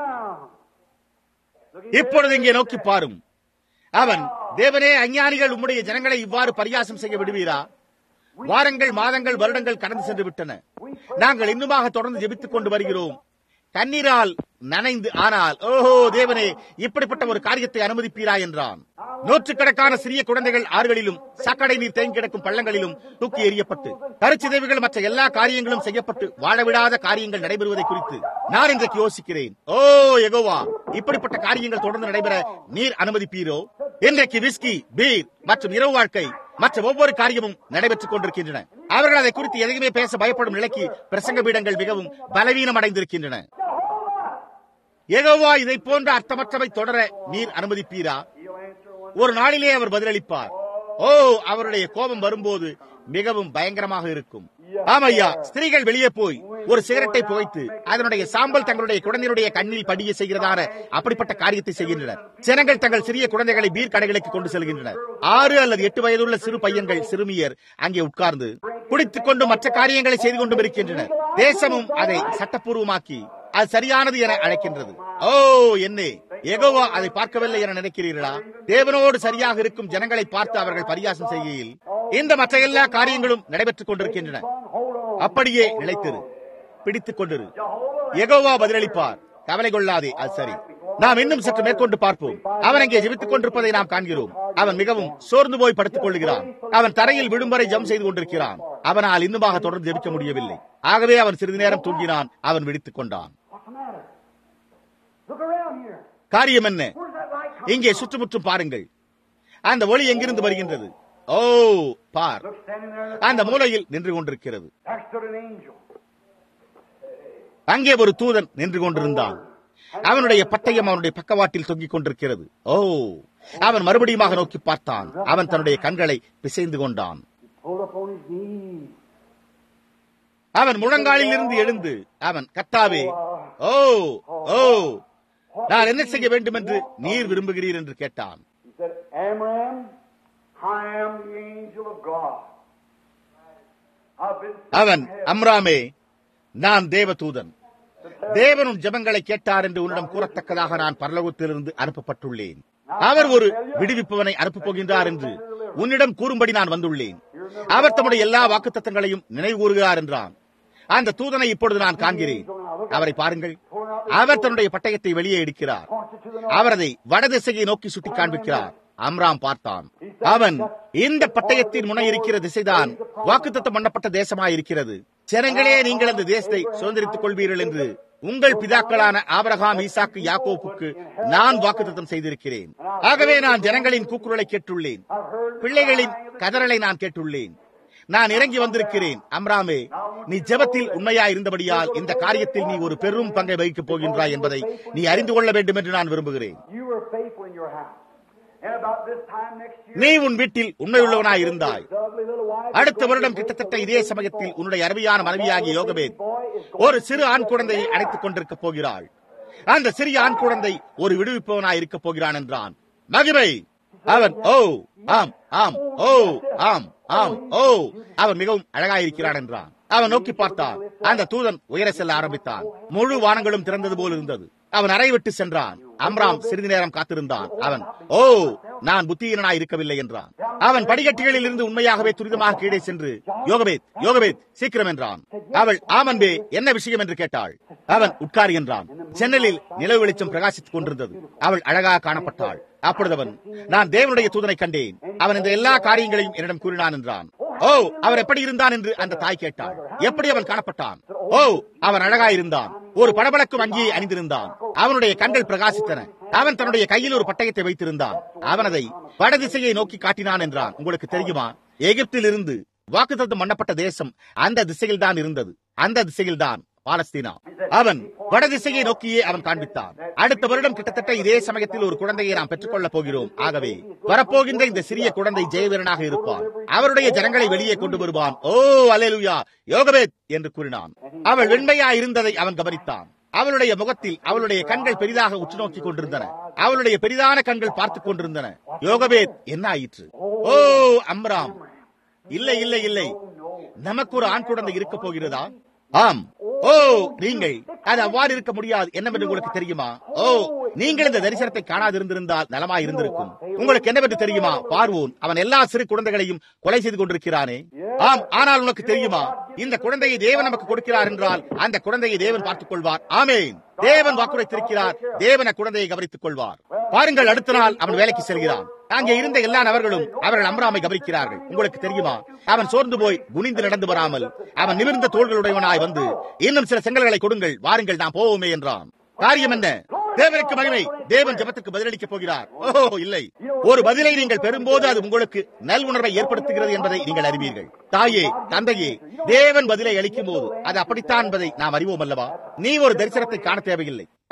இப்பொழுது இங்கே நோக்கி பாரும் அவன் தேவனே அஞ்ஞானிகள் உம்முடைய ஜனங்களை இவ்வாறு பரியாசம் செய்ய விடுவீரா வாரங்கள் மாதங்கள் வருடங்கள் கடந்து சென்று விட்டன நாங்கள் இன்னுமாக தொடர்ந்து ஜெபித்துக் கொண்டு வருகிறோம் கண்ணீரால் நனைந்து ஆனால் ஓஹோ தேவனே இப்படிப்பட்ட ஒரு காரியத்தை அனுமதிப்பீரா என்றான் நூற்றுக்கணக்கான சிறிய குழந்தைகள் ஆறுகளிலும் சாக்கடை நீர் தேங்கி கிடக்கும் பள்ளங்களிலும் தூக்கி எறியப்பட்டு கருச்சிதைவுகள் மற்ற எல்லா காரியங்களும் செய்யப்பட்டு வாழவிடாத காரியங்கள் நடைபெறுவதை குறித்து நான் இன்றைக்கு யோசிக்கிறேன் ஓ எகோவா இப்படிப்பட்ட காரியங்கள் தொடர்ந்து நடைபெற நீர் அனுமதிப்பீரோ இன்றைக்கு விஸ்கி பீர் மற்றும் இரவு வாழ்க்கை மற்ற ஒவ்வொரு காரியமும் நடைபெற்றுக் கொண்டிருக்கின்றன அவர்கள் அதை குறித்து எதையுமே பேச பயப்படும் நிலைக்கு பிரசங்க பீடங்கள் மிகவும் பலவீனம் அடைந்திருக்கின்றன ஏகோவா இதை போன்ற அர்த்தமற்றவை தொடர நீர் அனுமதிப்பீரா He'll answer one. ஒரு நாளிலே அவர் பதிலளிப்பார் ஓ அவருடைய கோபம் வரும்போது மிகவும் பயங்கரமாக இருக்கும் ஆமையா ஸ்திரீகள் வெளியே போய் ஒரு சிகரெட்டை புகைத்து அதனுடைய சாம்பல் தங்களுடைய குழந்தையுடைய கண்ணில் படிய செய்கிறதான அப்படிப்பட்ட காரியத்தை செய்கின்றனர் ஜனங்கள் தங்கள் சிறிய குழந்தைகளை பீர் கடைகளுக்கு கொண்டு செல்கின்றனர் ஆறு அல்லது எட்டு வயதுள்ள சிறு பையன்கள் சிறுமியர் அங்கே உட்கார்ந்து குடித்துக் கொண்டு மற்ற காரியங்களை செய்து கொண்டும் இருக்கின்றனர் தேசமும் அதை சட்டப்பூர்வமாக்கி அது சரியானது என அழைக்கின்றது ஓ என்னே எகோவா அதை பார்க்கவில்லை என நினைக்கிறீர்களா தேவனோடு சரியாக இருக்கும் ஜனங்களை பார்த்து அவர்கள் பரியாசம் செய்கையில் இந்த மற்ற எல்லா காரியங்களும் நடைபெற்றுக் கொண்டிருக்கின்றன Hold on. அப்படியே நிலைத்திரு பிடித்துக் கொண்டிரு எகோவா பதிலளிப்பார் கவலை கொள்ளாதே அது சரி நாம் இன்னும் சற்று மேற்கொண்டு பார்ப்போம் அவன் அங்கே ஜெபித்துக் கொண்டிருப்பதை நாம் காண்கிறோம் அவன் மிகவும் சோர்ந்து போய் படுத்துக் கொள்கிறான் அவன் தரையில் விடும் வரை ஜம் செய்து கொண்டிருக்கிறான் அவனால் இன்னுமாக தொடர்ந்து ஜெபிக்க முடியவில்லை ஆகவே அவன் சிறிது நேரம் தூங்கினான் அவன் விழித்துக் கொண்டான் What's the matter? Look around here. காரியம் என்ன Where's that light coming இங்கே சுற்றுமுற்றும் பாருங்கள் அந்த ஒளி எங்கிருந்து வருகின்றது ஓ பார் Look, standing there. in the அந்த corner. மூலையில் நின்று கொண்டிருக்கிறது There stood an angel. அங்கே ஒரு தூதன் நின்று கொண்டிருந்தான் அவனுடைய பட்டயம் அவனுடைய பக்கவாட்டில் தொங்கிக் கொண்டிருக்கிறது ஓ அவன் மறுபடியுமாக நோக்கி பார்த்தான் அவன் தன்னுடைய கண்களை பிசைந்து கொண்டான் Pulled up on his knees. அவன் முழங்காலில் இருந்து எழுந்து அவன் கத்தாவே ஓ ஓ நான் என்ன செய்ய வேண்டும் என்று நீர் விரும்புகிறீர் என்று கேட்டான் He said, Amram, I am the angel of God. I've been sent அவன் from heaven அம்ராமே நான் தேவதூதன் தேவன் உன் ஜெபங்களை கேட்டார் என்று உன்னிடம் கூறத்தக்கதாக நான் பரலோகத்திலிருந்து அனுப்பப்பட்டுள்ளேன் அவர் ஒரு விடுவிப்பவனை அனுப்பப் போகின்றார் என்று உன்னிடம் கூறும்படி நான் வந்துள்ளேன் அவர் தம்முடைய எல்லா வாக்குத்தத்தங்களையும் நினைவு கூறுகிறார் என்றான் அந்த தூதனை இப்பொழுது நான் காண்கிறேன் அவரை பாருங்கள் அவர் தன்னுடைய பட்டயத்தை வெளியே எடுக்கிறார் pointed to the அவர் அதை வடதிசையை நோக்கி சுட்டி காண்பிக்கிறார் அம்ராம் பார்த்தான் அவன் இந்த பட்டயத்தின் முனை இருக்கிற திசைதான் வாக்குத்தத்தம் பண்ணப்பட்ட தேசமாயிருக்கிறது ஜனங்களே நீங்கள் அந்த தேசத்தை சுதந்திரித்துக் கொள்வீர்கள் என்று உங்கள் பிதாக்களான ஆபிரகாம் ஈசாக்கு யாக்கோப்புக்கு நான் வாக்குத்தத்தம் செய்திருக்கிறேன் ஆகவே நான் ஜனங்களின் கூக்குரலை கேட்டுள்ளேன் பிள்ளைகளின் கதறலை நான் கேட்டுள்ளேன் நான் இறங்கி வந்திருக்கிறேன் அம்ராமே நீ ஜெபத்தில் உண்மையா இருந்தபடியால் இந்த காரியத்தில் நீ ஒரு பெரும் பங்கை வகிக்கப் போகின்றாய் என்பதை நீ அறிந்து கொள்ள வேண்டும் என்று நான் விரும்புகிறேன் You were faithful in your house. And about this time next year, நீ உன் வீட்டில் உண்மையுள்ளவனாய் இருந்தாய் this ugly little wife அடுத்த வருடம் கிட்டத்தட்ட இதே சமயத்தில் உன்னுடைய அருமையான மனைவியாகிய யோகபேத் ஒரு சிறு ஆண் குழந்தையை அழைத்துக் கொண்டிருக்கப் போகிறாள் அந்த சிறிய ஆண் குழந்தை ஒரு விடுவிப்பவனாய் இருக்கப் போகிறான் என்றான் மகிமை அவன் ஓ ஆம் ஆம் ஓ ஆம் ஆம் ஓ அவன் மிகவும் அழகாயிருக்கிறான் என்றான் அவன் நோக்கி பார்த்தான் அந்த தூதன் உயர செல்ல ஆரம்பித்தான் முழு வானங்களும் திறந்தது போல் இருந்தது அவன் அறை விட்டு சென்றான் அம்ராம் சிறிது நேரம் காத்திருந்தான் அவன் ஓ நான் புத்தியீனனாய் இருக்கவில்லை என்றான் அவன் படிக்கட்டுகளில் இருந்து உண்மையாகவே துரிதமாக கீழே சென்று யோகபேத் யோகபேத் சீக்கிரம் என்றான் அவள் ஆமன்பே என்ன விஷயம் என்று கேட்டாள் அவன் உட்கார் என்றான் ஜன்னலில் நிலவு வெளிச்சம் பிரகாசித்துக் கொண்டிருந்தது அவள் அழகாக காணப்பட்டாள் அப்பொழுது அவன் நான் தேவனுடைய தூதனை கண்டேன் அவன் இந்த எல்லா காரியங்களையும் என்னிடம் கூறினான் என்றான் ஓ அவர் எப்படி இருந்தான் என்று அந்த தாய் கேட்டாள் எப்படி அவன் காணப்பட்டான் ஓ அவன் அழகாயிருந்தான் ஒரு படபடக்கும் அங்கியை அணிந்திருந்தான் அவனுடைய கண்கள் பிரகாசித்தன அவன் தன்னுடைய கையில் ஒரு பட்டயத்தை வைத்திருந்தான் அவன் அதை வடதிசையை நோக்கி காட்டினான் என்றான் உங்களுக்கு தெரியுமா எகிப்தில் இருந்து வாக்குத்தத்தம் பண்ணப்பட்ட தேசம் அந்த திசையில் தான் இருந்தது அந்த திசையில் தான் பாலஸ்தீனா அவன் வடதிசையை நோக்கியே அவன் காண்பித்தான் அடுத்த வருடம் கிட்டத்தட்ட இதே சமயத்தில் ஒரு குழந்தையை நாம் பெற்றுக்கொள்ளப் போகிறோம் ஆகவே வரப்போகின்ற இந்த சிறிய குழந்தை ஜெயவீரனாக இருப்பான் அவருடைய ஜனங்களை வெளியே கொண்டு வருவான் ஓ அலேலுயா யோகபேத் என்று கூறினான் அவள் வெண்மையா இருந்ததை அவன் கவனித்தான் அவளுடைய முகத்தில் அவளுடைய கண்கள் பெரிதாக உற்று நோக்கிக் கொண்டிருந்தன அவளுடைய பெரிதான கண்கள் பார்த்துக் கொண்டிருந்தன யோகபேத் என்ன ஆயிற்று ஓ அம்ராம் இல்லை இல்லை இல்லை நமக்கு ஒரு ஆண் குழந்தை இருக்க போகிறதா ஆம் ஓ நீங்கள் அது அவ்வாறு இருக்க முடியாது என்னவென்று உங்களுக்கு தெரியுமா ஓ நீங்கள் இந்த தரிசனத்தை காணாதிருந்திருந்தால் நலமா இருந்திருக்கும் உங்களுக்கு என்னவென்று தெரியுமா பார்வோன் அவன் எல்லா சிறு குழந்தைகளையும் கொலை செய்து கொண்டிருக்கிறானே ஆம் ஆனால் உனக்கு தெரியுமா இந்த குழந்தையை தேவன் நமக்கு கொடுக்கிறார் என்றால் அந்த குழந்தையை தேவன் பார்த்துக் கொள்வார் ஆமேன் தேவன் வாக்குரைத்திருக்கிறார் தேவன் அக்குழந்தையை கவனித்துக் கொள்வார் பாருங்கள் அடுத்த நாள் அவன் வேலைக்கு செல்கிறான் அங்கே இருந்த எல்லா நபர்களும் அவர்கள் அம்ராமை கவனிக்கிறார்கள் உங்களுக்கு தெரியுமா அவன் சோர்ந்து போய் குனிந்து நடந்து வராமல் அவன் நிமிர்ந்த தோள்களுடையவனாய் வந்து இன்னும் சில செங்கல்களை கொடுங்கள் வாருங்கள் நாம் போவோமே என்றான் காரியம் என்ன தேவனுக்கு மகிமை தேவன் ஜபத்துக்கு பதிலளிக்கப் போகிறார் ஓ இல்லை ஒரு பதிலை நீங்கள் பெறும்போது அது உங்களுக்கு நல் உணர்வை ஏற்படுத்துகிறது என்பதை நீங்கள் அறிவீர்கள் தாயே தந்தையே தேவன் பதிலை அளிக்கும் போது அது அப்படித்தான் என்பதை நாம் அறிவோம் அல்லவா நீ ஒரு தரிசனத்தை காண தேவையில்லை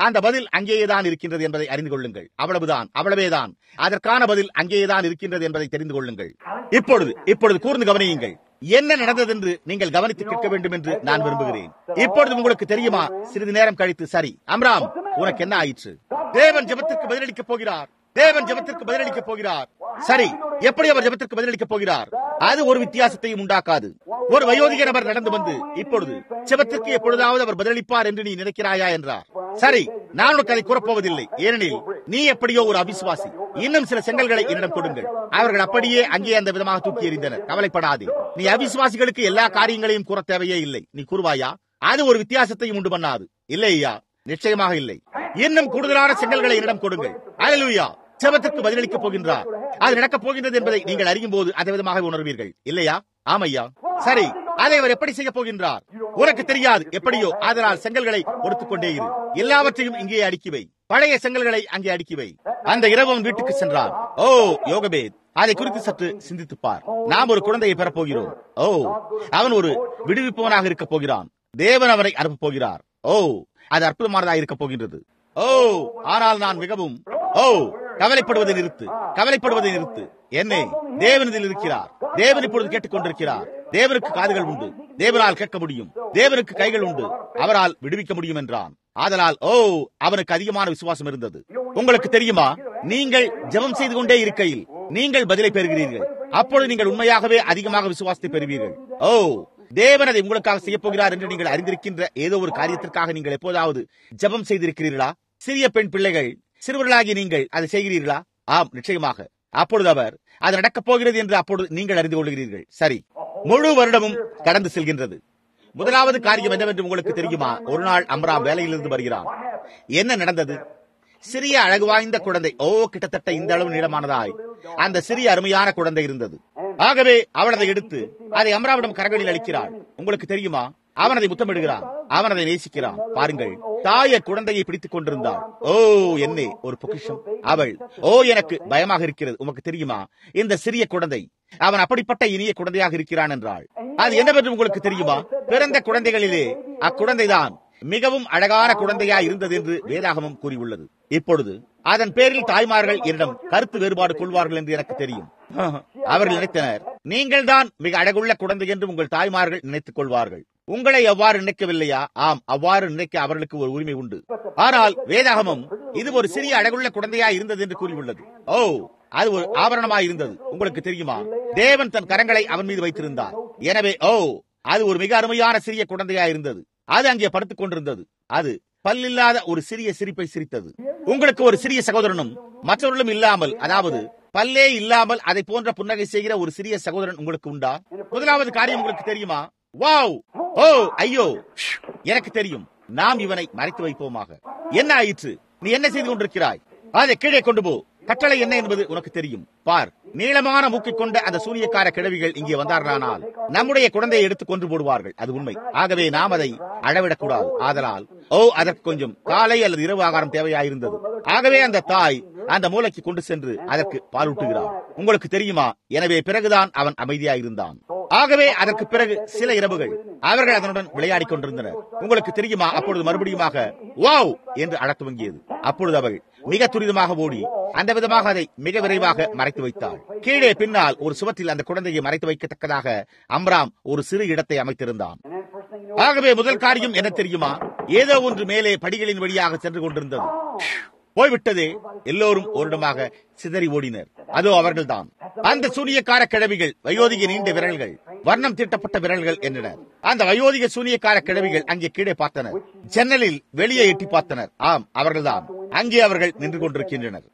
அந்த பதில் அங்கேயேதான் இருக்கின்றது என்பதை அறிந்து கொள்ளுங்கள் அவ்வளவுதான் அவ்வளவேதான் அதற்கான பதில் அங்கேயேதான் இருக்கின்றது என்பதை தெரிந்து கொள்ளுங்கள் இப்பொழுது இப்பொழுது கூர்ந்து கவனியுங்கள் என்ன நடந்தது என்று நீங்கள் கவனித்து கேட்க வேண்டும் என்று நான் விரும்புகிறேன் இப்பொழுது உங்களுக்கு தெரியுமா சிறிது நேரம் கழித்து சரி அம்ராம் உனக்கு என்ன ஆயிற்று தேவன் ஜெபத்திற்கு பதிலளிக்கப் போகிறார் தேவன் ஜெபத்திற்கு பதிலளிக்கப் போகிறார் சரி எப்படி அவர் ஜெபத்திற்கு பதிலளிக்கப் போகிறார் அது ஒரு வித்தியாசத்தையும் உண்டாக்காது ஒரு வயோதிக நபர் நடந்து வந்து இப்பொழுது ஜெபத்திற்கு எப்பொழுதாவது அவர் பதிலளிப்பார் என்று நீ நினைக்கிறாயா என்றார் சரி நான் உனக்கு அதை கூறப்போவதில்லை ஏனெனில் நீ எப்படியோ ஒரு அவிசுவாசி இன்னும் சில செங்கல்களை என்னிடம் கொடுங்கள் அவர்கள் அப்படியே அங்கே அந்த விதமாக தூக்கி எறிந்தனர் கவலைப்படாதே நீ அவிசுவாசிகளுக்கு எல்லா காரியங்களையும் கூற தேவையே இல்லை நீ கூறுவாயா அது ஒரு வித்தியாசத்தையும் உண்டு பண்ணாது இல்லை ஐயா நிச்சயமாக இல்லை இன்னும் கூடுதலான செங்கல்களை என்னிடம் கொடுங்கள் அலலுயா ஜெபத்திற்கு பதிலளிக்கப் போகின்றார் அது நடக்கப் போகின்றது என்பதை நீங்கள் அறியும் போது அதே விதமாக உணர்வீர்கள் இல்லையா ஆமையா சரி அதை அவர் எப்படி செய்ய போகின்றார் உனக்கு தெரியாது எப்படியோ அதனால் செங்கல்களை கொடுத்துக் கொண்டே இரு எல்லாவற்றையும் இங்கே அடுக்கி வை பழைய செங்கல்களை அங்கே அடுக்கி வை அந்த இரவன் வீட்டுக்கு சென்றார் ஓ யோகபேத் அதை குறித்து சற்று சிந்தித்துப் பார் நாம் ஒரு குழந்தையை பெறப் போகிறோம் ஓ அவன் ஒரு விடுவிப்பவனாக இருக்கப் போகிறான் தேவன் அவரை அனுப்பப் போகிறார் ஓ அது அற்புதமானதாக இருக்கப் போகின்றது ஓ ஆனால் நான் மிகவும் ஓ கவலைப்படுவதை நிறுத்து கவலைப்படுவதை நிறுத்து என்னே தேவனதில் இருக்கிறார் தேவன் இப்பொழுது கேட்டுக் கொண்டிருக்கிறார் தேவனுக்கு காதுகள் உண்டு தேவனால் கேட்க முடியும் தேவனுக்கு கைகள் உண்டு அவரால் விடுவிக்க முடியும் என்றான் ஆதலால் ஓ அவனுக்கு அதிகமான விசுவாசம் இருந்தது உங்களுக்கு தெரியுமா நீங்கள் ஜெபம் செய்து கொண்டே இருக்கையில் நீங்கள் பதிலை பெறுகிறீர்கள் அப்பொழுது நீங்கள் உண்மையாகவே அதிகமாக விசுவாசத்தை பெறுவீர்கள் ஓ தேவன் அதை உங்களுக்காக செய்ய போகிறார் என்று நீங்கள் அறிந்திருக்கின்ற ஏதோ ஒரு காரியத்திற்காக நீங்கள் எப்போதாவது ஜெபம் செய்திருக்கிறீர்களா சிறிய பெண் பிள்ளைகள் சிறுவர்களாகி நீங்கள் அதை செய்கிறீர்களா ஆம் நிச்சயமாக அப்பொழுது அவர் அது நடக்கப் போகிறது என்று அப்பொழுது நீங்கள் அறிந்து கொள்கிறீர்கள் சரி முழு வருடமும் கடந்து செல்கின்றது முதலாவது காரியம் என்னவென்று உங்களுக்கு தெரியுமா ஒரு நாள் அம்ராம் வேலையிலிருந்து வருகிறான் என்ன நடந்தது சிறிய அழகு வாய்ந்த குழந்தை ஓ கிட்டத்தட்ட இந்த அளவு நீளமானதாய் அந்த சிறிய அருமையான குழந்தை இருந்தது ஆகவே அவள் அதை எடுத்து அதை அம்ராவிடம் கரங்களில் அளிக்கிறாள் உங்களுக்கு தெரியுமா அவன் அதை முத்தமிடுகிறான் அவன் அதை நேசிக்கிறான் பாருங்கள் தாய குழந்தையை பிடித்துக் கொண்டிருந்தாள் ஓ என்னே ஒரு பொக்கிஷம் அவள் ஓ எனக்கு பயமாக இருக்கிறது உமக்கு தெரியுமா இந்த சிறிய குழந்தை அவன் அப்படிப்பட்ட இனிய குழந்தையாக இருக்கிறான் என்றாள் அது என்னவென்று உங்களுக்கு தெரியுமா பிறந்த குழந்தைகளிலே அக்குழந்தைதான் மிகவும் அழகான குழந்தையா இருந்தது என்று வேதாகமம் கூறியுள்ளது இப்பொழுது அதன் பேரில் தாய்மார்கள் என்னிடம் கருத்து வேறுபாடு கொள்வார்கள் என்று எனக்கு தெரியும் அவர்கள் நினைத்தனர் நீங்கள் தான் மிக அழகுள்ள குழந்தை என்று உங்கள் தாய்மார்கள் நினைத்துக் கொள்வார்கள் உங்களை அவ்வாறு நினைக்கவில்லையா ஆம் அவ்வாறு நினைக்க அவர்களுக்கு ஒரு உரிமை உண்டு ஆனால் வேதாகமம் இது ஒரு சிறிய அழகுள்ள குழந்தையா இருந்தது என்று கூறியுள்ளது ஓ அது ஒரு ஆபரணமாய் இருந்தது உங்களுக்கு தெரியுமா தேவன் தன் கரங்களை அவன் மீது வைத்திருந்தார் எனவே ஓ அது ஒரு மிக அருமையான சிறிய குழந்தையா இருந்தது அது அங்கே படுத்துக் கொண்டிருந்தது அது பல்லில்லாத ஒரு சிறிய சிரிப்பை சிரித்தது உங்களுக்கு ஒரு சிறிய சகோதரனும் மற்றவர்களும் இல்லாமல் அதாவது பல்லே இல்லாமல் அதை போன்ற புன்னகை செய்கிற ஒரு சிறிய சகோதரன் உங்களுக்கு உண்டா முதலாவது காரியம் உங்களுக்கு தெரியுமா வாவ் ஓ ஐயோ எனக்கு தெரியும் நாம் இவனை மறைத்து வைப்போமாக என்ன ஆயிற்று நீ என்ன செய்து கொண்டிருக்கிறாய் அதை கீழே கொண்டு போ கட்டளை என்ன என்பது உனக்கு தெரியும் பார் நீளமான மூக்கை கொண்ட அந்த சூரியக்கார கிழவிகள் இங்கே வந்தார்களானால் நம்முடைய குழந்தையை எடுத்து கொன்று போடுவார்கள் அது உண்மை ஆகவே நாம் அதை அளவிடக்கூடாது ஆதலால் ஓ அதற்கு கொஞ்சம் காலை அல்லது இரவு ஆகாரம் தேவையாயிருந்தது ஆகவே அந்த தாய் அந்த மூளைக்கு கொண்டு சென்று அதற்கு பாலூட்டுகிறார் உங்களுக்கு தெரியுமா எனவே பிறகுதான் அவன் அமைதியாயிருந்தான் ஆகவே அதற்கு பிறகு சில இரவுகள் அவர்கள் அதனுடன் விளையாடிக் கொண்டிருந்தனர் உங்களுக்கு தெரியுமா அப்பொழுது மறுபடியுமாக வாவ் என்று அழத் துவங்கியது அப்பொழுது அவள் மிக துரிதமாக ஓடி அந்த விதமாக அதை மிக விரைவாக மறைத்து வைத்தாள் கீழே பின்னால் ஒரு சுவத்தில் அந்த குழந்தையை மறைத்து வைக்கத்தக்கதாக அம்ராம் ஒரு சிறு இடத்தை அமைத்திருந்தான் ஆகவே முதல் காரியம் என்ன தெரியுமா ஏதோ ஒன்று மேலே படிகளின் வழியாக சென்று கொண்டிருந்தது போய்விட்டதே எல்லோரும் ஓரிடமாக சிதறி ஓடினர் அதோ அவர்கள்தான் அந்த சூனியக்கார கிழவிகள் வயோதிக நீண்ட விரல்கள் வர்ணம் தீட்டப்பட்ட விரல்கள் என்றனர் அந்த வயோதிக சூனியக்கார கிழவிகள் அங்கே கீழே பார்த்தனர் ஜன்னலில் வெளியே எட்டி பார்த்தனர் ஆம் அவர்கள்தான் அங்கே அவர்கள் நின்று கொண்டிருக்கின்றனர்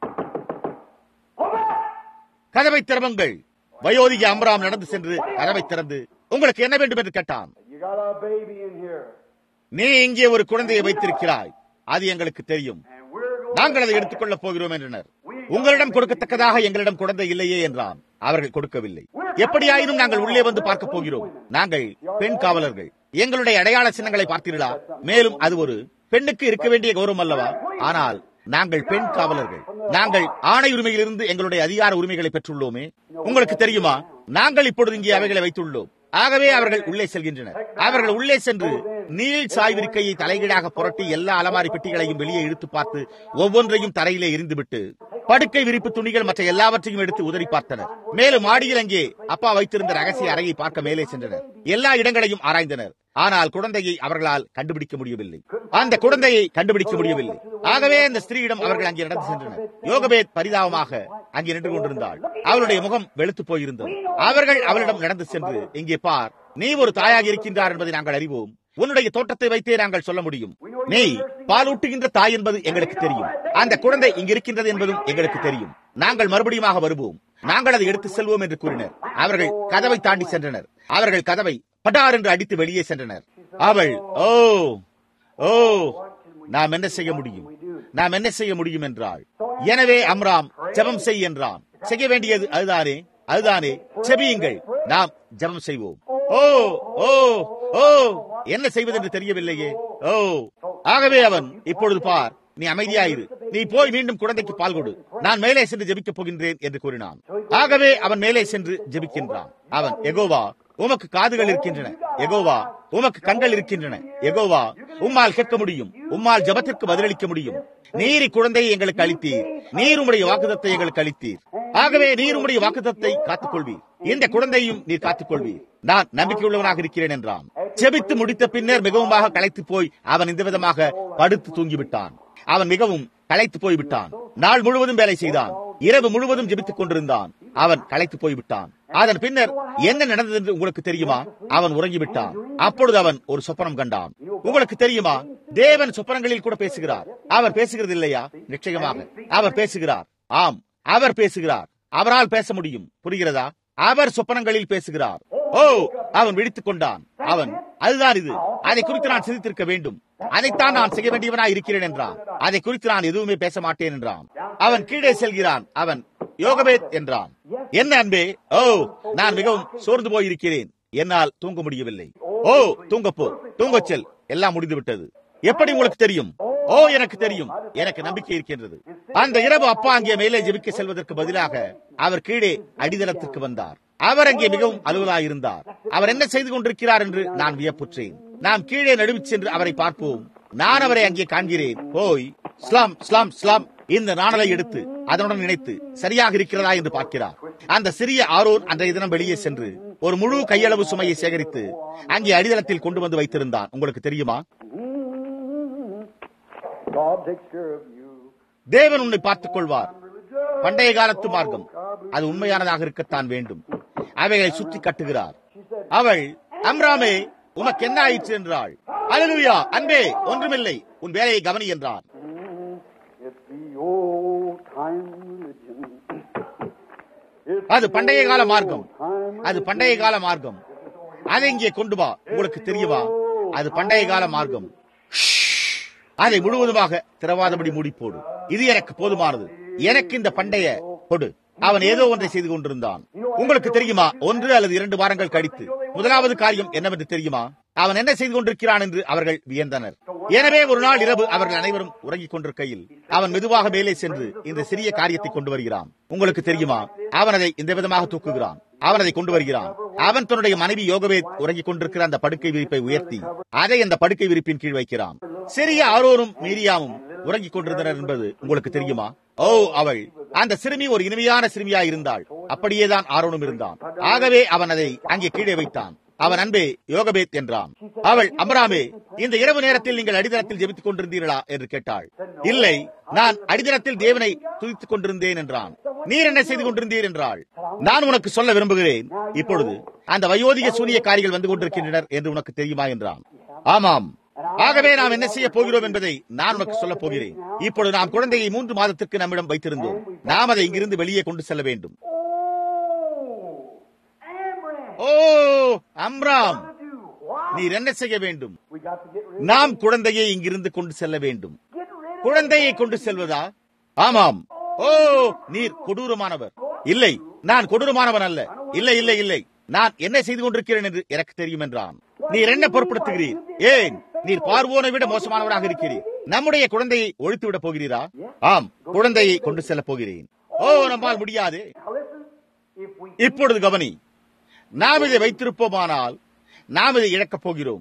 கதவை திறவுங்கள் வயோதிக அம்ராம் நடந்து சென்று கதவை திறந்து உங்களுக்கு என்ன வேண்டும் என்று கேட்டான் You got a baby in here. நீ இங்கே ஒரு குழந்தையை வைத்திருக்கிறாய் அது எங்களுக்கு தெரியும் And we're going நாங்கள் அதை எடுத்துக்கொள்ளப் போகிறோம் என்றனர் உங்களிடம் கொடுக்கத்தக்கதாக எங்களிடம் குழந்தை இல்லையே என்றான் அவர்கள் கொடுக்கவில்லை எப்படியாயினும் நாங்கள் உள்ளே வந்து பார்க்க போகிறோம் நாங்கள் பெண் காவலர்கள் எங்களுடைய அடையாள சின்னங்களை பார்த்தீர்களா மேலும் அது ஒரு பெண்ணுக்கு இருக்க வேண்டிய கௌரவம் அல்லவா ஆனால் நாங்கள் பெண் காவலர்கள் நாங்கள் ஆணை உரிமையிலிருந்து எங்களுடைய அதிகார உரிமைகளை பெற்றுள்ளோமே உங்களுக்கு தெரியுமா நாங்கள் இப்பொழுது இங்கே அவைகளை வைத்துள்ளோம் ஆகவே அவர்கள் உள்ளே செல்கின்றனர் அவர்கள் உள்ளே சென்று நீள் சாய்விருக்கையை தலைகீழாக புரட்டி எல்லா அலமாரி பெட்டிகளையும் வெளியே இழுத்து பார்த்து ஒவ்வொன்றையும் தரையிலே எரிந்துவிட்டு படுக்கை விரிப்பு துணிகள் மற்ற எல்லாவற்றையும் எடுத்து உதறி பார்த்தனர் மேலும் மாடியில் அங்கே அப்பா வைத்திருந்த ரகசிய அறையை பார்க்க மேலே சென்றனர் எல்லா இடங்களையும் ஆராய்ந்தனர் ஆனால் குழந்தையை அவர்களால் கண்டுபிடிக்க முடியவில்லை அந்த குழந்தையை கண்டுபிடிக்க முடியவில்லை ஆகவே அந்த ஸ்திரீயிடம் அவர்கள் அங்கே நடந்து சென்றனர் யோகபேத் பரிதாபமாக அங்கே நின்று கொண்டிருந்தாள் அவளுடைய முகம் வெளுத்து போயிருந்தது அவர்கள் அவளிடம் நடந்து சென்று இங்கே பார் நீ ஒரு தாயாக இருக்கின்றார் என்பதை நாங்கள் அறிவோம் உன்னுடைய தோட்டத்தை வைத்தே நாங்கள் சொல்ல முடியும் நீ பாலூட்டுகின்ற தாய் என்பது எங்களுக்கு தெரியும் அந்த குழந்தை இங்கு இருக்கின்றது என்பதும் எங்களுக்கு தெரியும் நாங்கள் மறுபடியும் வருவோம் நாங்கள் அதை எடுத்து செல்வோம் என்று கூறினர் அவர்கள் கதவை தாண்டி சென்றனர் அவர்கள் கதவை பட்டார் என்று அடித்து வெளியே சென்றனர் அவள் ஓ ஓ நாம் என்ன செய்ய முடியும் நாம் என்ன செய்ய முடியும் என்றாள் எனவே அம்ராம் ஜெபம் செய் என்றான் செய்ய வேண்டியது அதுதானே அதுதானே செபியுங்கள் நாம் ஜெபம் செய்வோம் ஓ ஓ ஓ என்ன செய்வதென்று தெரியவில்லையே ஓ ஆகவே அவன் இப்பொழுது பார் நீ அமைதியாயிரு நீ போய் மீண்டும் குழந்தைக்கு பால் கொடு நான் மேலே சென்று ஜெபிக்கப் போகின்றேன் என்று கூறினான் ஆகவே அவன் மேலே சென்று ஜெபிக்கின்றான் அவன் எகோவா உமக்கு காதுகள் இருக்கின்றன எகோவா உமக்கு கண்கள் இருக்கின்றன எகோவா உம்மால் கேட்க முடியும் உம்மால் ஜபத்திற்கு பதிலளிக்க முடியும் நீர் குழந்தையை எங்களுக்கு அளித்தீர் நீர் உம்முடைய வாக்குதத்தை எங்களுக்கு அளித்தீர் ஆகவே நீர் உம்முடைய வாக்குதத்தை காத்துக்கொள்வீர் இந்த குழந்தையும் நீர் காத்துக்கொள்வீர் நான் நம்பிக்கையுள்ளவனாக இருக்கிறேன் என்றான் செபித்து முடித்த பின்னர் மிகவுமாக களைத்து போய் அவன் இந்த விதமாக படுத்து தூங்கிவிட்டான் அவன் மிகவும் களைத்து போய்விட்டான் நாள் முழுவதும் வேலை செய்தான் இரவு முழுவதும் ஜெபித்துக் கொண்டிருந்தான் அவன் களைத்து போய்விட்டான் அதன் பின்னர் என்ன நடந்தது என்று உங்களுக்கு தெரியுமா அவன் உறங்கிவிட்டான் அப்பொழுது அவன் ஒரு சொப்பனம் கண்டான் உங்களுக்கு தெரியுமா தேவன் சொப்பனங்களில் கூட பேசுகிறார் அவர் பேசுகிறது இல்லையா நிச்சயமாக அவர் பேசுகிறார் ஆம் அவர் பேசுகிறார் அவரால் பேச முடியும் புரிகிறதா அவர் சொப்பனங்களில் பேசுகிறார் ஓ அவன் விழித்துக் கொண்டான் அவன் அதுதான் இது அதை குறித்து நான் சிந்தித்திருக்க வேண்டும் அதைத்தான் நான் செய்ய வேண்டியவனாய் இருக்கிறேன் என்றான் அதை குறித்து நான் எதுவுமே பேச மாட்டேன் என்றான் அவன் கீழே செல்கிறான் அவன் யோகபேத் என்றான் என்ன அன்பே ஓ நான் மிகவும் சோர்ந்து போயிருக்கிறேன் என்னால் தூங்க முடியவில்லை ஓ தூங்கப்போ தூங்கச் செல் எல்லாம் முடிந்து விட்டது எப்படி உங்களுக்கு தெரியும் ஓ எனக்கு தெரியும் எனக்கு நம்பிக்கை இருக்கின்றது அந்த இரவு அப்பா அங்கே மேலே ஜெபிக்க செல்வதற்கு பதிலாக அவர் கீழே அடித்தளத்திற்கு வந்தார் அவர் அங்கே மிகவும் அலுவலாக இருந்தார் அவர் என்ன செய்து கொண்டிருக்கிறார் என்று நான் வியப்புற்றேன் நாம் கீழே நடுவிச் சென்று அவரை பார்ப்போம் நான் அவரை அங்கே காண்கிறேன் போய் ஸ்லாம் ஸ்லாம் ஸ்லாம் இந்த நாணலை எடுத்து அதனுடன் இணைத்து சரியாக இருக்கிறதா என்று பார்க்கிறார் அந்த சிறிய ஆரோன் அன்றைய தினம் வெளியே சென்று ஒரு முழு கையளவு சுமையை சேகரித்து அங்கே அடித்தளத்தில் கொண்டு வந்து வைத்திருந்தான் உங்களுக்கு தெரியுமா God takes care of you. தேவன் உன்னை பார்த்துக் கொள்வார் பண்டைய காலத்து மார்க்கம் அது உண்மையானதாக இருக்கத்தான் வேண்டும் அவைகளை சுற்றி கட்டுகிறார் அவள் அம்ராமே உமக்கு என்ன ஆயிற்று என்றாள் அலலுயா அன்பே ஒன்றுமில்லை உன் வேலையை கவனி என்றார் It's the old time religion. It's அது பண்டைய கால மார்க்கம் time அது பண்டைய கால மார்க்கம் அதை இங்கே கொண்டு வா உங்களுக்கு தெரியுமா அது பண்டைய கால மார்க்கம் அதை முழுவதுமாக திறவாதபடி மூடி போடு இது எனக்கு போதுமானது எனக்கு இந்த பண்டைய கொடு அவன் ஏதோ ஒன்றை செய்து கொண்டிருந்தான் உங்களுக்கு தெரியுமா ஒன்று அல்லது இரண்டு வாரங்கள் கழித்து முதலாவது காரியம் என்னவென்று தெரியுமா அவன் என்ன செய்து கொண்டிருக்கிறான் என்று அவர்கள் வியந்தனர் எனவே ஒரு நாள் இரவு அவர்கள் அனைவரும் உறங்கிக் கொண்டிருக்கையில் அவன் மெதுவாக மேலே சென்று இந்த சிறிய காரியத்தை கொண்டு வருகிறான் உங்களுக்கு தெரியுமா அவன் அதை இந்த விதமாக தூக்குகிறான் அவன் அதை கொண்டு வருகிறான் அவன் தன்னுடைய மனைவி யோகவே உறங்கிக் கொண்டிருக்கிற அந்த படுக்கை விரிப்பை உயர்த்தி அதை அந்த படுக்கை விரிப்பின் கீழ் வைக்கிறான் சிறிய ஆரோரும் மீரியாவும் உறங்கிக் கொண்டிருந்தனர் என்பது உங்களுக்கு தெரியுமா ஓ அவள் அந்த சிறுமி ஒரு இனிமையான சிறுமியா இருந்தாள் அப்படியேதான் ஆரோனும் இருந்தான் ஆகவே அவன் அதை அங்கே கீழே வைத்தான் அவன் அன்பே யோகபேத் என்றான் அவள் அமராமே இந்த இரவு நேரத்தில் நீங்கள் அடித்தளத்தில் ஜெபித்துக் கொண்டிருந்தீர்களா என்று கேட்டாள் இல்லை நான் அடித்தளத்தில் தேவனை துதித்துக் கொண்டிருந்தேன் என்றான் நீர் என்ன செய்து கொண்டிருந்தீர் என்றாள் நான் உனக்கு சொல்ல விரும்புகிறேன் இப்பொழுது அந்த வயோதிக சூனியக்காரிகள் வந்து கொண்டிருக்கின்றனர் என்று உனக்கு தெரியுமா என்றான் ஆமாம் ஆகவே நாம் என்ன செய்ய போகிறோம் என்பதை நான் உனக்கு சொல்ல போகிறேன் இப்பொழுது நாம் குழந்தையை மூன்று மாதத்திற்கு நம்மிடம் வைத்திருந்தோம் நாம் அதை இங்கிருந்து வெளியே கொண்டு செல்ல வேண்டும் Oh, Amram. Oh Amram What to do? What? நீர் என்ன செய்ய வேண்டும் We got to get rid நாம் குழந்தையை இங்கிருந்து கொண்டு செல்ல வேண்டும் Get rid of குழந்தையை கொண்டு செல்வதா ஆமாம் ஓ நீர் கொடூரமானவர் இல்லை நான் கொடூரமானவன் அல்ல இல்லை இல்லை இல்லை நான் என்ன செய்து கொண்டிருக்கிறேன் என்று எனக்கு தெரியும் என்றான் நீர் என்ன பொருட்படுத்துகிறீர் ஏன் நீர் பார்வோனை விட மோசமானவராக இருக்கிறீர் நம்முடைய குழந்தையை ஒழித்து விட போகிறீரா ஆம் குழந்தையை கொண்டு செல்ல போகிறேன் ஓ நம்மால் முடியாது Now listen, if we இப்பொழுது கவனி நாம் இதை வைத்திருப்போமானால் நாம் இதை இழக்கப் போகிறோம்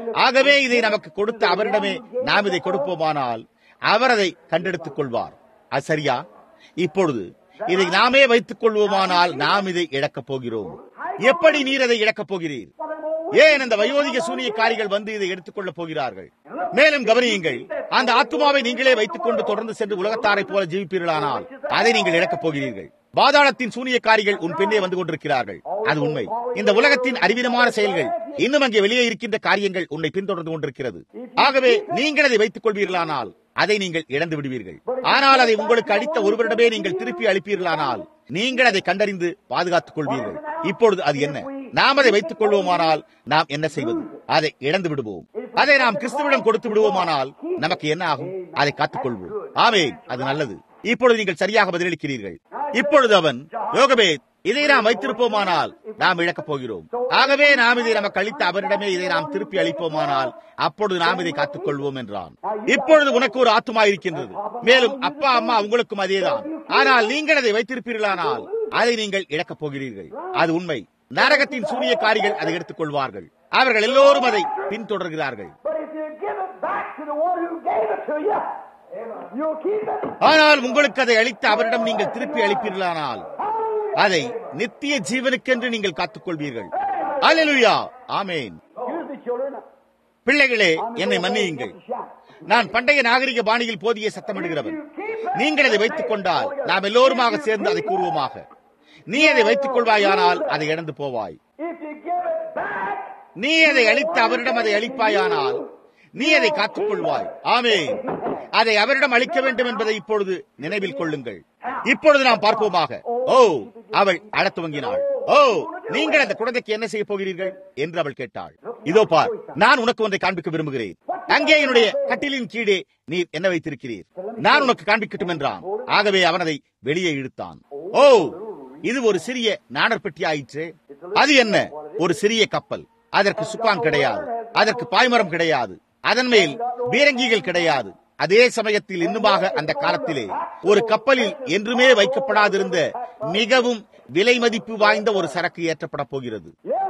ஆகவே இதை நமக்கு கொடுத்த அவரிடமே நாம் இதை கொடுப்போமானால் அவர் அதை கண்டெடுத்துக் கொள்வார் அது சரியா இப்பொழுது இதை நாமே வைத்துக் கொள்வோமானால் நாம் இதை இழக்கப் போகிறோம் எப்படி நீர் அதை இழக்கப் போகிறீர் ஏன் அந்த வயோதிக சூனியக்காரிகள் வந்து இதை எடுத்துக் கொள்ளப் போகிறார்கள் மேலும் கவனியுங்கள் அந்த ஆத்மாவை நீங்களே வைத்துக் கொண்டு தொடர்ந்து சென்று உலகத்தாரை போல ஜீவிப்பீர்களானால் அதை நீங்கள் இழக்கப் போகிறீர்கள் பாதாளத்தின் சூனியக்காரிகள் உன் பின்னே வந்து கொண்டிருக்கிறார்கள் அது உண்மை இந்த உலகத்தின் அறிவீனமான செயல்கள் இன்னும் அங்கே வெளியே இருக்கின்ற காரியங்கள் உன்னை பின்தொடர்ந்து கொண்டிருக்கிறது ஆகவே நீங்கள் அதை வைத்துக் கொள்வீர்களானால் அதை நீங்கள் இழந்து விடுவீர்கள் ஆனால் அதை உங்களுக்கு அளித்த ஒருவரிடமே நீங்கள் திருப்பி அளிப்பீர்களானால் நீங்கள் அதை கண்டறிந்து பாதுகாத்துக் கொள்வீர்கள் இப்பொழுது அது என்ன நாம் அதை வைத்துக் கொள்வோமானால் நாம் என்ன செய்வது அதை இழந்து விடுவோம் அதை நாம் கிறிஸ்துவிடம் கொடுத்து விடுவோமானால் நமக்கு என்ன ஆகும் அதை காத்துக் கொள்வோம் ஆமே அது நல்லது இப்பொழுது நீங்கள் சரியாக பதிலளிக்கிறீர்கள் இப்பொழுது அவன் யோகபேத் இதை நாம் வைத்திருப்போமானால் நாம் இழக்கப் போகிறோம் ஆகவே நாம் இதை நமக்கு அளித்த அவரிடமே இதை நாம் திருப்பி அளிப்போமானால் அப்பொழுது நாம் இதை காத்துக் கொள்வோம் என்றான் இப்பொழுது உனக்கு ஒரு ஆத்துமா இருக்கின்றது மேலும் அப்பா அம்மா உங்களுக்கும் அதேதான் ஆனால் நீங்கள் அதை வைத்திருப்பீர்களானால் அதை நீங்கள் இழக்கப் போகிறீர்கள் அது உண்மை நரகத்தின் சூரியக்காரிகள் அதை எடுத்துக் கொள்வார்கள் அவர்கள் எல்லோரும் அதை பின்தொடர்கிறார்கள் But if you give it back to the one who gave it to you, you'll keep it. ஆனால் உங்களுக்கு அதை அளித்த அவரிடம் நீங்கள் திருப்பி அளிப்பீர்களானால் அதை நித்திய ஜீவனுக்கென்று நீங்கள் காத்துக் கொள்வீர்கள் அல்லேலூயா ஆமேன் Excuse me, children. பிள்ளைகளே என்னை மன்னியுங்கள் நான் பண்டைய நாகரிக பாணியில் போதிய சத்தமிடுகிறவன் நீங்கள் அதை வைத்துக் கொண்டால் நாம் எல்லோருமாக சேர்ந்து அதை கூறுவோமாக நீ அதை வைத்துக் கொள்வாயானால் அதை இழந்து போவாய் If you give it back, நீ அதை அளித்த அவரிடம் அதை அளிப்பாயானால் நீ அதை காத்துக் கொள்வாய் ஆமே அதை அவரிடம் அளிக்க வேண்டும் என்பதை இப்பொழுது நினைவில் கொள்ளுங்கள் இப்பொழுது நாம் பார்ப்போமாக ஓ அவள் அழத் துவங்கினாள் ஓ நீங்கள் அந்த குழந்தைக்கு என்ன செய்ய போகிறீர்கள் என்று அவள் கேட்டாள் இதோ பார் நான் உனக்கு ஒன்றை காண்பிக்க விரும்புகிறேன் அங்கே என்னுடைய கட்டிலின் கீழே நீர் என்ன வைத்திருக்கிறீர் நான் உனக்கு காண்பிக்கட்டும் என்றான் ஆகவே அவன் அதை வெளியே இழுத்தான் ஓ இது ஒரு சிறிய நாணற்பெட்டி ஆயிற்று அது என்ன ஒரு சிறிய கப்பல் அதற்கு சுக்கான் கிடையாது அதற்கு பாய்மரம் கிடையாது அதன் மேல் பீரங்கிகள் கிடையாது அதே சமயத்தில் இன்னுமாக அந்த காலத்திலே ஒரு கப்பலில் என்றுமே வைக்கப்படாதிருந்த மிகவும் விலை மதிப்பு வாய்ந்த ஒரு சரக்கு ஏற்றப்பட போகிறது yeah.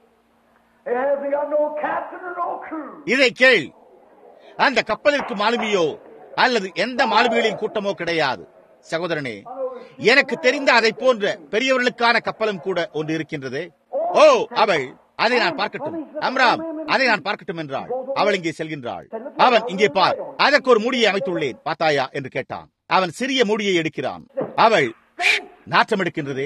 It hasn't got no captain or no crew. இதை கேள் அந்த கப்பலிற்கு மாலுமியோ அல்லது எந்த மாலுமிகளின் கூட்டமோ கிடையாது சகோதரனே எனக்கு தெரிந்த அதை போன்ற பெரியவர்களுக்கான கப்பலும் கூட ஒன்று இருக்கின்றது ஓ அவள் அதை நான் பார்க்கட்டும் அம்ராம் அதை நான் பார்க்கட்டும் என்றாள் அவள் இங்கே செல்கின்றாள் அவன் இங்கே பார் அதற்கு ஒரு மூடியை அமைத்துள்ளேன் பார்த்தாயா என்று கேட்டான் அவன் சிறிய மூடியை எடுக்கிறான் அவள் நாற்றம் எடுக்கின்றதே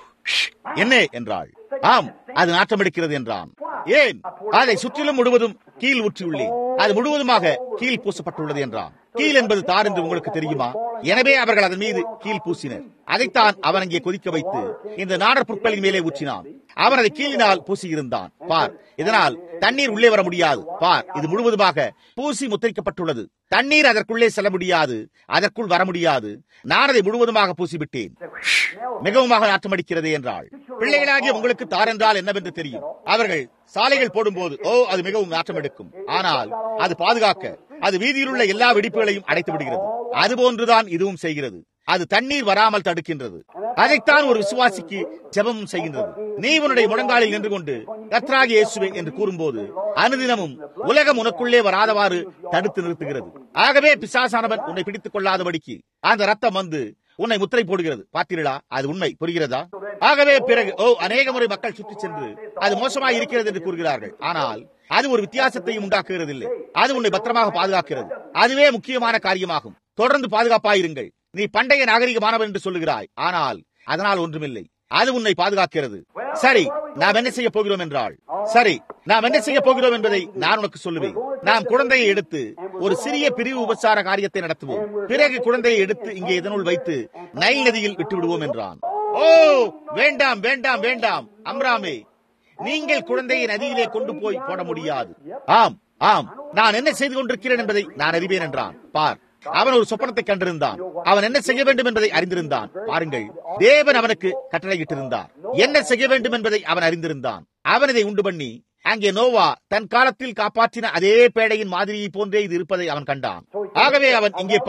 என்ன என்றாள் ஆம் அது நாற்றம் எடுக்கிறது என்றான் ஏன் அதை சுற்றிலும் முழுவதும் கீழ் ஊற்றியுள்ளேன் அது முழுவதுமாக கீழ் பூசப்பட்டுள்ளது என்றான் கீழ் என்பது தார் என்று உங்களுக்கு தெரியுமா எனவே அவர்கள் அதன் மீது கீழ் பூசினர் அதைத்தான் அவன் அங்கே கொதிக்க வைத்து இந்த நாடர் புற்களின் மேலே ஊற்றினான் அவன் அதை கீழினால் பூசியிருந்தான் பார் இதனால் தண்ணீர் உள்ளே வர முடியாது பார் இது முழுவதுமாக பூசி முத்திரிக்கப்பட்டுள்ளது தண்ணீர் அதற்குள்ளே செல்ல முடியாது அதற்குள் வர முடியாது நான் அதை முழுவதுமாக பூசிவிட்டேன் மிகவுமாக நாற்றம் அடிக்கிறது என்றாள் பிள்ளைகளாகிய உங்களுக்கு தார் என்றால் என்னவென்று தெரியும் அவர்கள் சாலைகள் போடும்போது ஓ அது மிகவும் நாற்றம் எடுக்கும் ஆனால் அது பாதுகாக்க அது வீதியில் உள்ள எல்லா வெடிப்புகளையும் அடைத்து விடுகிறது அதுபோன்றுதான் இதுவும் செய்கிறது அது தண்ணீர் வராமல் தடுக்கின்றது அதைத்தான் ஒரு விசுவாசிக்கு ஜெபமும் செய்கின்றது நீ உன்னுடைய முழங்காலில் நின்று கொண்டு கத்ராகி இயேசுவே என்று கூறும்போது அனுதினமும் உலகம் உனக்குள்ளே வராதவாறு தடுத்து நிறுத்துகிறது ஆகவே பிசாசானவன் உன்னை பிடித்துக் கொள்ளாதபடிக்கு அந்த ரத்தம் வந்து உன்னை முத்திரை போடுகிறது பார்த்தீர்களா அது உண்மை புரிகிறதா ஆகவே பிறகு ஓ அநேக முறை மக்கள் சுற்றி சென்று அது மோசமாக இருக்கிறது என்று கூறுகிறார்கள் ஆனால் அது ஒரு வித்தியாசத்தையும் உண்டாக்குகிறது இல்லை அது உன்னை பத்திரமாக பாதுகாக்கிறது அதுவே முக்கியமான காரியமாகும் தொடர்ந்து பாதுகாப்பாயிருங்கள் நீ பண்டைய நாகரிகமானவன் என்று சொல்லுகிறாய் ஆனால் அதனால் ஒன்றுமில்லை அது உன்னை பாதுகாக்கிறது சரி நாம் என்ன செய்ய போகிறோம் என்றால் சரி நாம் என்ன செய்ய போகிறோம் என்பதை நான் உனக்கு சொல்லுவேன் நாம் குழந்தையை எடுத்து ஒரு சிறிய பிரிவு உபசார காரியத்தை நடத்துவோம் பிறகு குழந்தையை எடுத்து இங்கே இதனுள் வைத்து நைல் நதியில் விட்டு விடுவோம் என்றான் ஓ வேண்டாம் வேண்டாம் வேண்டாம் அம்ராமே நீங்கள் குழந்தையை நதியிலே கொண்டு போய் போட முடியாது ஆம் ஆம் நான் என்ன செய்து கொண்டிருக்கிறேன் என்பதை நான் அறிவேன் என்றான் பார் அவன் ஒரு சொப்பனத்தை கண்டிருந்தான் அவன் என்ன செய்ய வேண்டும் என்பதை அறிந்திருந்தான் பாருங்கள் தேவன் அவனுக்கு கட்டளையிட்டிருந்தார் என்ன செய்ய வேண்டும் என்பதை அவன் அறிந்திருந்தான் அவன் இதை உண்டு பண்ணி அங்கே நோவா தன் காலத்தில் காப்பாற்றின அதே பேடையின் மாதிரியை போன்றே இது இருப்பதை அவன் கண்டான் ஆகவே அவன் இங்கே பார்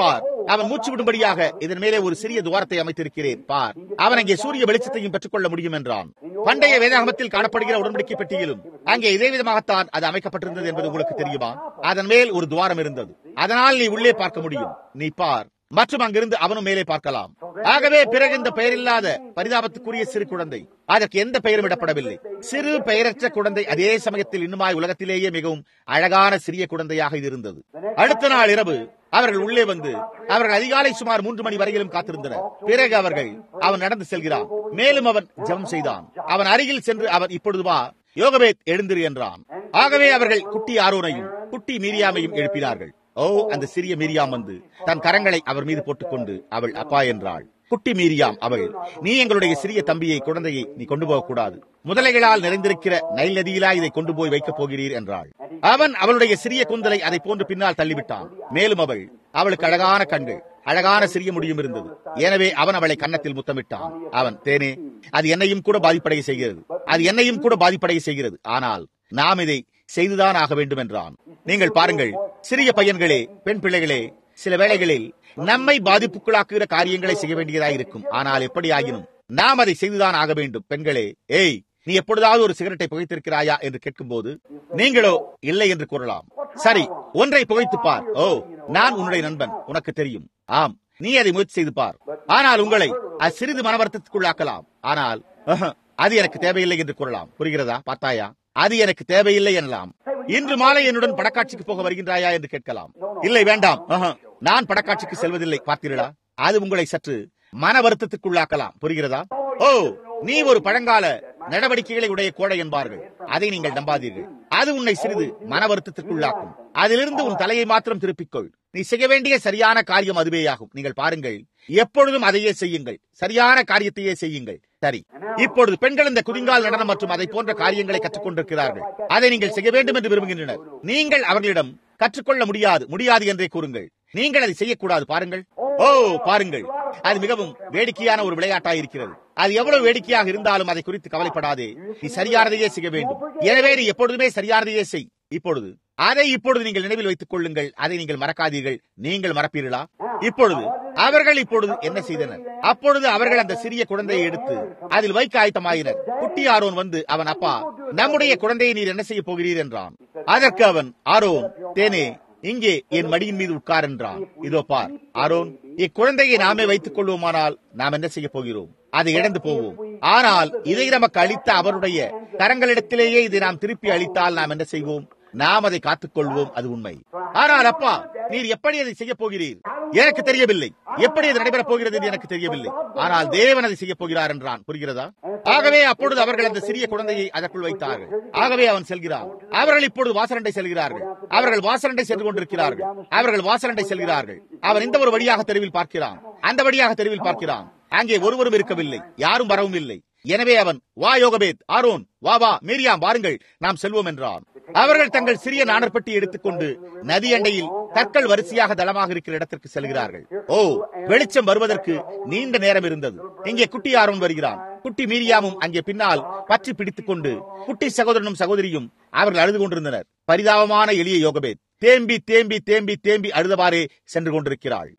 அவன் மூச்சு விடும்படியாக இதன் மேலே ஒரு சிறிய துவாரத்தை அமைத்திருக்கிறேன் பார் அவன் அங்கே சூரிய வெளிச்சத்தையும் பெற்றுக்கொள்ள முடியும் என்றான் பண்டைய வேதாகமத்தில் காணப்படுகிற உடன்படிக்கை பெட்டியிலும் அங்கே இதே விதமாகத்தான் அது அமைக்கப்பட்டிருந்தது என்பது உங்களுக்கு தெரியுமா அதன் மேல் ஒரு துவாரம் இருந்தது அதனால் நீ உள்ளே பார்க்க முடியும் நீ பார் மற்றும் அங்கிருந்து அவனும் மேலே பார்க்கலாம் ஆகவே பிறகு இந்த பெயரில்லாத பரிதாபத்துக்குரிய சிறு குழந்தை அதற்கு எந்த பெயரும் இடப்படவில்லை சிறு பெயரற்ற குழந்தை அதே சமயத்தில் இன்னுமாய் உலகத்திலேயே மிகவும் அழகான சிறிய குழந்தையாக இது இருந்தது அடுத்த நாள் இரவு அவர்கள் உள்ளே வந்து அவர்கள் அதிகாலை சுமார் மூன்று மணி வரையிலும் காத்திருந்தனர் பிறகு அவர்கள் அவன் நடந்து செல்கிறான் மேலும் அவன் ஜெபம் செய்தான் அவன் அருகில் சென்று அவன் இப்பொழுது வா யோகபேத் எழுந்திரு என்றான் ஆகவே அவர்கள் குட்டி ஆரோனையும் குட்டி மீரியாமையும் எழுப்பினார்கள் ஓ அந்த சிறிய மீரியாம் வந்து தன் கரங்களை அவர் மீது போட்டுக்கொண்டு அவள் அப்பா என்றாள் குட்டி மீரியாம் அவள் நீ எங்களுடைய சிறிய தம்பியை குழந்தையை நீ கொண்டு போக கூடாது முதலைகளால் நிறைந்திருக்கிற நைல் நதியிலா இதை கொண்டு போய் வைக்கப் போகிறீர் என்றாள் அவன் அவளுடைய சிறிய குந்தலை அதை போன்று பின்னால் தள்ளிவிட்டான் மேலும் அவள் அவளுக்கு அழகான கண்கள் அழகான சிறிய முடியும் இருந்தது எனவே அவன் அவளை கன்னத்தில் முத்தமிட்டான் அவன் தேனே அது என்னையும் கூட பாதிப்படைய செய்கிறது அது என்னையும் கூட பாதிப்படைய செய்கிறது ஆனால் நாம் இதை செய்துதான் ஆக வேண்டும் என்றான் நீங்கள் பாருங்கள் சிறிய பையன்களே பெண் பிள்ளைகளே சில வேளைகளில் நம்மை பாதிப்புக்குள்ளாக்குகிற காரியங்களை செய்ய வேண்டியதாக இருக்கும் ஆனால் எப்படி ஆகினும் நாம் அதை செய்துதான் ஆக வேண்டும் பெண்களே ஏய் நீ எப்பொழுதாவது ஒரு சிகரெட்டை புகைத்திருக்கிறாயா என்று கேட்கும்போது நீங்களோ இல்லை என்று கூறலாம் சரி ஒன்றை புகைத்து பார் ஓ நான் உன்னுடைய நண்பன் உனக்கு தெரியும் ஆம் நீ அதை முயற்சி செய்து பார் ஆனால் உங்களை அது சிறிது மனவர்த்தத்துக்குள்ளாக்கலாம் ஆனால் அது எனக்கு தேவையில்லை என்று கூறலாம் புரிகிறதா பார்த்தாயா அது எனக்கு தேவையில்லை எனலாம் இன்று மாலை என்னுடன் படக்காட்சிக்கு போக வருகின்றாயா என்று கேட்கலாம் இல்லை வேண்டாம் நான் படக்காட்சிக்கு செல்வதில்லை பார்த்தீர்களா அது உங்களை சற்று மன வருத்தத்துக்குள்ளாக்கலாம் புரிகிறதா ஓ நீ ஒரு பழங்கால நடவடிக்கைகளை உடைய கோடை என்பார்கள் அதை நீங்கள் நம்பாதீர்கள் அது உன்னை சிறிது மன வருத்தத்திற்குள்ளாக்கும் அதிலிருந்து உன் தலையை மாத்திரம் திருப்பிக்கொள் நீ செய்ய வேண்டிய சரியான காரியம் அதுவேயாகும் நீங்கள் பாருங்கள் எப்பொழுதும் அதையே செய்யுங்கள் சரியான காரியத்தையே செய்யுங்கள் சரி இப்பொழுது பெண்கள் இந்த குதிங்கால் நடனம் மற்றும் அதை போன்ற காரியங்களை கற்றுக்கொண்டிருக்கிறார்கள் அதை நீங்கள் செய்ய வேண்டும் என்று விரும்புகின்றனர் நீங்கள் அவர்களிடம் கற்றுக்கொள்ள முடியாது முடியாது என்றே கூறுங்கள் நீங்கள் அதை செய்யக்கூடாது பாருங்கள் ஓ பாருங்கள் அது மிகவும் வேடிக்கையான ஒரு விளையாட்டாக இருக்கிறது அது எவ்வளவு வேடிக்கையாக இருந்தாலும் அதை குறித்து கவலைப்படாதே நீ சரியானதையே செய்ய வேண்டும் எனவே நீ எப்பொழுதுமே சரியானதையே செய் இப்பொழுது அதை இப்பொழுது நீங்கள் நினைவில் வைத்துக் கொள்ளுங்கள் அதை நீங்கள் மறக்காதீர்கள் நீங்கள் மறப்பீர்களா இப்பொழுது அவர்கள் இப்பொழுது என்ன செய்தனர் அப்பொழுது அவர்கள் அந்த சிறிய குழந்தையை எடுத்து அதில் வைக்க ஆயத்தமாயினர் குட்டி ஆரோன் வந்து அவன் அப்பா நம்முடைய குழந்தையை நீர் என்ன செய்ய போகிறீர் என்றான் அதற்கு அவன் ஆரோன் தேனே இங்கே என் மடியின் மீது உட்கார் என்றான் இதோ பார் ஆரோன் இக்குழந்தையை நாமே வைத்துக் கொள்வோமானால் நாம் என்ன செய்ய போகிறோம் அதை இழந்து போவோம் ஆனால் இதை நமக்கு அளித்த அவருடைய கரங்களிடத்திலேயே இதை நாம் திருப்பி அளித்தால் நாம் என்ன செய்வோம் நாம் அதை காத்துக் கொள்வோம் அது உண்மை ஆனால் அப்பா நீர் எப்படி அதை செய்ய போகிறீர் எனக்கு தெரியவில்லை எப்படி அது நடைபெறப் போகிறது என்று எனக்கு தெரியவில்லை ஆனால் தேவன் அதை செய்ய போகிறார் என்றான் புரிகிறதா ஆகவே அப்பொழுது அவர்கள் அந்த சிறிய குழந்தையை அதற்குள் வைத்தார்கள் ஆகவே அவன் செல்கிறான் அவர்கள் இப்பொழுது வாசலண்டை செல்கிறார்கள் அவர்கள் வாசலண்டை சென்று கொண்டிருக்கிறார்கள் அவர்கள் வாசலண்டை செல்கிறார்கள் அவன் இந்த ஒரு வழியாக தெருவில் பார்க்கிறான் அந்த வழியாக தெருவில் பார்க்கிறான் அங்கே ஒருவரும் இருக்கவில்லை யாரும் வரவும் இல்லை எனவே அவன் வா யோகபேத் ஆரோன் வா வா மீரியாம் வாருங்கள் நாம் செல்வோம் என்றான் அவர்கள் தங்கள் சிறிய நாணற்பட்டி எடுத்துக்கொண்டு நதி அண்டையில் கற்கள் வரிசையாக தளமாக இருக்கிற இடத்திற்கு செல்கிறார்கள் ஓ வெளிச்சம் வருவதற்கு நீண்ட நேரம் இருந்தது இங்கே குட்டி ஆரோன் வருகிறான் குட்டி மீரியாமும் அங்கே பின்னால் பற்றி பிடித்துக் கொண்டு குட்டி சகோதரனும் சகோதரியும் அவர்கள் அழுது கொண்டிருந்தனர் பரிதாபமான எளிய யோகபேத் தேம்பி தேம்பி தேம்பி தேம்பி அழுதவாறே சென்று கொண்டிருக்கிறாள்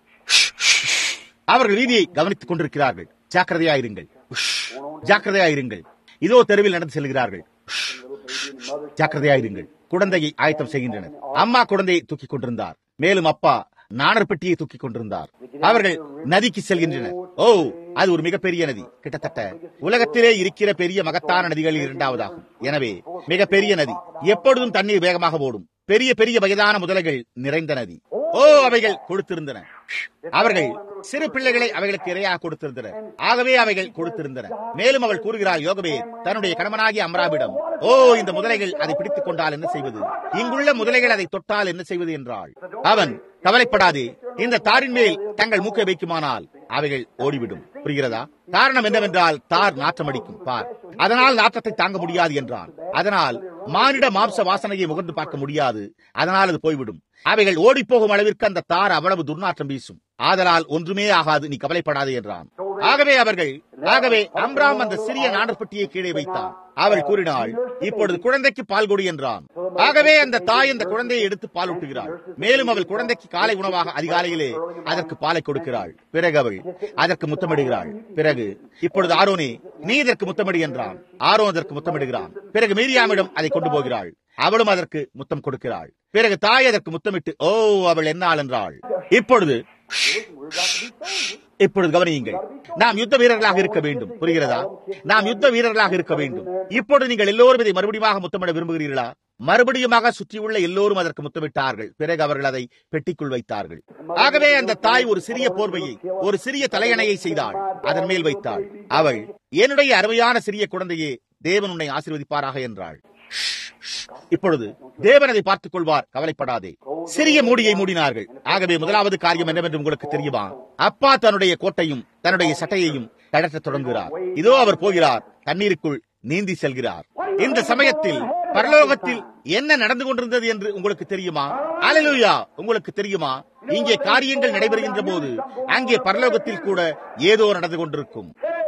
அவர்கள் வீதியை கவனித்துக் கொண்டிருக்கிறார்கள் ஜாக்கிரதையாயிருங்கள் ஜாக்கிரதையாயிருங்கள் இதோ தெருவில் நடந்து செல்கிறார்கள் ஜாக்கிரதையாயிருங்கள் குழந்தையை ஆயத்தம் செய்கின்றனர் அம்மா குழந்தையை தூக்கிக் கொண்டிருந்தார் மேலும் அப்பா நாணர் பெட்டியை தூக்கிக் கொண்டிருந்தார் அவர்கள் நதிக்கு செல்கின்றனர் ஓ அது ஒரு மிகப்பெரிய நதி கிட்டத்தட்ட உலகத்திலே இருக்கிற பெரிய மகத்தான நதிகளில் இரண்டாவதாகும் எனவே மிகப்பெரிய நதி எப்பொழுதும் தண்ணீர் வேகமாக ஓடும் பெரிய பெரிய வயதான முதலைகள் நிறைந்த நதி ஓ அவைகள் கொடுத்திருந்தன அவர்கள் சிறு பிள்ளைகளை அவைகளுக்கு இரையாக கொடுத்திருந்தனர் ஆகவே அவைகள் கொடுத்திருந்தன மேலும் அவள் கூறுகிறாள் யோகவே தன்னுடைய கணவனாகிய அம்ராவிடம் ஓ இந்த முதலைகள் அதை பிடித்துக் கொண்டால் என்ன செய்வது இங்குள்ள முதலைகள் அதை தொட்டால் என்ன செய்வது என்றாள் அவன் கவலைப்படாதே இந்த தாரின் மேல் தங்கள் மூக்கை வைக்குமானால் அவைகள் ஓடிவிடும் புரிகிறதா காரணம் என்னவென்றால் தார் நாற்றம் அடிக்கும் பார் அதனால் நாற்றத்தை தாங்க முடியாது என்றான் அதனால் மானிட மாம்ச வாசனையை முகர்ந்து பார்க்க முடியாது அதனால் அது போய்விடும் அவைகள் ஓடி போகும் அளவிற்கு அந்த தார் அவ்வளவு துர்நாற்றம் வீசும் ஆதலால் ஒன்றுமே ஆகாது நீ கவலைப்படாதே என்றான் ஆகவே அவர்கள் ஆகவே அம்ராம் அந்த சிறிய நாடற்பட்டியை கீழே வைத்தான் அவள் கூறினாள் இப்பொழுது குழந்தைக்கு பால் கொடு என்றான் ஆகவே அந்த தாய் அந்த குழந்தையை எடுத்து பாலூட்டுகிறாள் மேலும் அவள் குழந்தைக்கு காலை உணவாக அதிகாலையிலே அதற்கு பாலை கொடுக்கிறாள் பிறகு அவள் அதற்கு முத்தமிடுகிறாள் பிறகு இப்பொழுது ஆரோனே நீ இதற்கு முத்தமிடு என்றான் ஆரோன் அதற்கு முத்தமிடுகிறான் பிறகு மீரியாமிடம் அதை கொண்டு போகிறாள் அவளும் அதற்கு முத்தம் கொடுக்கிறாள் பிறகு தாய் அதற்கு முத்தமிட்டு ஓ அவள் என்ன ஆள் என்றாள் இப்பொழுது இப்பொழுது கவனியுங்கள் நாம் யுத்த வீரர்களாக இருக்க வேண்டும் புரிகிறதா நாம் யுத்த வீரர்களாக இருக்க வேண்டும் இப்பொழுது நீங்கள் எல்லோரும் இதை மறுபடியும் முத்தமிட விரும்புகிறீர்களா மறுபடியுமாக சுற்றியுள்ள எல்லோரும் அதற்கு முத்தமிட்டார்கள் பிறகு அவர்கள் அதை பெட்டிக்குள் வைத்தார்கள் ஆகவே அந்த தாய் ஒரு சிறிய போர்வையை ஒரு சிறிய தலையணையை செய்தாள் அதன் மேல் வைத்தாள் அவள் என்னுடைய அருமையான சிறிய குழந்தையே தேவன் உன்னை ஆசீர்வதிப்பாராக என்றாள் இப்பொழுது தேவன் அதை பார்த்துக் கொள்வார் கவலைப்படாதே சிறிய மூடியை மூடினார்கள் ஆகவே முதலாவது காரியம் என்னவென்று உங்களுக்கு தெரியுமா அப்பா தன்னுடைய கோட்டையும் தன்னுடைய சட்டையையும் கழற்றத் தொடங்குகிறார் இதோ அவர் போகிறார் தண்ணீருக்குள் நீந்தி செல்கிறார் இந்த சமயத்தில் பரலோகத்தில் என்ன நடந்து கொண்டிருந்தது என்று உங்களுக்கு தெரியுமா அலலுயா உங்களுக்கு தெரியுமா இங்கே காரியங்கள் நடைபெறுகின்ற போது அங்கே பரலோகத்தில் கூட ஏதோ நடந்து கொண்டிருக்கும்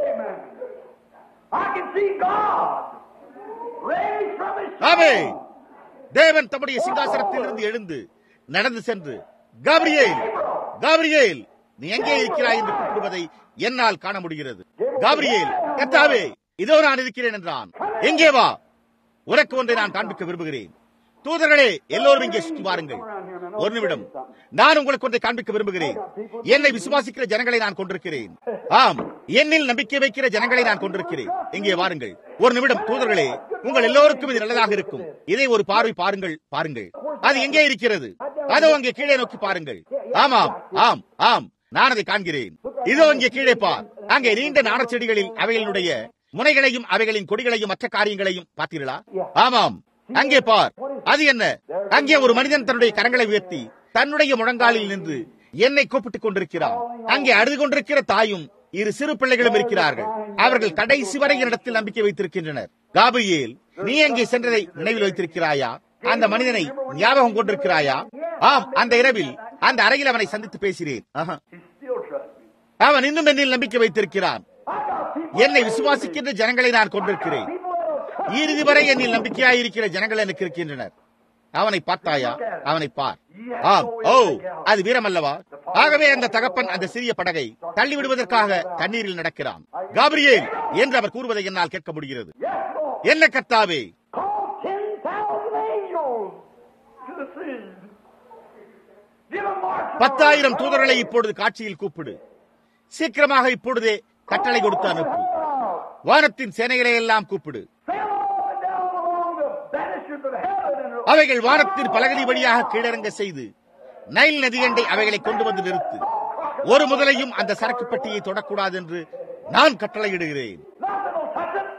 I can see God raised from his ஆமே தேவன் தம்முடைய சிங்காசனத்திலிருந்து எழுந்து நடந்து சென்று காபிரியேல் காபிரியேல் நீ எங்கே இருக்கிறாய் என்று கூப்பிடுவதை என்னால் காண முடிகிறது காபிரியேல் கர்த்தாவே இதோ நான் இருக்கிறேன் என்றான் எங்கே வா உனக்கு ஒன்றை நான் காண்பிக்க விரும்புகிறேன் தூதர்களே எல்லோரும் இங்கே சுற்றி வாருங்கள் ஒரு நிமிடம் நான் உங்களுக்கு ஒன்றை காண்பிக்க விரும்புகிறேன் என்னை விசுவாசிக்கிற ஜனங்களை நான் கொண்டிருக்கிறேன் ஆம் என்னில் நம்பிக்கை வைக்கிற ஜனங்களை நான் கொண்டிருக்கிறேன் இங்கே வாருங்கள் ஒரு நிமிடம் தூதர்களே உங்கள் எல்லோருக்கும் இது நல்லதாக இருக்கும் இதை ஒரு பார்வை பாருங்கள் பாருங்கள் அது எங்கே இருக்கிறது அதோ அங்கே கீழே நோக்கி பாருங்கள் ஆமாம் ஆம் ஆம் நான் அதை காண்கிறேன் இதோ இங்கே கீழே பார் அங்கே நீண்ட நாணச் செடிகளில் அவைகளினுடைய முனைகளையும் அவைகளின் கொடிகளையும் மற்ற காரியங்களையும் பார்த்தீர்களா ஆமாம் அங்கே பார் அது என்ன அங்கே ஒரு மனிதன் தன்னுடைய கரங்களை உயர்த்தி தன்னுடைய முழங்காலில் நின்று என்னை கூப்பிட்டுக் கொண்டிருக்கிறார் அங்கே அழுது கொண்டிருக்கிற தாயும் இரு சிறு பிள்ளைகளும் இருக்கிறார்கள் அவர்கள் கடைசி வரை என்னிடத்தில் நம்பிக்கை வைத்திருக்கின்றனர் காபிரியேல் நீ அங்கே சென்றதை நினைவில் வைத்திருக்கிறாயா அந்த மனிதனை ஞாபகம் கொண்டிருக்கிறாயா ஆம் அந்த இரவில் அந்த அறையில் அவனை சந்தித்து பேசினேன் ஆஹா. He still trusts me. அவன் இன்னும் என்னில் நம்பிக்கை வைத்திருக்கிறான் I got people என்னை விசுவாசிக்கின்ற ஜனங்களை நான் கொண்டிருக்கிறேன் people that'll trust இறுதி வரை என்னில் நம்பிக்கையாயிருக்கிற ஜனங்கள் எனக்கு இருக்கின்றனர் அவனை பார்த்தாயா அவனை பார் ஆம் ஓ அது வீரம் அல்லவா ஆகவே அந்த தகப்பன் அந்த சிறிய படகை தள்ளி விடுவதற்காக தண்ணீரில் நடக்கிறான் காபிரியேல் என்று அவர் கூறுவதை என்னால் கேட்க முடிகிறது Yes, Lord. என்ன கர்த்தாவே Call 10,000 angels to the scene. Give them march. பத்தாயிரம் தூதர்களை இப்பொழுது காட்சியில் கூப்பிடு சீக்கிரமாக இப்பொழுதே கட்டளை கொடுத்து அனுப்பு வானத்தின் சேனைகளை எல்லாம் கூப்பிடு Sail all the way down along the banisters of heaven and அவைகள் வானத்தின் பலகதி வழியாக கீழறங்க செய்து நைல் நதியண்டை அவைகளை கொண்டு வந்து நிறுத்து ஒரு முதலையும் அந்த சரக்கு பெட்டியை தொடக்கூடாது என்று நான் கட்டளையிடுகிறேன் nothing will touch it.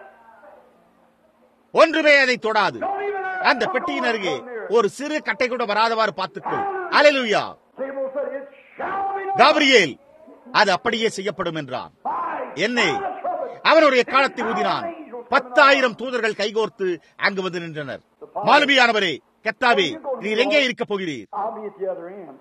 ஒன்றுமே அதை தொடாது Don't even அந்த பெட்டியின் அருகே ஒரு சிறு கட்டை கூட வராதவாறு பார்த்துக்கொள் alleluia Samuel said, It shall be done. காபிரியேல் அது அப்படியே செய்யப்படும் என்றான் By என்னை the trumpet. அவன் ஒரு எக்காலத்தை ஊதினான் பத்தாயிரம் தூதர்கள் கைகோர்த்து அங்கு வந்து நின்றனர் மாலுமியானவரே கத்தாவே நீர் எங்கே இருக்க போகிறீர் I'll be at the other end.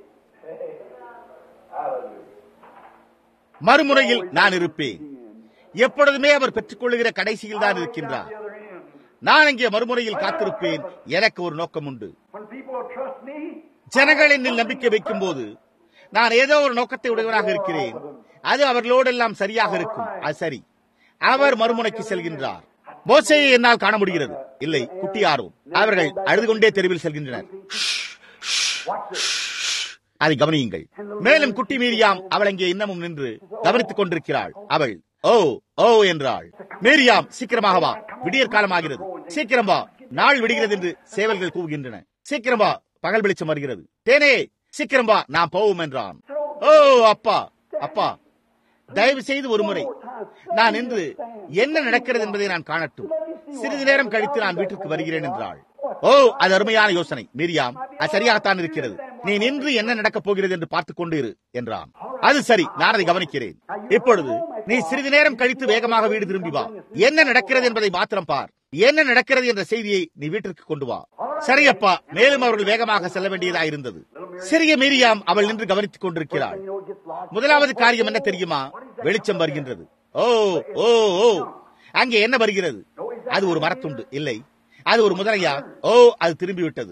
மறுமுறையில் நான் இருப்பேன் எப்பொழுதுமே அவர் பெற்றுக்கொள்ளுகிற கடைசியில் தான் இருக்கின்றார் The other end. நான் இங்கே மறுமுறையில் காத்திருப்பேன் எனக்கு ஒரு நோக்கம் உண்டு When people will trust me, ஜனங்கள் என்னில் நம்பிக்கை வைக்கும் போது நான் ஏதோ ஒரு நோக்கத்தை உடையவனாக இருக்கிறேன் அது அவர்களோடெல்லாம் சரியாக இருக்கும் அது சரி அவர் மறுமுனைக்கு செல்கின்றார் மோசையை என்னால் காண முடிகிறது இல்லை குட்டி யாரும் அவர்கள் அழுது கொண்டே தெருவில் செல்கின்றனர் watch this. அதை கவனியுங்கள் மேலும் குட்டி மீரியாம் அவள் அங்கே இன்னமும் நின்று கவனித்துக் கொண்டிருக்கிறாள் அவள் ஓ ஓ என்றாள் மீரியாம் சீக்கிரமாக வா விடியற் காலமாகிறது சீக்கிரம் வா நாள் விடுகிறது என்று சேவல்கள் கூவுகின்றன சீக்கிரம் வா பகல் வெளிச்சம் வருகிறது தேனே சீக்கிரம் வா நான் போவோம் என்றான் ஓ அப்பா அப்பா தயவு செய்து ஒரு முறை நான் நின்று என்ன நடக்கிறது என்பதை நான் காணட்டும் சிறிது நேரம் கழித்து நான் வீட்டுக்கு வருகிறேன் என்றாள் ஓ அது அருமையான யோசனை மீரியாம் அது சரியாகத்தான் இருக்கிறது நீ நின்று என்ன நடக்கப் போகிறது என்று பார்த்துக் கொண்டு இரு என்றான் அது சரி நான் அதை கவனிக்கிறேன் இப்பொழுது நீ சிறிது நேரம் கழித்து வேகமாக வீடு திரும்பி வா என்ன நடக்கிறது என்பதை மாத்திரம் பார் என்ன நடக்கிறது என்ற செய்தியை நீ வீட்டிற்கு கொண்டு வா சரியப்பா மேலும் அவர்கள் வேகமாக செல்ல வேண்டியதா இருந்தது சிறிய மீரியாம் அவள் நின்று கவனித்துக் கொண்டிருக்கிறாள் You know, it gets lost. முதலாவது காரியம் என்ன தெரியுமா வெளிச்சம் வருகின்றது ஓ ஓ ஓ அங்கே என்ன வருகிறது அது ஒரு மரத்துண்டு இல்லை அது ஒரு முதலையா ஓ அது திரும்பி விட்டது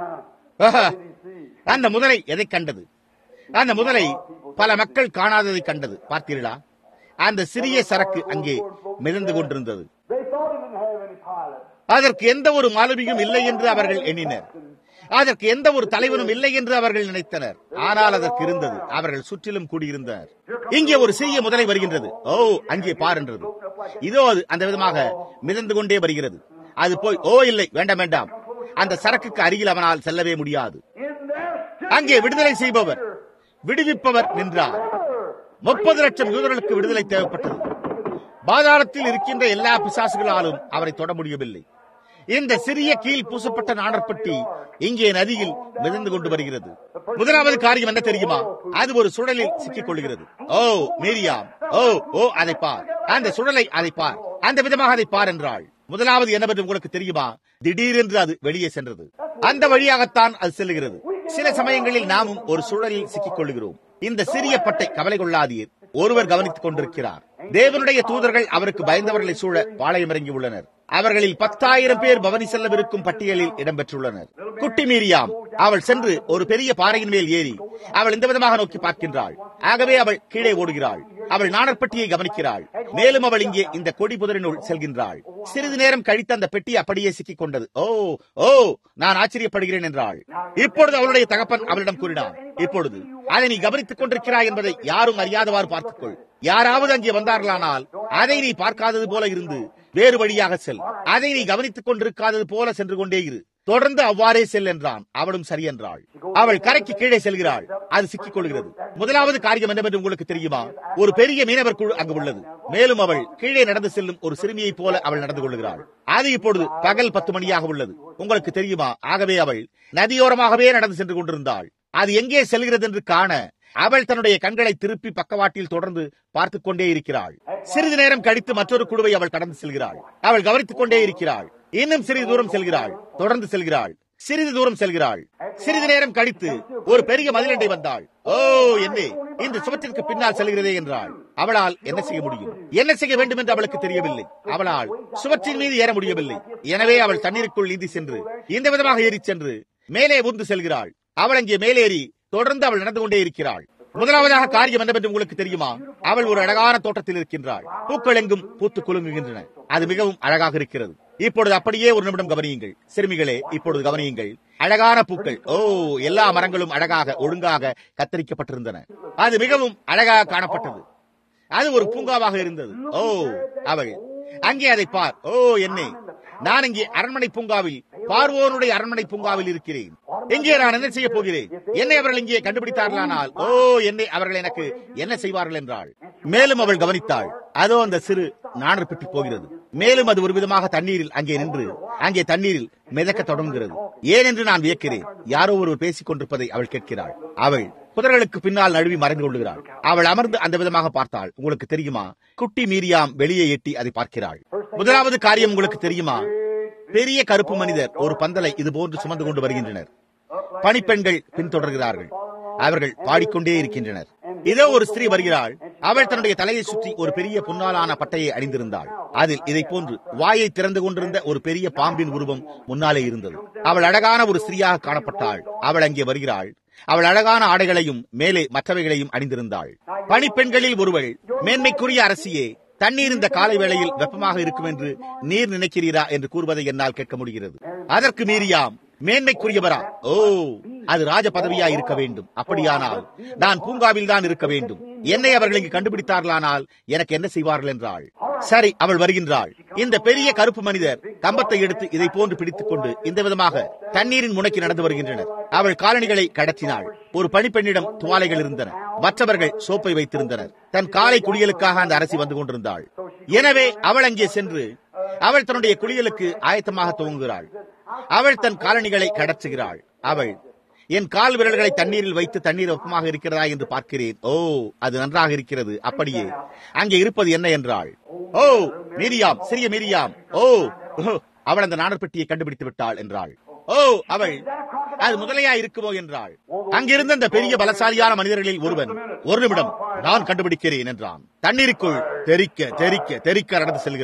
ஆஹா, அந்த முதலை எதை கண்டது அந்த முதலை பல மக்கள் காணாததை கண்டது பார்த்தீர்களா அந்த சிறிய சரக்கு அங்கே மிதந்து கொண்டிருந்தது They thought he didn't have any pilot. அதற்கு எந்த ஒரு மாலுமியும் இல்லை என்று அவர்கள் எண்ணினர் அதற்கு எந்த ஒரு தலைவனும் இல்லை என்று அவர்கள் நினைத்தனர் ஆனால் அதற்கு இருந்தது அவர்கள் சுற்றிலும் கூடியிருந்தனர் இங்கே ஒரு சிறிய முதலை வருகின்றது ஓ அங்கே பார் என்றது இதோ அது அந்த விதமாக மிதந்து கொண்டே வருகிறது அது போய் ஓ இல்லை வேண்டாம் வேண்டாம் அந்த சரக்குக்கு அருகில் அவனால் செல்லவே முடியாது In their அங்கே விடுதலை செய்பவர் விடுவிப்பவர் நின்றார் முப்பது லட்சம் யூதர்களுக்கு விடுதலை தேவைப்பட்டது பாதாளத்தில் இருக்கின்ற எல்லா பிசாசுகளாலும் அவரை தொட முடியவில்லை இந்த சிறிய கீழ் பூசப்பட்ட நாணற்பட்டி இங்கே நதியில் மிதந்து கொண்டு வருகிறது முதலாவது காரியம் என்ன தெரியுமா அது ஒரு சுழலில் சிக்கிக் கொள்கிறது ஓ மீரியாம் ஓ ஓ அதை பார் அந்த சுழலை அதை பார் அந்த விதமாக அதை பார் என்றாள் முதலாவது என்னவென்று உங்களுக்கு தெரியுமா திடீரென்று அது வெளியே சென்றது அந்த வழியாகத்தான் அது செல்லுகிறது சில சமயங்களில் நாமும் ஒரு சுழலில் சிக்கிக் கொள்ளுகிறோம் இந்த சிறிய பட்டை கவலை கொள்ளாதீர் ஒருவர் கவனித்துக் கொண்டிருக்கிறார் தேவனுடைய தூதர்கள் அவருக்கு பயந்தவர்களை சூழ பாளையம் இறங்கி உள்ளனர் அவர்களில் பத்தாயிரம் பேர் பவனி செல்லவிருக்கும் பட்டியலில் இடம்பெற்றுள்ளனர் குட்டி மீரியாம் அவள் சென்று ஒரு பெரிய பாறையின் மேல் ஏறி அவள் இந்த விதமாக நோக்கி பார்க்கின்றாள் ஆகவே அவள் கீழே ஓடுகிறாள் அவள் நாணற்பட்டியை கவனிக்கிறாள் மேலும் அவள் இங்கே இந்த கொடி புதரினுள் செல்கின்றாள் சிறிது நேரம் கழித்து அந்த பெட்டி அப்படியே சிக்கிக் கொண்டது ஓ ஓ நான் ஆச்சரியப்படுகிறேன் என்றாள் இப்பொழுது அவளுடைய தகப்பன் அவளிடம் கூறினான் இப்பொழுது அதை நீ கவனித்துக் கொண்டிருக்கிறாய் என்பதை யாரும் அறியாதவாறு பார்த்துக்கொள் யாராவது அங்கே வந்தார்களானால் அதை நீ பார்க்காதது போல இருந்து வேறு வழியாக செல் அதை நீ கவனித்துக் கொண்டிருக்காதது போல சென்று கொண்டே இரு தொடர்ந்து அவ்வாறே செல் என்றான் அவளும் சரி என்றாள் அவள் கரைக்கு கீழே செல்கிறாள் அது சிக்கிக் கொள்கிறது முதலாவது காரியம் என்னவென்று உங்களுக்கு தெரியுமா ஒரு பெரிய மீனவர் குழு அங்கு உள்ளது மேலும் அவள் கீழே நடந்து செல்லும் ஒரு சிறுமியைப் போல அவள் நடந்து கொள்கிறாள் அது இப்பொழுது பகல் பத்து மணியாக உள்ளது உங்களுக்கு தெரியுமா ஆகவே அவள் நதியோரமாகவே நடந்து சென்று கொண்டிருந்தாள் அது எங்கே செல்கிறது என்று காண அவள் தன்னுடைய கண்களை திருப்பி பக்கவாட்டில் தொடர்ந்து பார்த்துக் கொண்டே இருக்கிறாள் சிறிது நேரம் கழித்து மற்றொரு குழுவை அவள் கடந்து செல்கிறாள் அவள் கவனித்துக் கொண்டே இருக்கிறாள் இன்னும் சிறிது தூரம் செல்கிறாள் தொடர்ந்து செல்கிறாள் சிறிது தூரம் செல்கிறாள் சிறிது நேரம் கழித்து ஒரு பெரிய மதிலண்டை வந்தாள் ஓ என்னே இந்த சுவற்றிற்கு பின்னால் செல்கிறதே என்றாள் அவளால் என்ன செய்ய முடியும் என்ன செய்ய வேண்டும் என்று அவளுக்கு தெரியவில்லை அவளால் சுவற்றின் மீது ஏற முடியவில்லை எனவே அவள் தண்ணீருக்குள் நீந்தி சென்று இந்த விதமாக ஏறிச் சென்று மேலே ஊர்ந்து செல்கிறாள் அவள் அங்கே மேலேறி தொடர்ந்து அவள் நடந்து கொண்டே இருக்கிறாள் முதலாவதாக காரியம் என்னவென்று உங்களுக்கு தெரியுமா அவள் ஒரு அழகான தோட்டத்தில் இருக்கின்றாள் பூக்கள் எங்கும் பூத்து குலுங்குகின்றன அது மிகவும் அழகாக இருக்கிறது இப்பொழுது அப்படியே ஒரு நிமிடம் கவனியுங்கள் சிறுமிகளே இப்பொழுது கவனியுங்கள் அழகான பூக்கள் ஓ எல்லா மரங்களும் அழகாக ஒழுங்காக கத்தரிக்கப்பட்டிருந்தன அது மிகவும் அழகாக காணப்பட்டது அது ஒரு பூங்காவாக இருந்தது ஓ அவள் அங்கே அதை பார் ஓ என்னே நான் இங்கே அரண்மனை பூங்காவில் பார்வோனுடைய அரண்மனை பூங்காவில் இருக்கிறேன் எங்கே நான் என்ன செய்ய போகிறேன் என்னை அவர்கள் இங்கே கண்டுபிடித்தார்களானால் ஓ என்னை அவர்கள் எனக்கு என்ன செய்வார்கள் என்றாள் மேலும் அவள் கவனித்தாள் அதோ அந்த சிறு நாணர் பெட்டி போகிறது மேலும் அது ஒரு விதமாக தண்ணீரில் அங்கே நின்று அங்கே தண்ணீரில் மிதக்க தொடங்குகிறது ஏன் என்று நான் வியக்கிறேன் யாரோ ஒருவர் பேசிக் கொண்டிருப்பதை அவள் கேட்கிறாள் அவள் புதர்களுக்கு பின்னால் நழுவி மறைந்து கொள்கிறாள் அவள் அமர்ந்து அந்த விதமாக பார்த்தாள் உங்களுக்கு தெரியுமா குட்டி மீரியாம் வெளியே எட்டி அதை பார்க்கிறாள் முதலாவது காரியம் உங்களுக்கு தெரியுமா பெரிய கருப்பு மனிதர் ஒரு பந்தலை இது போன்று சுமந்து கொண்டு வருகின்றனர் பணிப்பெண்கள் பின்தொடர்கிறார்கள் அவர்கள் பாடிக்கொண்டே இருக்கின்றனர் இதோ ஒரு ஸ்திரீ வருகிறாள் அவள் தன்னுடைய தலையை சுற்றி ஒரு பெரிய புன்னாலான பட்டையை அணிந்திருந்தாள் அதில் இதை போன்று வாயை திறந்து கொண்டிருந்த ஒரு பெரிய பாம்பின் உருவம் முன்னாலே இருந்தது அவள் அழகான ஒரு ஸ்திரீயாக காணப்பட்டாள் அவள் அங்கே வருகிறாள் அவள் அழகான ஆடைகளையும் மேலே மற்றவைகளையும் அணிந்திருந்தாள் பணிப்பெண்களில் ஒருவள் மேன்மைக்குரிய அரசியே தண்ணீர் இந்த காலை வேளையில் வெப்பமாக இருக்கும் என்று நீர் நினைக்கிறீரா என்று கூறுவதை என்னால் கேட்க முடிகிறது அதற்கு மீறியாம் மேன்மைக்குரியவரா ஓ அது ராஜ பதவியா இருக்க வேண்டும் அப்படியானால் நான் பூங்காவில் தான் இருக்க வேண்டும் என்னை அவர்கள் இங்கு கண்டுபிடித்தார்களானால் எனக்கு என்ன செய்வார்கள் என்றாள் சரி அவள் வருகின்றாள் இந்த பெரிய கருப்பு மனிதர் கம்பத்தை எடுத்து இதை போன்று பிடித்துக் கொண்டு இந்த விதமாக தண்ணீரின் முனைக்கு நடந்து வருகின்றனர் அவள் காலணிகளை கடத்தினாள் ஒரு பணிப்பெண்ணிடம் துவாலைகள் இருந்தன மற்றவர்கள் சோப்பை வைத்திருந்தனர் தன் காலை குளியலுக்காக அந்த அரசி வந்து கொண்டிருந்தாள் எனவே அவள் அங்கே சென்று அவள் தன்னுடைய குளியலுக்கு ஆயத்தமாக துவங்குகிறாள் அவள் தன் காலணிகளை கடற்றுகிறாள் அவள் என் கால் விரல்களை தண்ணீரில் வைத்து தண்ணீர் வெப்பமாக இருக்கிறதா என்று பார்க்கிறேன் ஓ அது நன்றாக இருக்கிறது அப்படியே அங்கே இருப்பது என்ன என்றாள் ஓ மீரியாம் சிறிய மீரியாம் ஓ ஓ, அவள் அந்த நாணற்பட்டியை கண்டுபிடித்து விட்டாள் என்றாள் ஓ அவள் அது முதலையா இருக்குமோ என்றாள் அங்கிருந்த அந்த பெரிய பலசாலியான மனிதர்களில் ஒருவன் ஒரு நிமிடம் நான் கண்டுபிடிக்கிறேன் என்றான் தண்ணீருக்குள் தெறிக்க தெறிக்க தெறிக்க நடந்து செல்கிறான்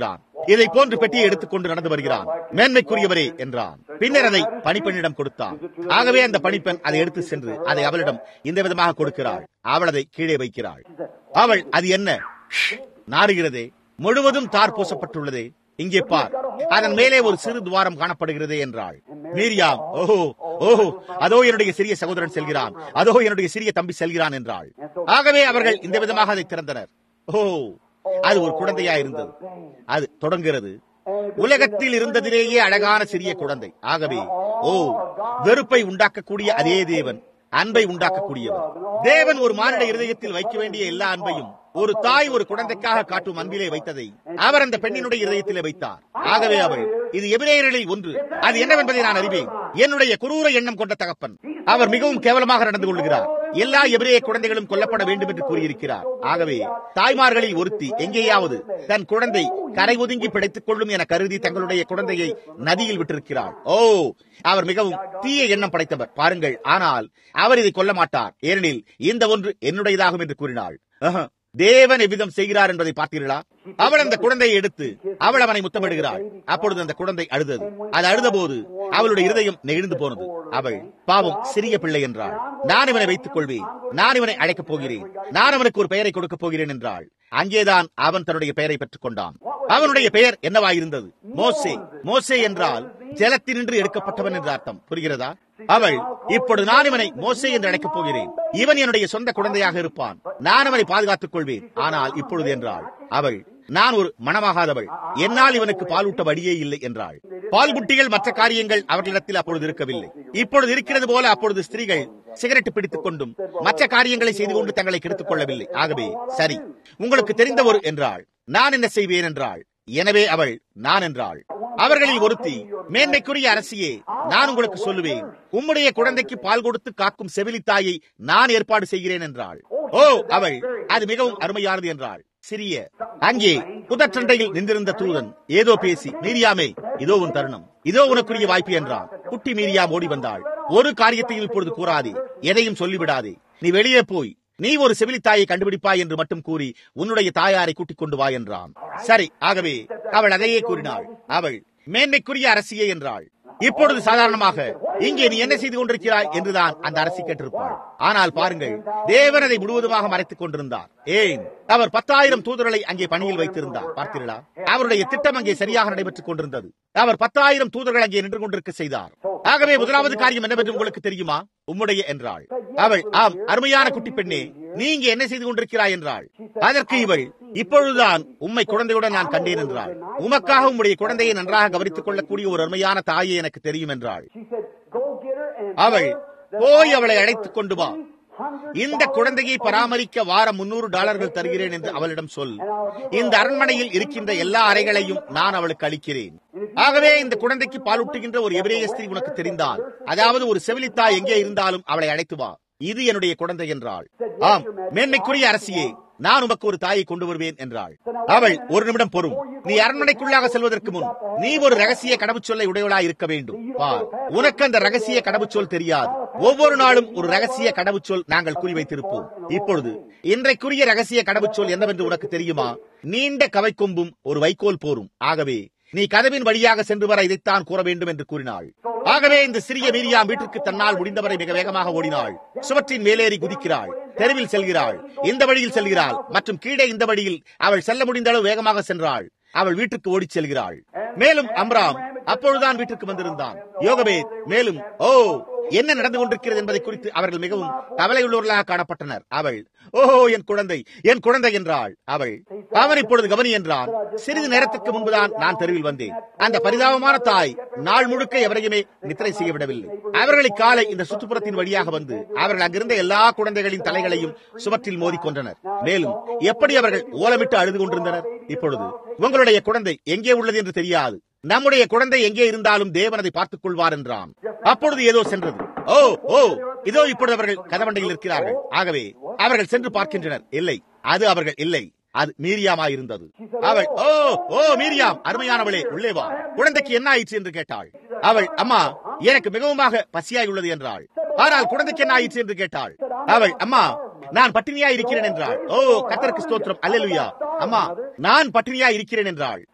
இதை போன்று பெட்டியை எடுத்துக்கொண்டு நடந்து வருகிறான் மேன்மைக்குரியவரே என்றான் பின்னர் அதை பணிப்பெண்ணிடம் கொடுத்தான் ஆகவே அந்த பணிப்பெண் அதை எடுத்து சென்று அதை அவளிடம் இந்த விதமாக கொடுக்கிறாள் அவள் அதை கீழே வைக்கிறாள் அவள் அது என்ன நாறுகிறதே முழுவதும் தார் பூசப்பட்டுள்ளதே இங்கே பார் அதன் மேலே ஒரு சிறு துவாரம் காணப்படுகிறதே என்றாள் மீரியாம் ஓஹோ ஓஹோ அதோ என்னுடைய சிறிய சகோதரன் செல்கிறான் அதோ என்னுடைய சிறிய தம்பி செல்கிறான் என்றாள் ஆகவே அவர்கள் இந்த விதமாக அதை திறந்தனர் ஓ அது ஒரு குழந்தையா இருந்தது அது தொடங்குகிறது உலகத்தில் இருந்ததிலேயே அழகான சிறிய குழந்தை ஆகவே ஓ வெறுப்பை உண்டாக்கக்கூடிய அதே தேவன் அன்பை உண்டாக்கக்கூடியவர் தேவன் ஒரு மானிட இருதயத்தில் வைக்க வேண்டிய எல்லா அன்பையும் ஒரு தாய் ஒரு குழந்தைக்காக காட்டும் அன்பிலே வைத்ததை அவர் அந்த பெண்ணினுடைய இதயத்திலே வைத்தார் ஆகவே அவள் இது எபிரேயர்களில் ஒன்று அது என்னவென்பதை நான் அறிவேன் என்னுடைய குரூர எண்ணம் கொண்ட தகப்பன் அவர் மிகவும் கேவலமாக நடந்து கொள்கிறார் எல்லா எபிரேய குழந்தைகளும் கொல்லப்பட வேண்டும் என்று கூறியிருக்கிறார் ஆகவே தாய்மார்களில் ஒருத்தி எங்கேயாவது தன் குழந்தை கரை ஒதுங்கி பிழைத்துக் கொள்ளும் என கருதி தங்களுடைய குழந்தையை நதியில் விட்டிருக்கிறார் ஓ அவர் மிகவும் தீய எண்ணம் படைத்தவர் பாருங்கள் ஆனால் அவர் இதை கொல்ல மாட்டார் ஏனெனில் இந்த ஒன்று என்னுடையதாகும் என்று கூறினாள் ஆஹா. தேவன் எவ்விதம் செய்கிறார் என்பதை பார்த்தீர்களா அவள் அந்த குழந்தையை எடுத்து அவள் அவனை முத்தமிடுகிறாள் அப்பொழுது அந்த குழந்தை அழுதது அது அழுதபோது அவளுடைய இருதயம் நெகிழ்ந்து போனது அவள் பாவம் சிறிய பிள்ளை என்றாள் நான் இவனை வைத்துக் கொள்வேன் நான் இவனை அழைக்கப் போகிறேன் நான் அவனுக்கு ஒரு பெயரை கொடுக்கப் போகிறேன் என்றாள் அங்கேதான் அவன் தன்னுடைய பெயரை பெற்றுக் கொண்டான் அவனுடைய பெயர் என்னவாயிருந்தது மோசே மோசே என்றால் ஜலத்தினின்று எடுக்கப்பட்டவன் என்று அர்த்தம் புரிகிறதா அவள் இப்பொழுது நான் இவனை மோசே என்று அழைக்கப் போகிறேன் இவன் என்னுடைய சொந்த குழந்தையாக இருப்பான் நான் அவனை பாதுகாத்துக் கொள்வேன் ஆனால் இப்பொழுது என்றாள் அவள் நான் ஒரு மனமாகாதவள் என்னால் இவனுக்கு பாலூட்ட வழியே இல்லை என்றாள் பால் புட்டிகள் மற்ற காரியங்கள் அவர்களிடத்தில் அப்பொழுது இருக்கவில்லை இப்பொழுது இருக்கிறது போல அப்பொழுது ஸ்திரீகள் சிகரெட் பிடித்துக் கொண்டும் மற்ற காரியங்களை செய்து கொண்டு தங்களை கெடுத்துக் கொள்ளவில்லை ஆகவே சரி உங்களுக்கு தெரிந்த ஒரு என்றாள் நான் என்ன செய்வேன் என்றாள் எனவே அவள் நான் என்றாள் அவர்களில் ஒருத்தி மேன்மைக்குரிய அரசியே நான் உங்களுக்கு சொல்லுவேன் உம்முடைய குழந்தைக்கு பால் கொடுத்து காக்கும் செவிலித்தாயை நான் ஏற்பாடு செய்கிறேன் என்றாள் ஓ அவள் அது மிகவும் அருமையானது என்றாள் சிறிய அங்கே புதற்றண்டையில் நின்றிருந்த தூதன் ஏதோ பேசி மீரியாமே இதோ உன் தருணம் இதோ உனக்குரிய வாய்ப்பு என்றான் குட்டி மீரியாம் ஓடி வந்தாள் ஒரு காரியத்தையும் இப்பொழுது கூறாதே எதையும் சொல்லிவிடாதே நீ வெளியே போய் நீ ஒரு செவிலி தாயை கண்டுபிடிப்பாய் என்று மட்டும் கூறி உன்னுடைய தாயாரை கூட்டிக் கொண்டு வா என்றான் சரி ஆகவே அவள் அதையே கூறினாள் அவள் மேன்மைக்குரிய அரசியே என்றாள் இப்பொழுது சாதாரணமாக இங்கே நீ என்ன செய்து கொண்டிருக்கிறாய் என்றுதான் அந்த அரசி கேட்டிருப்பாள் ஆனால் பாருங்கள் தேவன் அதை முழுவதுமாக மறைத்துக் கொண்டிருந்தார் ஏன் அவர் பத்தாயிரம் தூதர்களை அங்கே பணியில் வைத்திருந்தார் பார்த்தீர்களா அவருடைய திட்டம் அங்கே சரியாக நடைபெற்றுக் கொண்டிருந்தது அவர் பத்தாயிரம் தூதர்கள் அங்கே நின்று கொண்டிருக்க செய்தார் ஆகவே முதலாவது காரியம் என்னவென்று உங்களுக்கு தெரியுமா உம்முடைய என்றாள் அவள் ஆம் அருமையான குட்டி பெண்ணே நீ இங்கே என்ன செய்து கொண்டிருக்கிறாய் என்றாள் அதற்கு இவள் இப்பொழுதுதான் உம்மை குழந்தையுடன் நான் கண்டேன் என்றாள் உமக்காக உம்முடைய குழந்தையை நன்றாக கவனித்துக் கொள்ளக்கூடிய ஒரு அருமையான தாயை எனக்கு தெரியும் என்றாள் She said, Go get her and அவள் tell her that போய் I அவளை will அழைத்துக் கொண்டு வா hundred இந்த குழந்தையை பராமரிக்க வாரம் முன்னூறு டாலர்கள் தருகிறேன் என்று அவளிடம் சொல் இந்த அரண்மனையில் இருக்கின்ற எல்லா அறைகளையும் நான் அவளுக்கு அளிக்கிறேன் ஆகவே இந்த குழந்தைக்கு பாலூட்டுகின்ற ஒரு எபிரேய ஸ்திரீ உனக்கு தெரிந்தால் அதாவது ஒரு செவிலித்தாய் எங்கே இருந்தாலும் அவளை அழைத்து வா இது என்னுடைய குழந்தை என்றாள் ஆம் மேன்மைக்குரிய அரசியே நான் உமக்கு ஒரு தாயை கொண்டு வருவேன் என்றாள் அவள் ஒரு நிமிடம் பொறும் நீ அரண்மனைக்குள்ளாக செல்வதற்கு முன் நீ ஒரு ரகசிய கடவுச்சொல்லை உடையவளாய் இருக்க வேண்டும் பார் உனக்கு அந்த ரகசிய கடவுச்சொல் தெரியாது ஒவ்வொரு நாளும் ஒரு ரகசிய கடவுச்சொல் நாங்கள் குறிவைத்திருப்போம் இப்பொழுது இன்றைக்குரிய ரகசிய கடவுச்சொல் என்னவென்று உனக்கு தெரியுமா நீண்ட கவைக்கொம்பும் ஒரு வைக்கோல் போரும் ஆகவே நீ கதவின் வழியாக சென்று வர இதைத்தான் கூற வேண்டும் என்று கூறினாள் ஆகவே இந்த சிறிய மீரியாம் வீட்டிற்கு தன்னால் முடிந்தவரை மிக வேகமாக ஓடினாள் சுவற்றின் மேலேறி குதிக்கிறாள் தெருவில் செல்கிறாள் இந்த வழியில் செல்கிறாள் மற்றும் கீழே இந்த வழியில் அவள் செல்ல முடிந்த அளவு வேகமாக சென்றாள் அவள் வீட்டுக்கு ஓடிச் செல்கிறாள் மேலும் அம்ராம் அப்பொழுதுதான் வீட்டுக்கு வந்திருந்தான் யோகபேத் மேலும் ஓ என்ன நடந்து கொண்டிருக்கிறது என்பதை குறித்து அவர்கள் மிகவும் கவலையுள்ளவர்களாக காணப்பட்டனர் அவள் ஓஹோ என் குழந்தை என் குழந்தை என்றாள் அவள் அவன் இப்பொழுது கவனி என்றான் சிறிது நேரத்துக்கு முன்புதான் நான் தெருவில் வந்தேன் அந்த பரிதாபமான தாய் நாள் முழுக்க எவரையுமே நித்திரை செய்ய விடவில்லை அவர்களை காலை இந்த சுற்றுப்புறத்தின் வழியாக வந்து அவர்கள் அங்கிருந்த எல்லா குழந்தைகளின் தலைகளையும் சுவற்றில் மோதி கொண்டனர் மேலும் எப்படி அவர்கள் ஓலமிட்டு அழுது கொண்டிருந்தனர் இப்பொழுது உங்களுடைய குழந்தை எங்கே உள்ளது என்று தெரியாது நம்முடைய குழந்தை எங்கே இருந்தாலும் தேவன் அதை பார்த்துக் கொள்வார் என்றான் அப்பொழுது ஏதோ சென்றது ஓ ஓ இதோ இப்பொழுது அவர்கள் கதவண்டையில் இருக்கிறார்கள் ஆகவே அவர்கள் சென்று பார்க்கின்றனர் இல்லை அது அவர்கள் இல்லை அது மீரியாமா இருந்தது அவள் ஓ ஓ மீரியாம் அருமையானவளே உள்ளே வா குழந்தைக்கு என்ன ஆயிற்று என்று கேட்டாள் அவள் அம்மா எனக்கு மிகவுமாக பசியாய் உள்ளது என்றாள் ஆனால் குழந்தைக்கு என்ன ஆயிற்று என்று கேட்டாள் அவள் அம்மா நான் பட்டினியா இருக்கிறேன் என்றாள் ஓ கத்தருக்கு ஸ்தோத்திரம் அல்லேலூயா அம்மா நான் பட்டினியா இருக்கிறேன் என்றாள்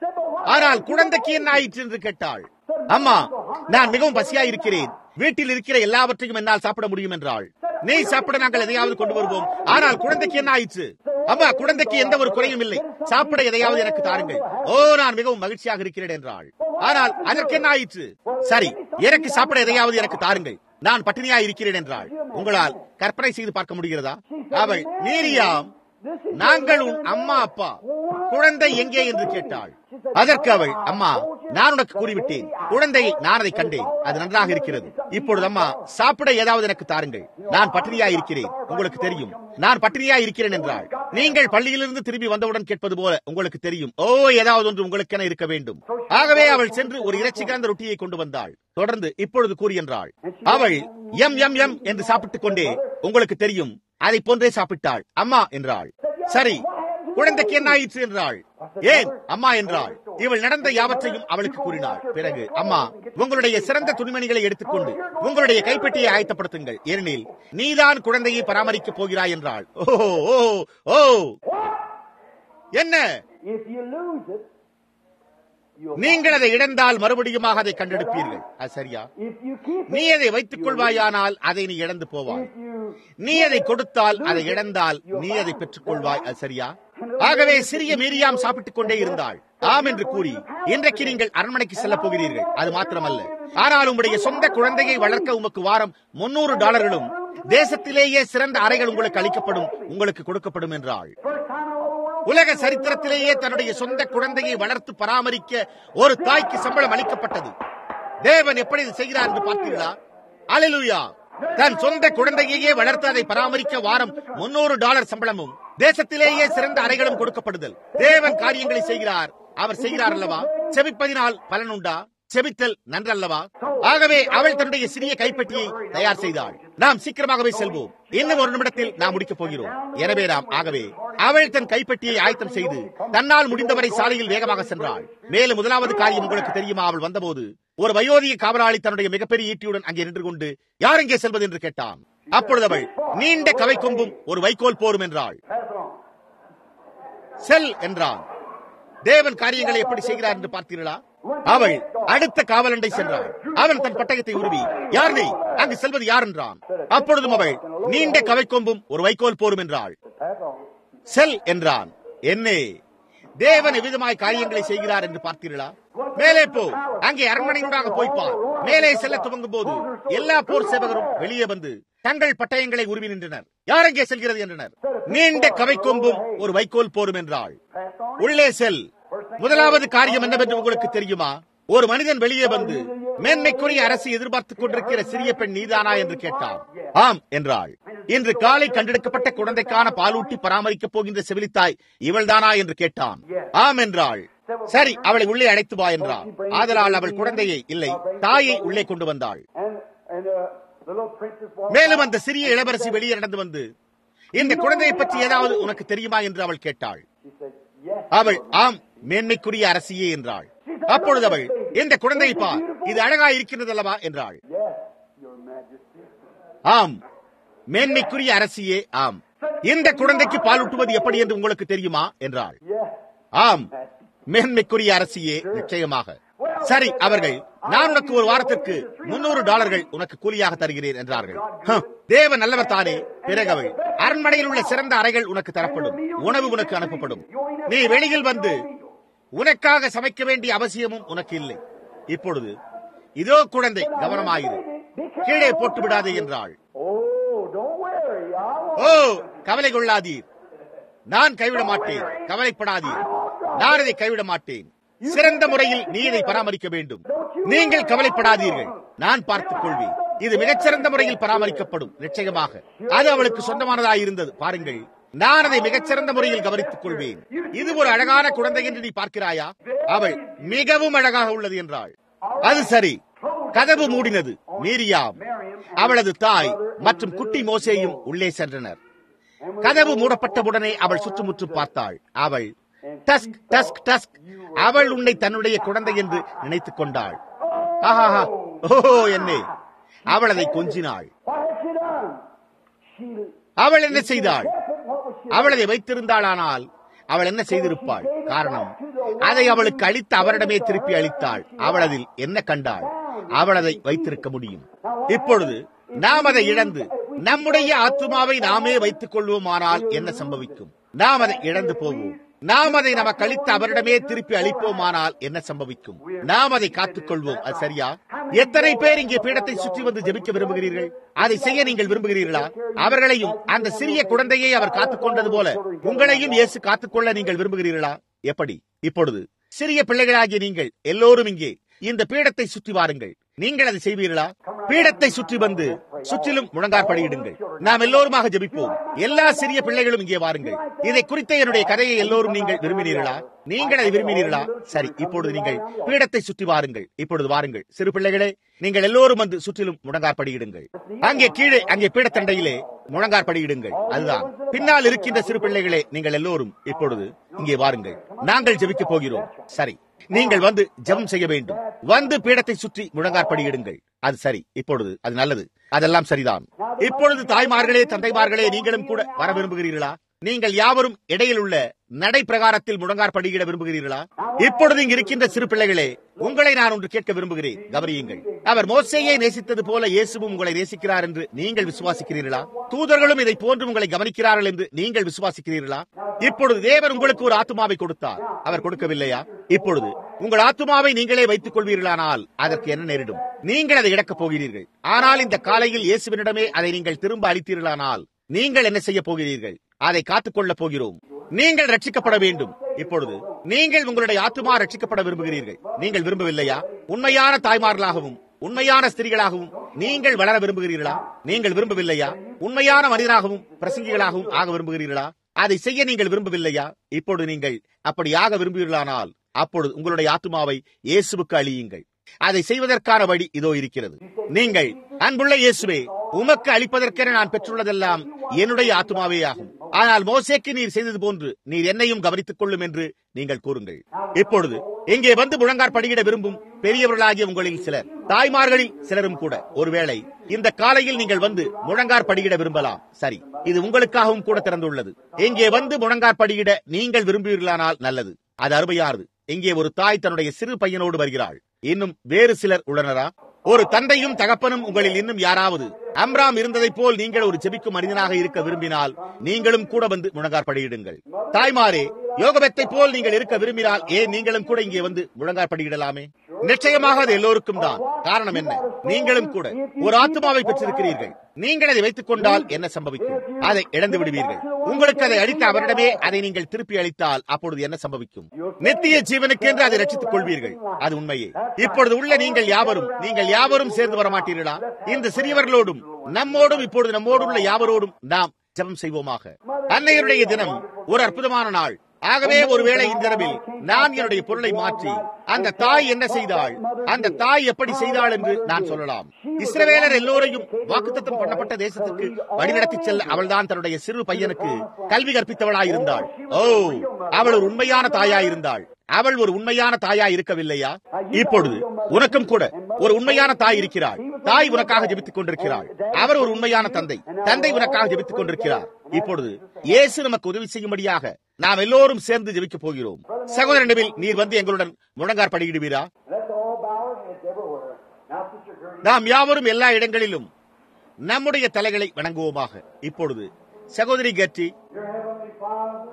ஆனால் குழந்தைக்கு என்ன ஆயிற்று என்று கேட்டாள் அம்மா நான் மிகவும் பசியா இருக்கிறேன் வீட்டில் இருக்கிற எல்லாவற்றையும் என்னால் சாப்பிட முடியும் என்றாள் நீ சாப்பிட நாங்கள் எதையாவது கொண்டு வருவோம் ஆனால் குழந்தைக்கு என்ன ஆயிற்று அம்மா குழந்தைக்கு எந்த ஒரு குறையும் இல்லை சாப்பிட எதையாவது எனக்கு தாருங்கள் ஓ நான் மிகவும் மகிழ்ச்சியாக இருக்கிறேன் என்றாள் ஆனால் அதற்கு என்ன ஆயிற்று சரி எனக்கு சாப்பிட எதையாவது எனக்கு தாருங்கள் நான் பட்டினியா இருக்கிறேன் என்றாள் உங்களால் கற்பனை செய்து பார்க்க முடிகிறதா அவள் நீரியாம் நாங்கள் உன் அம்மா அப்பா குழந்தை எங்கே என்று கேட்டாள் அதற்கு அவள் அம்மா நான் உனக்கு கூறிவிட்டேன் குழந்தையை நான் அதை கண்டேன் அது நன்றாக இருக்கிறது இப்பொழுது அம்மா சாப்பிட ஏதாவது எனக்கு தாருங்கள் நான் பட்டினியா இருக்கிறேன் உங்களுக்கு தெரியும் நான் பட்டினியா இருக்கிறேன் என்றாள் நீங்கள் பள்ளியிலிருந்து திரும்பி வந்தவுடன் கேட்பது போல உங்களுக்கு தெரியும் ஓ ஏதாவது ஒன்று உங்களுக்கென இருக்க வேண்டும் ஆகவே அவள் சென்று ஒரு இறைச்சி கலந்த ரொட்டியை கொண்டு வந்தாள் தொடர்ந்து இப்பொழுது கூறி என்றாள் அவள் எம் எம் எம் என்று சாப்பிட்டுக் கொண்டே உங்களுக்கு தெரியும் அதை போன்றே சாப்பிட்டாள் அம்மா என்றாள் சரி குழந்தைக்கு என்ன ஆயிற்று என்றாள் ஏன் அம்மா என்றாள் இவள் நடந்த யாவற்றையும் அவளுக்கு கூறினாள் பிறகு அம்மா உங்களுடைய சிறந்த துணிமணிகளை எடுத்துக்கொண்டு உங்களுடைய கைப்பெட்டியை ஆயத்தப்படுத்துங்கள் ஏனெனில் நீதான் குழந்தையை பராமரிக்கப் போகிறாய் என்றாள் ஓ ஓ ஓ என்ன If you lose it, you'll நீங்கள் அதை இழந்தால் மறுபடியுமாக அதை கண்டெடுப்பீர்கள் அது சரியா If you keep நீ it, அதை வைத்துக் கொள்வாயானால் அதை நீ இழந்து போவாய் if you நீ அதை கொடுத்தால் அதை இழந்தால் நீ அதை பெற்றுக் கொள்வாய் அது சரியா ஆகவே சிறிய மீரியாம் சாப்பிட்டுக் கொண்டே இருந்தாள் ஆம் என்று கூறி இன்றைக்கு நீங்கள் அரண்மனைக்கு செல்லப் போகிறீர்கள் அது மாத்திரமல்ல ஆனால் உங்களுடைய சொந்த குழந்தையை வளர்க்க உமக்கு வாரம் முன்னூறு டாலர்களும் தேசத்திலேயே சிறந்த அறைகள் உங்களுக்கு அளிக்கப்படும் உங்களுக்கு கொடுக்கப்படும் என்றாள் first time in all the world, உலக சரித்திரத்திலேயே தன்னுடைய சொந்த குழந்தையை வளர்த்து பராமரிக்க ஒரு தாய்க்கு சம்பளம் அளிக்கப்பட்டது தேவன் எப்படி இது செய்கிறார் என்று பார்த்தீர்களா அலலுயா தன் சொந்த குழந்தையையே வளர்த்து அதை பராமரிக்க வாரம் முன்னூறு டாலர் சம்பளமும் தேசத்திலேயே சிறந்த அறைகளும் கொடுக்கப்படுதல் தேவன் காரியங்களை செய்கிறார் அவர் செய்கிறார் அல்லவா செபிப்பதினால் பலனுண்டா செபித்தல் நன்றல்லவா ஆகவே அவள் தன்னுடைய சிறிய கைப்பெட்டியை தயார் செய்தாள் நாம் சீக்கிரமாகவே செல்வோம் இன்னும் ஒரு நிமிடத்தில் நாம் முடிக்கப் போகிறோம் எனவே நாம் ஆகவே அவள் தன் கைப்பெட்டியை ஆயத்தம் செய்து தன்னால் முடிந்தவரை சாலையில் வேகமாக சென்றாள் மேலும் முதலாவது காரியம் உங்களுக்கு தெரியுமா அவள் வந்தபோது ஒரு வயோதிக காவலாளி தன்னுடைய மிகப்பெரிய ஈட்டியுடன் அங்கே நின்று கொண்டு யார் எங்கே செல்வது என்று கேட்டான் அப்பொழுது அவள் நீண்ட கவை கொம்பும் ஒரு வைக்கோல் போரும் என்றாள் pass it on. செல் என்றான் தேவன் காரியங்களை எப்படி செய்கிறார் என்று பார்த்தீர்களா அவள் அடுத்த காவலண்டை சென்றாள் அவன் தன் பட்டயத்தை உருவி யார் நீ அங்கு செல்வது யார் என்றான் அப்பொழுதும் அவள் நீண்ட கவைக்கொம்பும் ஒரு வைக்கோல் போரும் என்றாள் Pass on. செல் என்றான் என்னே தேவன் எவ்விதமாய் காரியங்களை செய்கிறார் என்று பார்த்தீர்களா மேலே போ அங்கே அரண்மனையூடாக போய்ப்பார் மேலே செல்ல துவங்கும் போது எல்லா போர் சேவகரும் வெளியே வந்து தங்கள் பட்டயங்களை உருவி நின்றனர் யார் அங்கே செல்கிறது என்றனர் நீண்ட கவைக்கொம்பும் ஒரு வைக்கோல் போரும் என்றாள் Pass on. உள்ளே செல் முதலாவது காரியம் என்னவென்று உங்களுக்கு தெரியுமா ஒரு மனிதன் வெளியே வந்து மேன்மைக்குரிய அரசு எதிர்பார்த்துக் கொண்டிருக்கிற சிறிய பெண் நீதானா என்று கேட்டான் ஆம் என்றாள் இன்று காலை கண்டெடுக்கப்பட்ட குழந்தைக்கான பாலூட்டி பராமரிக்கப் போகின்ற செவிலித்தாய் இவள்தானா என்று கேட்டான் ஆம் என்றாள் சரி அவளை உள்ளே அழைத்து வா என்றான் ஆதலால் அவள் குழந்தையை இல்லை தாயை உள்ளே கொண்டு வந்தாள் And, and uh, the little princess walked மேலும் அந்த சிறிய இளவரசி வெளியே நடந்து வந்து இந்த குழந்தையை பற்றி ஏதாவது உனக்கு தெரியுமா என்று அவள் கேட்டாள் She said, Yes. அவள் ஆம் மேன்மைக்குரிய அரசியே என்றாள் அப்பொழுது அவள் இந்த குழந்தையை பார் இது அழகா இருக்கிறது அல்லவா என்றாள் Yes, Your Majesty. ஆம் மேன்மைக்குரிய அரசியே ஆம் இந்த குழந்தைக்கு பாலூட்டுவது எப்படி என்று உங்களுக்கு தெரியுமா என்றாள் Yes. ஆம் மேன்மைக்குரிய அரசியே நிச்சயமாக சரி அவர்கள் நான் உனக்கு ஒரு வாரத்திற்கு முன்னூறு டாலர்கள் உனக்கு கூலியாக தருகிறேன் என்றார்கள் ஹம், தேவன் நல்லவர் தானே பிறகு அவள் அரண்மனையில் உள்ள சிறந்த அறைகள் உனக்கு தரப்படும் உணவு உனக்கு அனுப்பப்படும் நீ வெளியில் வந்து உனக்காக சமைக்க வேண்டிய அவசியமும் உனக்கு இல்லை இப்பொழுது இதோ குழந்தை கவனமாயிரு கீழே போட்டு விடாதே என்றாள் Oh, don't worry. I won't. ஓ கவலை கொள்ளாதீர் நான் கைவிட மாட்டேன் கவலைப்படாதீர் நான் இதை கைவிட மாட்டேன் சிறந்த முறையில் நீ இதை பராமரிக்க வேண்டும் நீங்கள் கவலைப்படாதீர்கள் நான் பார்த்துக் கொள்வேன் இது மிகச்சிறந்த முறையில் பராமரிக்கப்படும் நிச்சயமாக அது அவளுக்கு சொந்தமானதாக இருந்தது பாருங்கள் நான் அதை மிகச்சிறந்த முறையில் கவனித்துக் கொள்வேன் இது ஒரு அழகான குழந்தை என்று நீ பார்க்கிறாயா அவள் மிகவும் அழகாக உள்ளது என்றாள் அது சரி கதவு மூடினது மீரியாம் அவளது தாய் மற்றும் குட்டி மோசேயும் உள்ளே சென்றனர் கதவு மூடப்பட்டவுடனே அவள் சுற்றுமுற்றும் பார்த்தாள் அவள் டஸ்க் டஸ்க் டஸ்க் அவள் உன்னை தன்னுடைய குழந்தை என்று நினைத்துக் கொண்டாள் ஆஹாஹா ஓஹோ என்னே அவள் அதை கொஞ்சினாள் What has she done? She. அவள் என்ன செய்தாள் What was she? அவள் அதை வைத்திருந்தாளானால் அவள் என்ன செய்திருப்பாள் காரணம் அதை அவளுக்கு அளித்த அவரிடமே திருப்பி அளித்தாள் அவள் அதில் என்ன கண்டாள் அவள் அதை வைத்திருக்க முடியும் இப்பொழுது நாம் அதை இழந்து நம்முடைய ஆத்மாவை நாமே வைத்துக் கொள்வோமானால் என்ன சம்பவிக்கும் நாம் அதை இழந்து போவோம் நாம் அதை நமக்கு அளித்த அவரிடமே திருப்பி அளிப்போமானால் என்ன சம்பவிக்கும் நாம் அதை காத்துக் கொள்வோம் அது சரியா எத்தனை பேர் இங்கே பீடத்தை சுற்றி வந்து ஜெபிக்க விரும்புகிறீர்கள் அதை செய்ய நீங்கள் விரும்புகிறீர்களா அவர்களையும் அந்த சிறிய குழந்தையை அவர் காத்துக் கொண்டது போல உங்களையும் இயேசு காத்துக்கொள்ள நீங்கள் விரும்புகிறீர்களா எப்படி இப்பொழுது சிறிய பிள்ளைகளாகிய நீங்கள் எல்லோரும் இங்கே இந்த பீடத்தை சுற்றி வாருங்கள் நீங்கள் அதை செய்வீர்களா பீடத்தை சுற்றி வந்து சுற்றிலும் முழங்காற்படியிடுங்கள் நாம் எல்லோருமாக ஜெபிப்போம் எல்லா சிறிய பிள்ளைகளும் இங்கே வாருங்கள் இதை குறித்த என்னுடைய கதையை எல்லோரும் நீங்கள் விரும்பினீர்களா நீங்கள் அதை விரும்பினீர்களா சரி இப்பொழுது நீங்கள் பீடத்தை சுற்றி வாருங்கள் இப்பொழுது வாருங்கள் சிறு பிள்ளைகளே நீங்கள் எல்லோரும் வந்து சுற்றிலும் முழங்காற்படியிடுங்கள் அங்கே கீழே அங்கே பீடத்தண்டையிலே முழங்காற்படியிடுங்கள் அதுதான் பின்னால் இருக்கின்ற சிறு பிள்ளைகளே நீங்கள் எல்லோரும் இப்பொழுது இங்கே வாருங்கள் நாங்கள் ஜெபிக்க போகிறோம் சரி நீங்கள் வந்து ஜெபம் செய்ய வேண்டும் வந்து பீடத்தை சுற்றி முழங்காற்படியிடுங்கள் அது சரி இப்பொழுது அது நல்லது அதெல்லாம் சரிதான் இப்பொழுது தாய்மார்களே தந்தைமார்களே நீங்களும் கூட வர விரும்புகிறீர்களா நீங்கள் யாவரும் இடையில் உள்ள நடை பிரகாரத்தில் முழங்கார் படியிட விரும்புகிறீர்களா இப்பொழுது இங்கு இருக்கின்ற சிறு பிள்ளைகளே உங்களை நான் ஒன்று கேட்க விரும்புகிறேன் கவனியுங்கள் அவர் மோசையை நேசித்தது போல இயேசுவும் உங்களை நேசிக்கிறார் என்று நீங்கள் விசுவாசிக்கிறீர்களா தூதர்களும் இதை போன்று உங்களை கவனிக்கிறார்கள் என்று நீங்கள் விசுவாசிக்கிறீர்களா இப்பொழுது தேவர் உங்களுக்கு ஒரு ஆத்துமாவை கொடுத்தார் அவர் கொடுக்கவில்லையா இப்பொழுது உங்கள் ஆத்துமாவை நீங்களே வைத்துக் கொள்வீர்களானால் அதற்கு என்ன நேரிடும் நீங்கள் அதை இழக்கப் போகிறீர்கள் ஆனால் இந்த காலையில் இயேசுவினிடமே அதை நீங்கள் திரும்ப அளித்தீர்களானால் நீங்கள் என்ன செய்ய போகிறீர்கள் அதை காத்துக் கொள்ளப் போகிறோம் நீங்கள் ரட்சிக்கப்பட வேண்டும் இப்பொழுது நீங்கள் உங்களுடைய ஆத்துமா ரட்சிக்கப்பட விரும்புகிறீர்கள் நீங்கள் விரும்பவில்லையா உண்மையான தாய்மார்களாகவும் உண்மையான ஸ்திரீகளாகவும் நீங்கள் வளர விரும்புகிறீர்களா நீங்கள் விரும்பவில்லையா உண்மையான மனிதனாகவும் பிரசங்கிகளாகவும் ஆக விரும்புகிறீர்களா அதை செய்ய நீங்கள் விரும்பவில்லையா இப்பொழுது நீங்கள் அப்படியாக விரும்புகிறீர்களானால் அப்பொழுது உங்களுடைய ஆத்துமாவை இயேசுவுக்கு அழியுங்கள் அதை செய்வதற்கான வழி இதோ இருக்கிறது நீங்கள் அன்புள்ள இயேசுவே உமக்கு அளிப்பதற்கென நான் பெற்றுள்ளதெல்லாம் என்னுடைய ஆத்மாவே ஆகும் ஆனால் மோசேக்கு நீர் செய்தது போன்று நீர் என்னையும் கவனித்துக் கொள்ளும் என்று நீங்கள் கூறுங்கள் இப்பொழுது இங்கே வந்து முழங்கார் படியிட விரும்பும் பெரியவர்களாகிய உங்களில் சிலர் தாய்மார்களில் சிலரும் கூட ஒருவேளை இந்த காலையில் நீங்கள் வந்து முழங்கார் படியிட விரும்பலாம் சரி இது உங்களுக்காகவும் கூட திறந்துள்ளது இங்கே வந்து முழங்கார் படியிட நீங்கள் விரும்புவீர்களானால் நல்லது அது அருமையானது இங்கே ஒரு தாய் தன்னுடைய சிறு பையனோடு வருகிறாள் இன்னும் வேறு சிலர் உள்ளனரா ஒரு தந்தையும் தகப்பனும் உங்களில் இன்னும் யாராவது அம்ராம் இருந்ததைப் போல் நீங்கள் ஒரு ஜெபிக்கும் மனிதனாக இருக்க விரும்பினால் நீங்களும் கூட வந்து முழங்கார் படியிடுங்கள் தாய்மாரே யோகபத்தை போல் நீங்கள் இருக்க விரும்பினால் ஏன் நீங்களும் கூட இங்கே வந்து முழங்கார் படியிடலாமே நிச்சயமாக அது எல்லோருக்கும் தான் காரணம் என்ன நீங்களும் கூட ஒரு ஆத்மாவை பெற்றிருக்கிறீர்கள் நீங்கள் அதை வைத்துக் கொண்டால் என்ன சம்பவிக்கும் அதை இழந்து விடுவீர்கள் உங்களுக்கு அதை அளித்த அவரிடமே அதை நீங்கள் திருப்பி அளித்தால் அப்பொழுது என்ன சம்பவிக்கும் நித்திய ஜீவனுக்கு என்று அதை ரட்சித்துக் கொள்வீர்கள் அது உண்மையே இப்பொழுது உள்ள நீங்கள் யாவரும் நீங்கள் யாவரும் சேர்ந்து வர மாட்டீர்களா இந்த சிறியவர்களோடும் நம்மோடும் இப்பொழுது நம்மோடு உள்ள யாவரோடும் நாம் ஜெபம் செய்வோமாக அன்னையருடைய தினம் ஒரு அற்புதமான நாள் ஆகவே ஒருவேளை இந்த இரவில் நான் என்னுடைய பொருளை மாற்றி அந்த தாய் என்ன செய்தாள் அந்த தாய் எப்படி செய்தாள் என்று நான் சொல்லலாம் இஸ்ரவேலர் எல்லோரையும் வாக்குத்தத்தம் பண்ணப்பட்ட தேசத்துக்கு வழிநடத்தி செல்ல அவள்தான் தன்னுடைய சிறு பையனுக்கு கல்வி கற்பித்தவளாயிருந்தாள் ஓ அவள் ஒரு உண்மையான தாயாயிருந்தாள் அவள் ஒரு உண்மையான தாயா இருக்கவில்லையா இப்பொழுது உனக்கும் கூட ஒரு உண்மையான தாய் இருக்கிறாள் தாய் உனக்காக ஜெபித்துக் கொண்டிருக்கிறாள் அவர் ஒரு உண்மையான தந்தை தந்தை உனக்காக ஜெபித்துக் கொண்டிருக்கிறார் இப்பொழுது இயேசு நமக்கு உதவி செய்யும்படியாக நாம் எல்லோரும் சேர்ந்து ஜெபிக்க போகிறோம் சகோதரனில் நீர் வந்து எங்களுடன் முழங்கார் படியிடுவீரா Let's all bow our heads everywhere. Now, Sister Gertie, நாம் யாவரும் எல்லா இடங்களிலும் நம்முடைய தலைகளை வணங்குவோமாக இப்பொழுது சகோதரி கற்றி Dear Heavenly Father,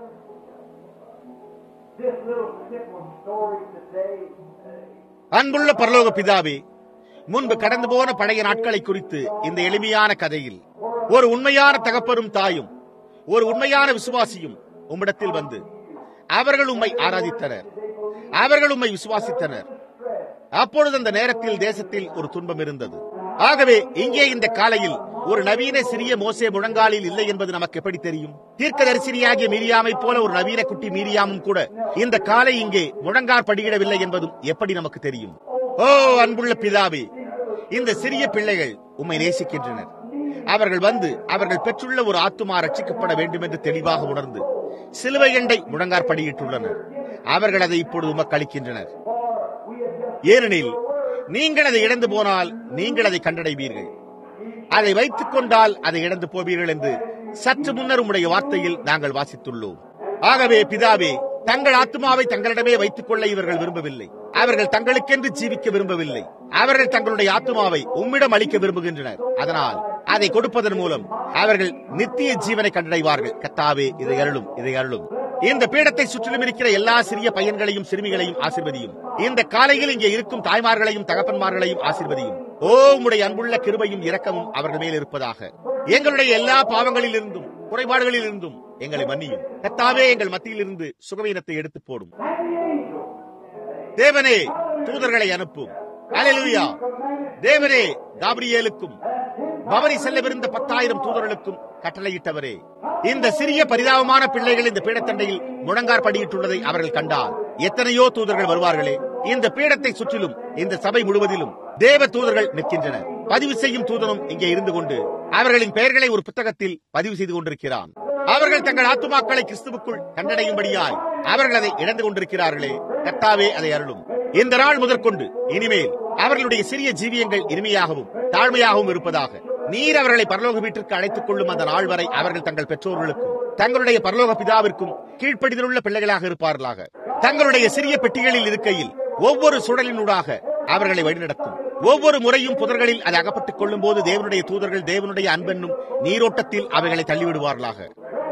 this little simple story today அன்புள்ள பரலோக பிதாவே முன்பு கடந்து போன பழைய நாட்களை குறித்து இந்த எளிமையான கதையில் ஒரு உண்மையான தகப்பரும் தாயும் ஒரு உண்மையான விசுவாசியும் உம்மிடத்தில் வந்து அவர்கள் உம்மை ஆராதித்தனர் அவர்கள் உம்மை விசுவாசித்தனர் அப்பொழுது அந்த நேரத்தில் தேசத்தில் ஒரு துன்பம் இருந்தது ஆகவே இங்கே இந்த காலையில் ஒரு நவீன சிறிய மோசே முழங்காலில் இல்லை என்பது நமக்கு எப்படி தெரியும் தீர்க்கதரிசினியாகிய மீரியாமை போல ஒரு நவீன குட்டி மீரியாமும் கூட இந்த காலை இங்கே முழங்கார் படியிடவில்லை என்பதும் எப்படி நமக்கு தெரியும் ஓ அன்புள்ள பிதாவே இந்த சிறிய பிள்ளைகள் உம்மை நேசிக்கின்றனர் அவர்கள் வந்து அவர்கள் பெற்றுள்ள ஒரு ஆத்துமா ரட்சிக்கப்பட வேண்டும் என்று தெளிவாக உணர்ந்து சிலுவை எண்டை முழங்கார் படியிட்டுள்ளனர் அவர்கள் அதை இப்பொழுது உமக்கு அளிக்கின்றனர் ஏனெனில் நீங்கள் அதை இழந்து போனால் நீங்கள் அதை கண்டடைவீர்கள் அதை வைத்துக் கொண்டால் அதை இழந்து போவீர்கள் என்று சற்று முன்னர் உம்முடைய வார்த்தையில் நாங்கள் வாசித்துள்ளோம் ஆகவே பிதாவே தங்கள் ஆத்மாவை தங்களிடமே வைத்துக் கொள்ள இவர்கள் விரும்பவில்லை அவர்கள் தங்களுக்கென்று ஜீவிக்க விரும்பவில்லை அவர்கள் தங்களுடைய ஆத்மாவை உம்மிடம் அளிக்க விரும்புகின்றனர் அதனால் அதை கொடுப்பதன் மூலம் அவர்கள் நித்திய ஜீவனை கண்டடைவார்கள் கத்தாவே இதை அருளும் இதை அருளும் இந்த பீடத்தை சுற்றிலும் இருக்கிற எல்லா சிறிய பையன்களையும் சிறுமிகளையும் ஆசிர்வதியும் இந்த காலையில் இங்கே இருக்கும் தாய்மார்களையும் தகப்பன்மார்களையும் ஆசிர்வதியும் ஓ உம்முடைய அன்புள்ள கிருபையும் இரக்கமும் அவர்கள் மேல் இருப்பதாக எங்களுடைய எல்லா பாவங்களில் இருந்தும் குறைபாடுகளில் இருந்தும் எங்களை மன்னியும் கத்தாவே எங்கள் மத்தியில் இருந்து சுகவீனத்தை எடுத்து போடும் தேவனே தூதர்களை அனுப்பும் அல்லேலூயா தேவனே காபிரியேலுக்கும் பவனி செல்லவிருந்த பத்தாயிரம் தூதர்களுக்கும் கட்டளையிட்டவரே இந்த சிறிய பரிதாபமான பிள்ளைகள் இந்த பீடத்தண்டையில் முழங்கார் படியிட்டுள்ளதை அவர்கள் கண்டால் எத்தனையோ தூதர்கள் வருவார்களே இந்த பீடத்தை சுற்றிலும் இந்த சபை முழுவதிலும் தேவ தூதர்கள் நிற்கின்றனர் பதிவு செய்யும் தூதனும் இங்கே இருந்து கொண்டு அவர்களின் பெயர்களை ஒரு புத்தகத்தில் பதிவு செய்து கொண்டிருக்கிறான் அவர்கள் தங்கள் ஆத்துமாக்களை கிறிஸ்துவுக்குள் கண்டடையும்படியாய் அவர்கள் அதை இழந்து கொண்டிருக்கிறார்களே கர்த்தாவே அதை அருளும் இந்த நாள் முதற்கொண்டு இனிமேல் அவர்களுடைய சிறிய ஜீவியங்கள் இனிமையாகவும் தாழ்மையாகவும் இருப்பதாக நீர் அவர்களை பரலோக வீட்டிற்கு அழைத்துக் கொள்ளும் அந்த நாள் வரை அவர்கள் தங்கள் பெற்றோர்களுக்கும் தங்களுடைய பரலோக பிதாவிற்கும் கீழ்ப்படிதலுள்ள பிள்ளைகளாக இருப்பார்களாக தங்களுடைய சிறிய பெட்டிகளில் இருக்கையில் ஒவ்வொரு சுழலினூடாக அவர்களை வழிநடத்தும் ஒவ்வொரு முறையும் புதர்களில் அதை அகப்பட்டுக் கொள்ளும் போது தேவனுடைய தூதர்கள் தேவனுடைய அன்பென்னும் நீரோட்டத்தில் அவைகளை தள்ளிவிடுவார்களாக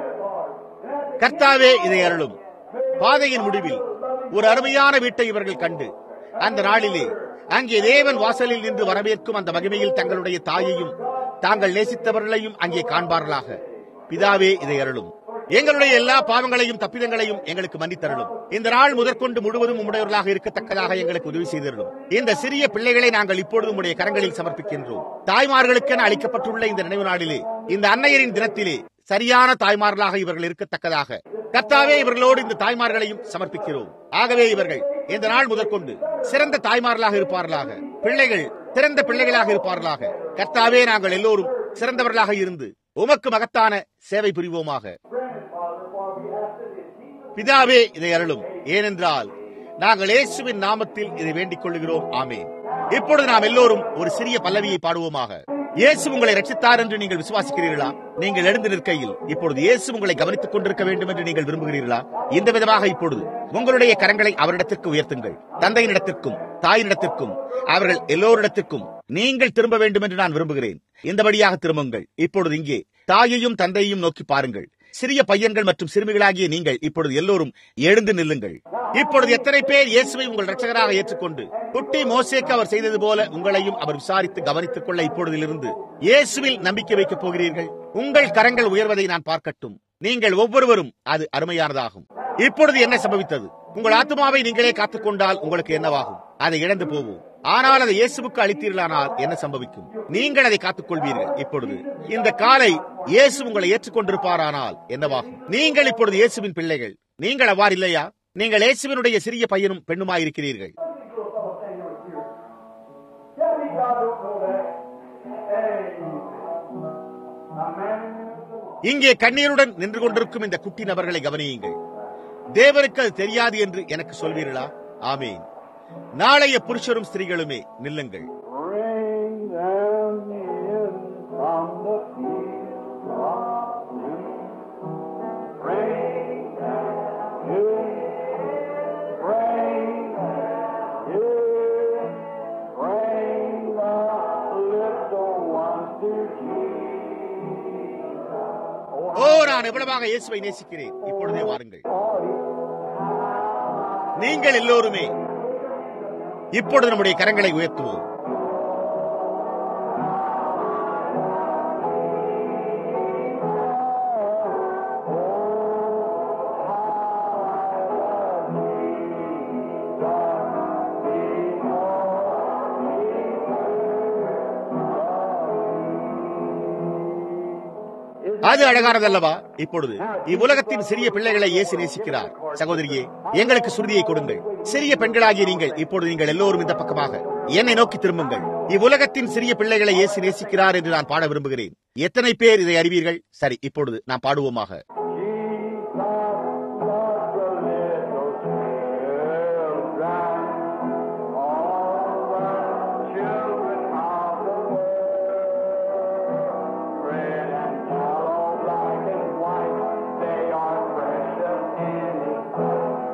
கர்த்தாவே இதை அருளும் பாதையின் முடிவில் ஒரு அருமையான வீட்டை இவர்கள் கண்டு அந்த நாளிலே அங்கே தேவன் வாசலில் நின்று வரவேற்கும் அந்த மகிமையில் தங்களுடைய தாயையும் தாங்கள் நேசித்தவர்களையும் அங்கே காண்பார்களாக பிதாவே இதை அருளும் எங்களுடைய எல்லா பாவங்களையும் தப்பிதங்களையும் எங்களுக்கு மன்னித்தருளும் இந்த நாள் முதற்கொண்டு முழுவதும் உடையவர்களாக இருக்கத்தக்கதாக எங்களுக்கு உதவி செய்தருளும் இந்த சிறிய பிள்ளைகளை நாங்கள் இப்பொழுது உடைய கரங்களில் சமர்ப்பிக்கின்றோம் தாய்மார்களுக்கென அளிக்கப்பட்டுள்ள இந்த நினைவு நாளிலே இந்த அன்னையரின் தினத்திலே சரியான தாய்மார்களாக இவர்கள் இருக்கத்தக்கதாக கர்த்தாவே இவர்களோடு இந்த தாய்மார்களையும் சமர்ப்பிக்கிறோம் ஆகவே இவர்கள் இந்த நாள் முதற்கொண்டு சிறந்த தாய்மார்களாக இருப்பார்களாக பிள்ளைகள் சிறந்த பிள்ளைகளாக இருப்பார்களாக கர்த்தாவே நாங்கள் எல்லோரும் சிறந்தவர்களாக இருந்து உமக்கு மகத்தான சேவை புரிவோமாக பிதாவே இதை அருளும் ஏனென்றால் நாங்கள் இயேசுவின் நாமத்தில் இதை வேண்டிக் கொள்கிறோம் ஆமேன் இப்பொழுது நாம் எல்லோரும் ஒரு சிறிய பல்லவியை பாடுவோமாக இயேசு உங்களை ரட்சித்தார் என்று நீங்கள் விசுவாசிக்கிறீர்களா நீங்கள் எழுந்து நிற்கையில் இப்பொழுது இயேசு உங்களை கவனித்துக் கொண்டிருக்க வேண்டும் என்று நீங்கள் விரும்புகிறீர்களா இந்த விதமாக இப்பொழுது உங்களுடைய கரங்களை அவரிடத்திற்கு உயர்த்துங்கள் தந்தையினிடத்திற்கும் தாயினிடத்திற்கும் அவர்கள் எல்லோரிடத்திற்கும் நீங்கள் திரும்ப வேண்டும் என்று நான் விரும்புகிறேன் இந்தபடியாக திரும்புங்கள் இப்பொழுது இங்கே தாயையும் தந்தையையும் நோக்கி பாருங்கள் சிறிய பையன்கள் மற்றும் சிறுமிகளாகிய நீங்கள் இப்பொழுது எல்லோரும் எழுந்து நில்லுங்கள் இப்பொழுது எத்தனை பேர் இயேசுவை உங்கள் ரட்சகராக ஏற்றுக்கொண்டு குட்டி மோசேக்கு அவர் செய்தது போல உங்களையும் அவர் விசாரித்து கவனித்துக் கொள்ள இப்பொழுதிலிருந்து இயேசுவில் நம்பிக்கை வைக்கப் போகிறீர்கள் உங்கள் கரங்கள் உயர்வதை நான் பார்க்கட்டும் நீங்கள் ஒவ்வொருவரும் அது அருமையானதாகும் இப்பொழுது என்ன சம்பவித்தது உங்கள் ஆத்மாவை நீங்களே காத்துக்கொண்டால் உங்களுக்கு என்னவாகும் அதை இழந்து போவோம் ஆனால் அதை இயேசுவுக்கு அளித்தீர்களானால் என்ன சம்பவிக்கும் நீங்கள் அதை காத்துக் கொள்வீர்கள் இப்பொழுது இந்த காலை இயேசு உங்களை ஏற்றுக்கொண்டிருப்பாரானால் என்னவாகும் நீங்கள் இப்பொழுது இயேசுவின் பிள்ளைகள் நீங்கள் அவ்வாறு இல்லையா நீங்கள் இயேசுவினுடைய சிறிய பையனும் பெண்ணுமாயிருக்கிறீர்கள் Tell me God don't know that. Amen. Amen. இங்கே கண்ணீருடன் நின்று கொண்டிருக்கும் இந்த குட்டி நபர்களை கவனியுங்கள் தேவருக்கு அது தெரியாது என்று எனக்கு சொல்வீர்களா ஆமேன் நாளைய புருஷரும் ஸ்திரீகளுமே நில்லுங்கள் Bring them in from the field of sin. Bring them in. Bring them in. Bring the little ones to Jesus. ஓ நான் எவ்வளவாக இயேசுவை நேசிக்கிறேன் இப்பொழுதே வாருங்கள் நீங்கள் எல்லோருமே இப்பொழுது நம்முடைய கரங்களை உயர்த்துவோம் அது அழகானதல்லவா இப்பொழுது இவ்வுலகத்தின் சிறிய பிள்ளைகளை இயேசு நேசிக்கிறார் சகோதரியே எங்களுக்கு சுருதியை கொடுங்கள் சிறிய பெண்களாகிய நீங்கள் இப்பொழுது நீங்கள் எல்லோரும் இந்த பக்கமாக என்னை நோக்கி திரும்புங்கள் இவ்வுலகத்தின் சிறிய பிள்ளைகளை இயேசு நேசிக்கிறார் என்று நான் பாட விரும்புகிறேன் எத்தனை பேர் இதை அறிவீர்கள் சரி இப்பொழுது நாம் பாடுவோமாக They are precious in His sight.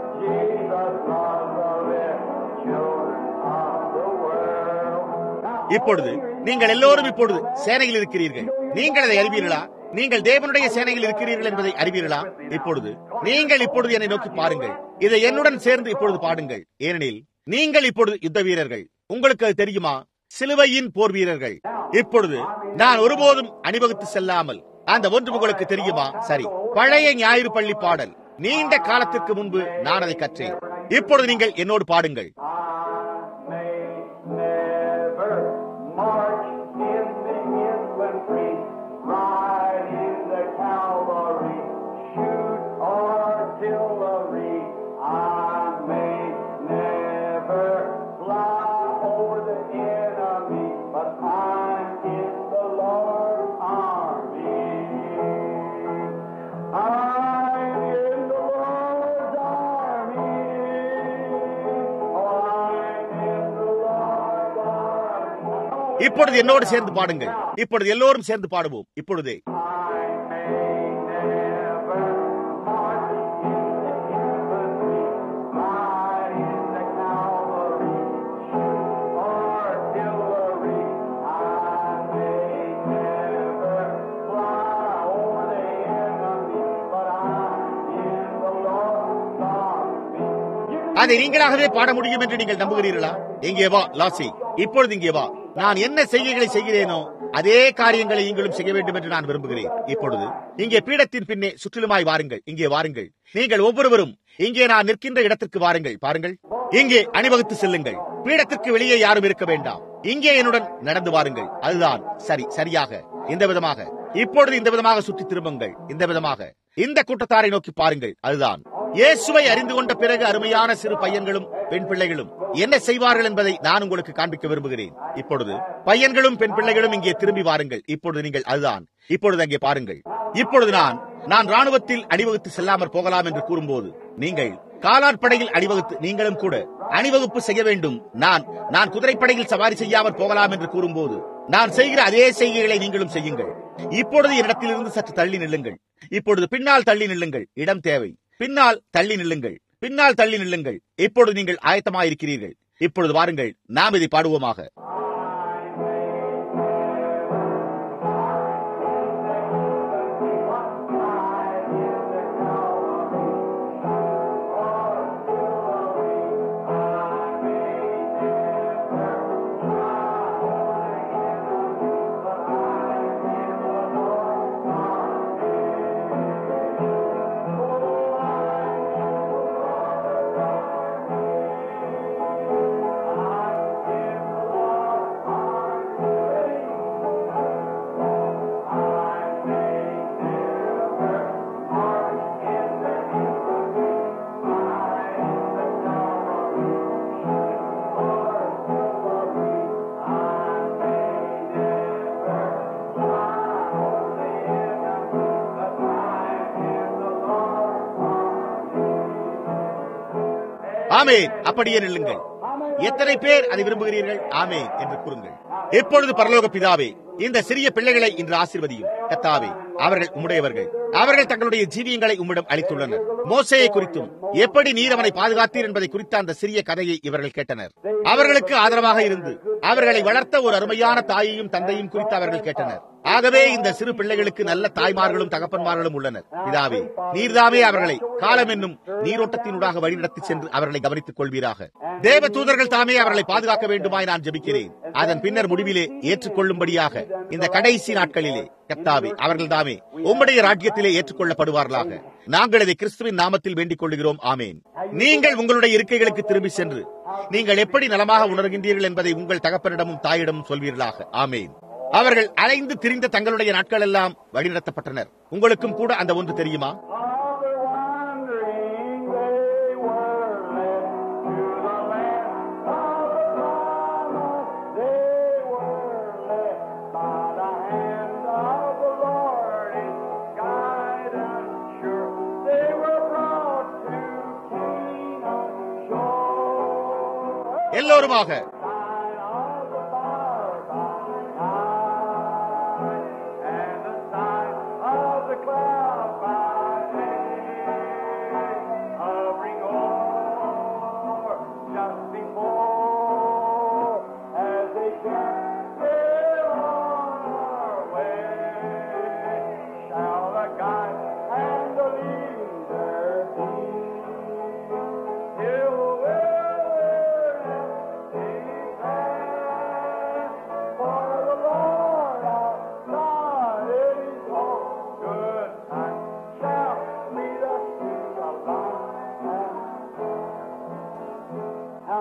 இப்பொழுது நீங்கள் எல்லோரும் இப்பொழுது சேனையில் இருக்கிறீர்கள் நீங்கள் அதை அறிவீர்களா நீங்கள் தேவனுடைய சேனையில் இருக்கிறீர்கள் என்பதை அறிவீர்களா இப்பொழுது நீங்கள் இப்பொழுது என்னை நோக்கி பாருங்கள் இதை என்னுடன் சேர்ந்து இப்பொழுது பாடுங்கள் ஏனெனில் நீங்கள் இப்பொழுது யுத்த வீரர்கள் உங்களுக்கு அது தெரியுமா சிலுவையின் போர் வீரர்கள் இப்பொழுது நான் ஒருபோதும் அணிவகுத்து செல்லாமல் அந்த ஒன்று உங்களுக்கு தெரியுமா சரி பழைய ஞாயிறு பள்ளி பாடல் நீண்ட காலத்திற்கு முன்பு நான் அதை கற்றேன் இப்பொழுது நீங்கள் என்னோடு பாடுங்கள் இப்பொழுது என்னோடு சேர்ந்து பாடுங்கள் இப்பொழுது எல்லோரும் சேர்ந்து பாடுவோம் இப்பொழுதே அதை நீங்களாகவே பாட முடியும் என்று நீங்கள் நம்புகிறீர்களா இங்கே வா லாசி இப்பொழுது இங்கே வா நான் என்ன செய்கைகளை செய்கிறேனோ அதே காரியங்களை நீங்களும் செய்ய வேண்டும் என்று நான் விரும்புகிறேன் இப்பொழுது இங்கே பீடத்தின் பின்னே சுற்றிலுமாய் வாருங்கள் இங்கே வாருங்கள் நீங்கள் ஒவ்வொருவரும் இங்கே நான் நிற்கின்ற இடத்திற்கு வாருங்கள் பாருங்கள் இங்கே அணிவகுத்து செல்லுங்கள் பீடத்திற்கு வெளியே யாரும் இருக்க வேண்டாம் இங்கே என்னுடன் நடந்து வாருங்கள் அதுதான் சரி சரியாக இந்த விதமாக இப்பொழுது இந்த விதமாக சுற்றி திரும்புங்கள் இந்த விதமாக இந்த கூட்டத்தாரை நோக்கி பாருங்கள் அதுதான் இயேசுவை அறிந்து கொண்ட பிறகு அருமையான சிறு பையன்களும் பெண் பிள்ளைகளும் என்ன செய்வார்கள் என்பதை நான் உங்களுக்கு காண்பிக்க விரும்புகிறேன் இப்பொழுது பையன்களும் பெண் பிள்ளைகளும் இங்கே திரும்பி வாருங்கள் இப்பொழுது நீங்கள் அதுதான் இப்பொழுது அங்கே பாருங்கள் இப்பொழுது நான் நான் ராணுவத்தில் அணிவகுத்து செல்லாமற் போகலாம் என்று கூறும்போது நீங்கள் காலாட்படையில் அணிவகுத்து நீங்களும் கூட அணிவகுப்பு செய்ய வேண்டும் நான் நான் குதிரைப்படையில் சவாரி செய்யாமற் போகலாம் என்று கூறும்போது நான் செய்கிற அதே செய்கைகளை நீங்களும் செய்யுங்கள் இப்பொழுது இடத்திலிருந்து சற்று தள்ளி நில்லுங்கள் இப்பொழுது பின்னால் தள்ளி நில்லுங்கள் இடம் தேவை பின்னால் தள்ளி நில்லுங்கள் பின்னால் தள்ளி நில்லுங்கள் இப்பொழுது நீங்கள் ஆயத்தமாயிருக்கிறீர்கள் இப்பொழுது வாருங்கள் நாம் இதை பாடுவோமாக ஆமேன் அப்படியே நில்லுங்கள் எத்தனை பேர் அதை விரும்புகிறீர்கள் ஆமேன் என்று கூறுங்கள் எப்பொழுது பரலோக பிதாவே இந்த சிறிய பிள்ளைகளை இன்று ஆசிர்வதியும் கத்தாவே அவர்கள் உம்முடையவர்கள் அவர்கள் தங்களுடைய ஜீவியங்களை உம்மிடம் அளித்துள்ளனர் மோசையை குறித்தும் எப்படி நீர் அவனை பாதுகாத்தீர் என்பதை குறித்த அந்த சிறிய கதையை இவர்கள் கேட்டனர் அவர்களுக்கு ஆதரவாக இருந்து அவர்களை வளர்த்த ஒரு அருமையான தாயையும் தந்தையும் குறித்து அவர்கள் கேட்டனர் ஆகவே இந்த சிறு பிள்ளைகளுக்கு நல்ல தாய்மார்களும் தகப்பன்மார்களும் உள்ளனர் பிதாவே நீர்தாமே அவர்களை காலம் என்னும் நீரோட்டத்தினூடாக வழிநடத்தி சென்று அவர்களை கவனித்துக் கொள்வீராக தேவ தூதர்கள் தாமே அவர்களை பாதுகாக்க வேண்டுமாய் நான் ஜெபிக்கிறேன் அதன் பின்னர் முடிவிலே ஏற்றுக்கொள்ளும்படியாக இந்த கடைசி நாட்களிலே கத்தாவே அவர்கள் தாமே உம்முடைய ராஜ்யத்திலே ஏற்றுக்கொள்ளப்படுவார்களாக நாங்கள் இதை கிறிஸ்துவின் நாமத்தில் வேண்டிக் கொள்கிறோம் ஆமேன் நீங்கள் உங்களுடைய இருக்கைகளுக்கு திரும்பி சென்று நீங்கள் எப்படி நலமாக உணர்கின்றீர்கள் என்பதை உங்கள் தகப்பனிடமும் தாயிடமும் சொல்வீர்களாக ஆமேன் அவர்கள் அலைந்து திரிந்த தங்களுடைய நாட்கள் எல்லாம் வழிநடத்தப்பட்டனர் உங்களுக்கும் கூட அந்த ஒன்று தெரியுமா எல்லோருமாக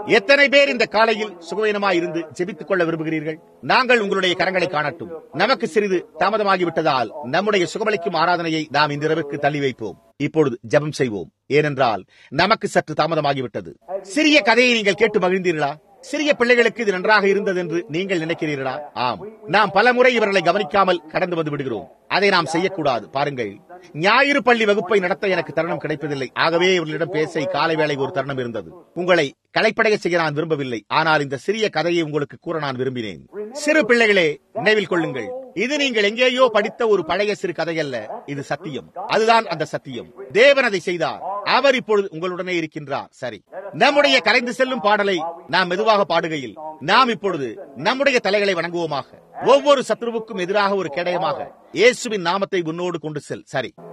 எத்தனை பேர் இந்த காலையில் சுகவீனமாய் இருந்து ஜெபித்துக் கொள்ள விரும்புகிறீர்கள் நாங்கள் உங்களுடைய கரங்களை காணட்டும் நமக்கு சிறிது தாமதமாகிவிட்டதால் நம்முடைய சுகமளிக்கும் ஆராதனையை நாம் இன்றிரவிற்கு தள்ளி வைப்போம் இப்பொழுது ஜெபம் செய்வோம் ஏனென்றால் நமக்கு சற்று தாமதமாகிவிட்டது சிறிய கதையை நீங்கள் கேட்டு மகிழ்ந்தீர்களா சிறிய பிள்ளைகளுக்கு இது நன்றாக இருந்தது என்று நீங்கள் நினைக்கிறீர்களா ஆம் நாம் பல முறை இவர்களை கவனிக்காமல் கடந்து வந்து விடுகிறோம் அதை நாம் செய்யக்கூடாது பாருங்கள் ஞாயிறு பள்ளி வகுப்பை நடத்த எனக்கு தருணம் கிடைப்பதில்லை ஆகவே இவர்களிடம் பேச காலை வேளை ஒரு தருணம் இருந்தது உங்களை களைப்படைய செய்ய நான் விரும்பவில்லை ஆனால் இந்த சிறிய கதையை உங்களுக்கு கூற நான் விரும்பினேன் சிறு பிள்ளைகளே நினைவில் கொள்ளுங்கள் இது நீங்கள் எங்கேயோ படித்த ஒரு பழைய சிறு கதை அல்ல இது சத்தியம் அதுதான் அந்த சத்தியம் தேவன் அதை செய்தார் அவர் இப்பொழுது உங்களுடனே இருக்கின்றார் சரி நம்முடைய கரைந்து செல்லும் பாடலை நாம் மெதுவாக பாடுகையில் நாம் இப்பொழுது நம்முடைய தலைகளை வணங்குவோமாக ஒவ்வொரு சத்ருவுக்கும் எதிராக ஒரு கேடயமாக இயேசுவின் நாமத்தை உன்னோடு கொண்டு செல் சரி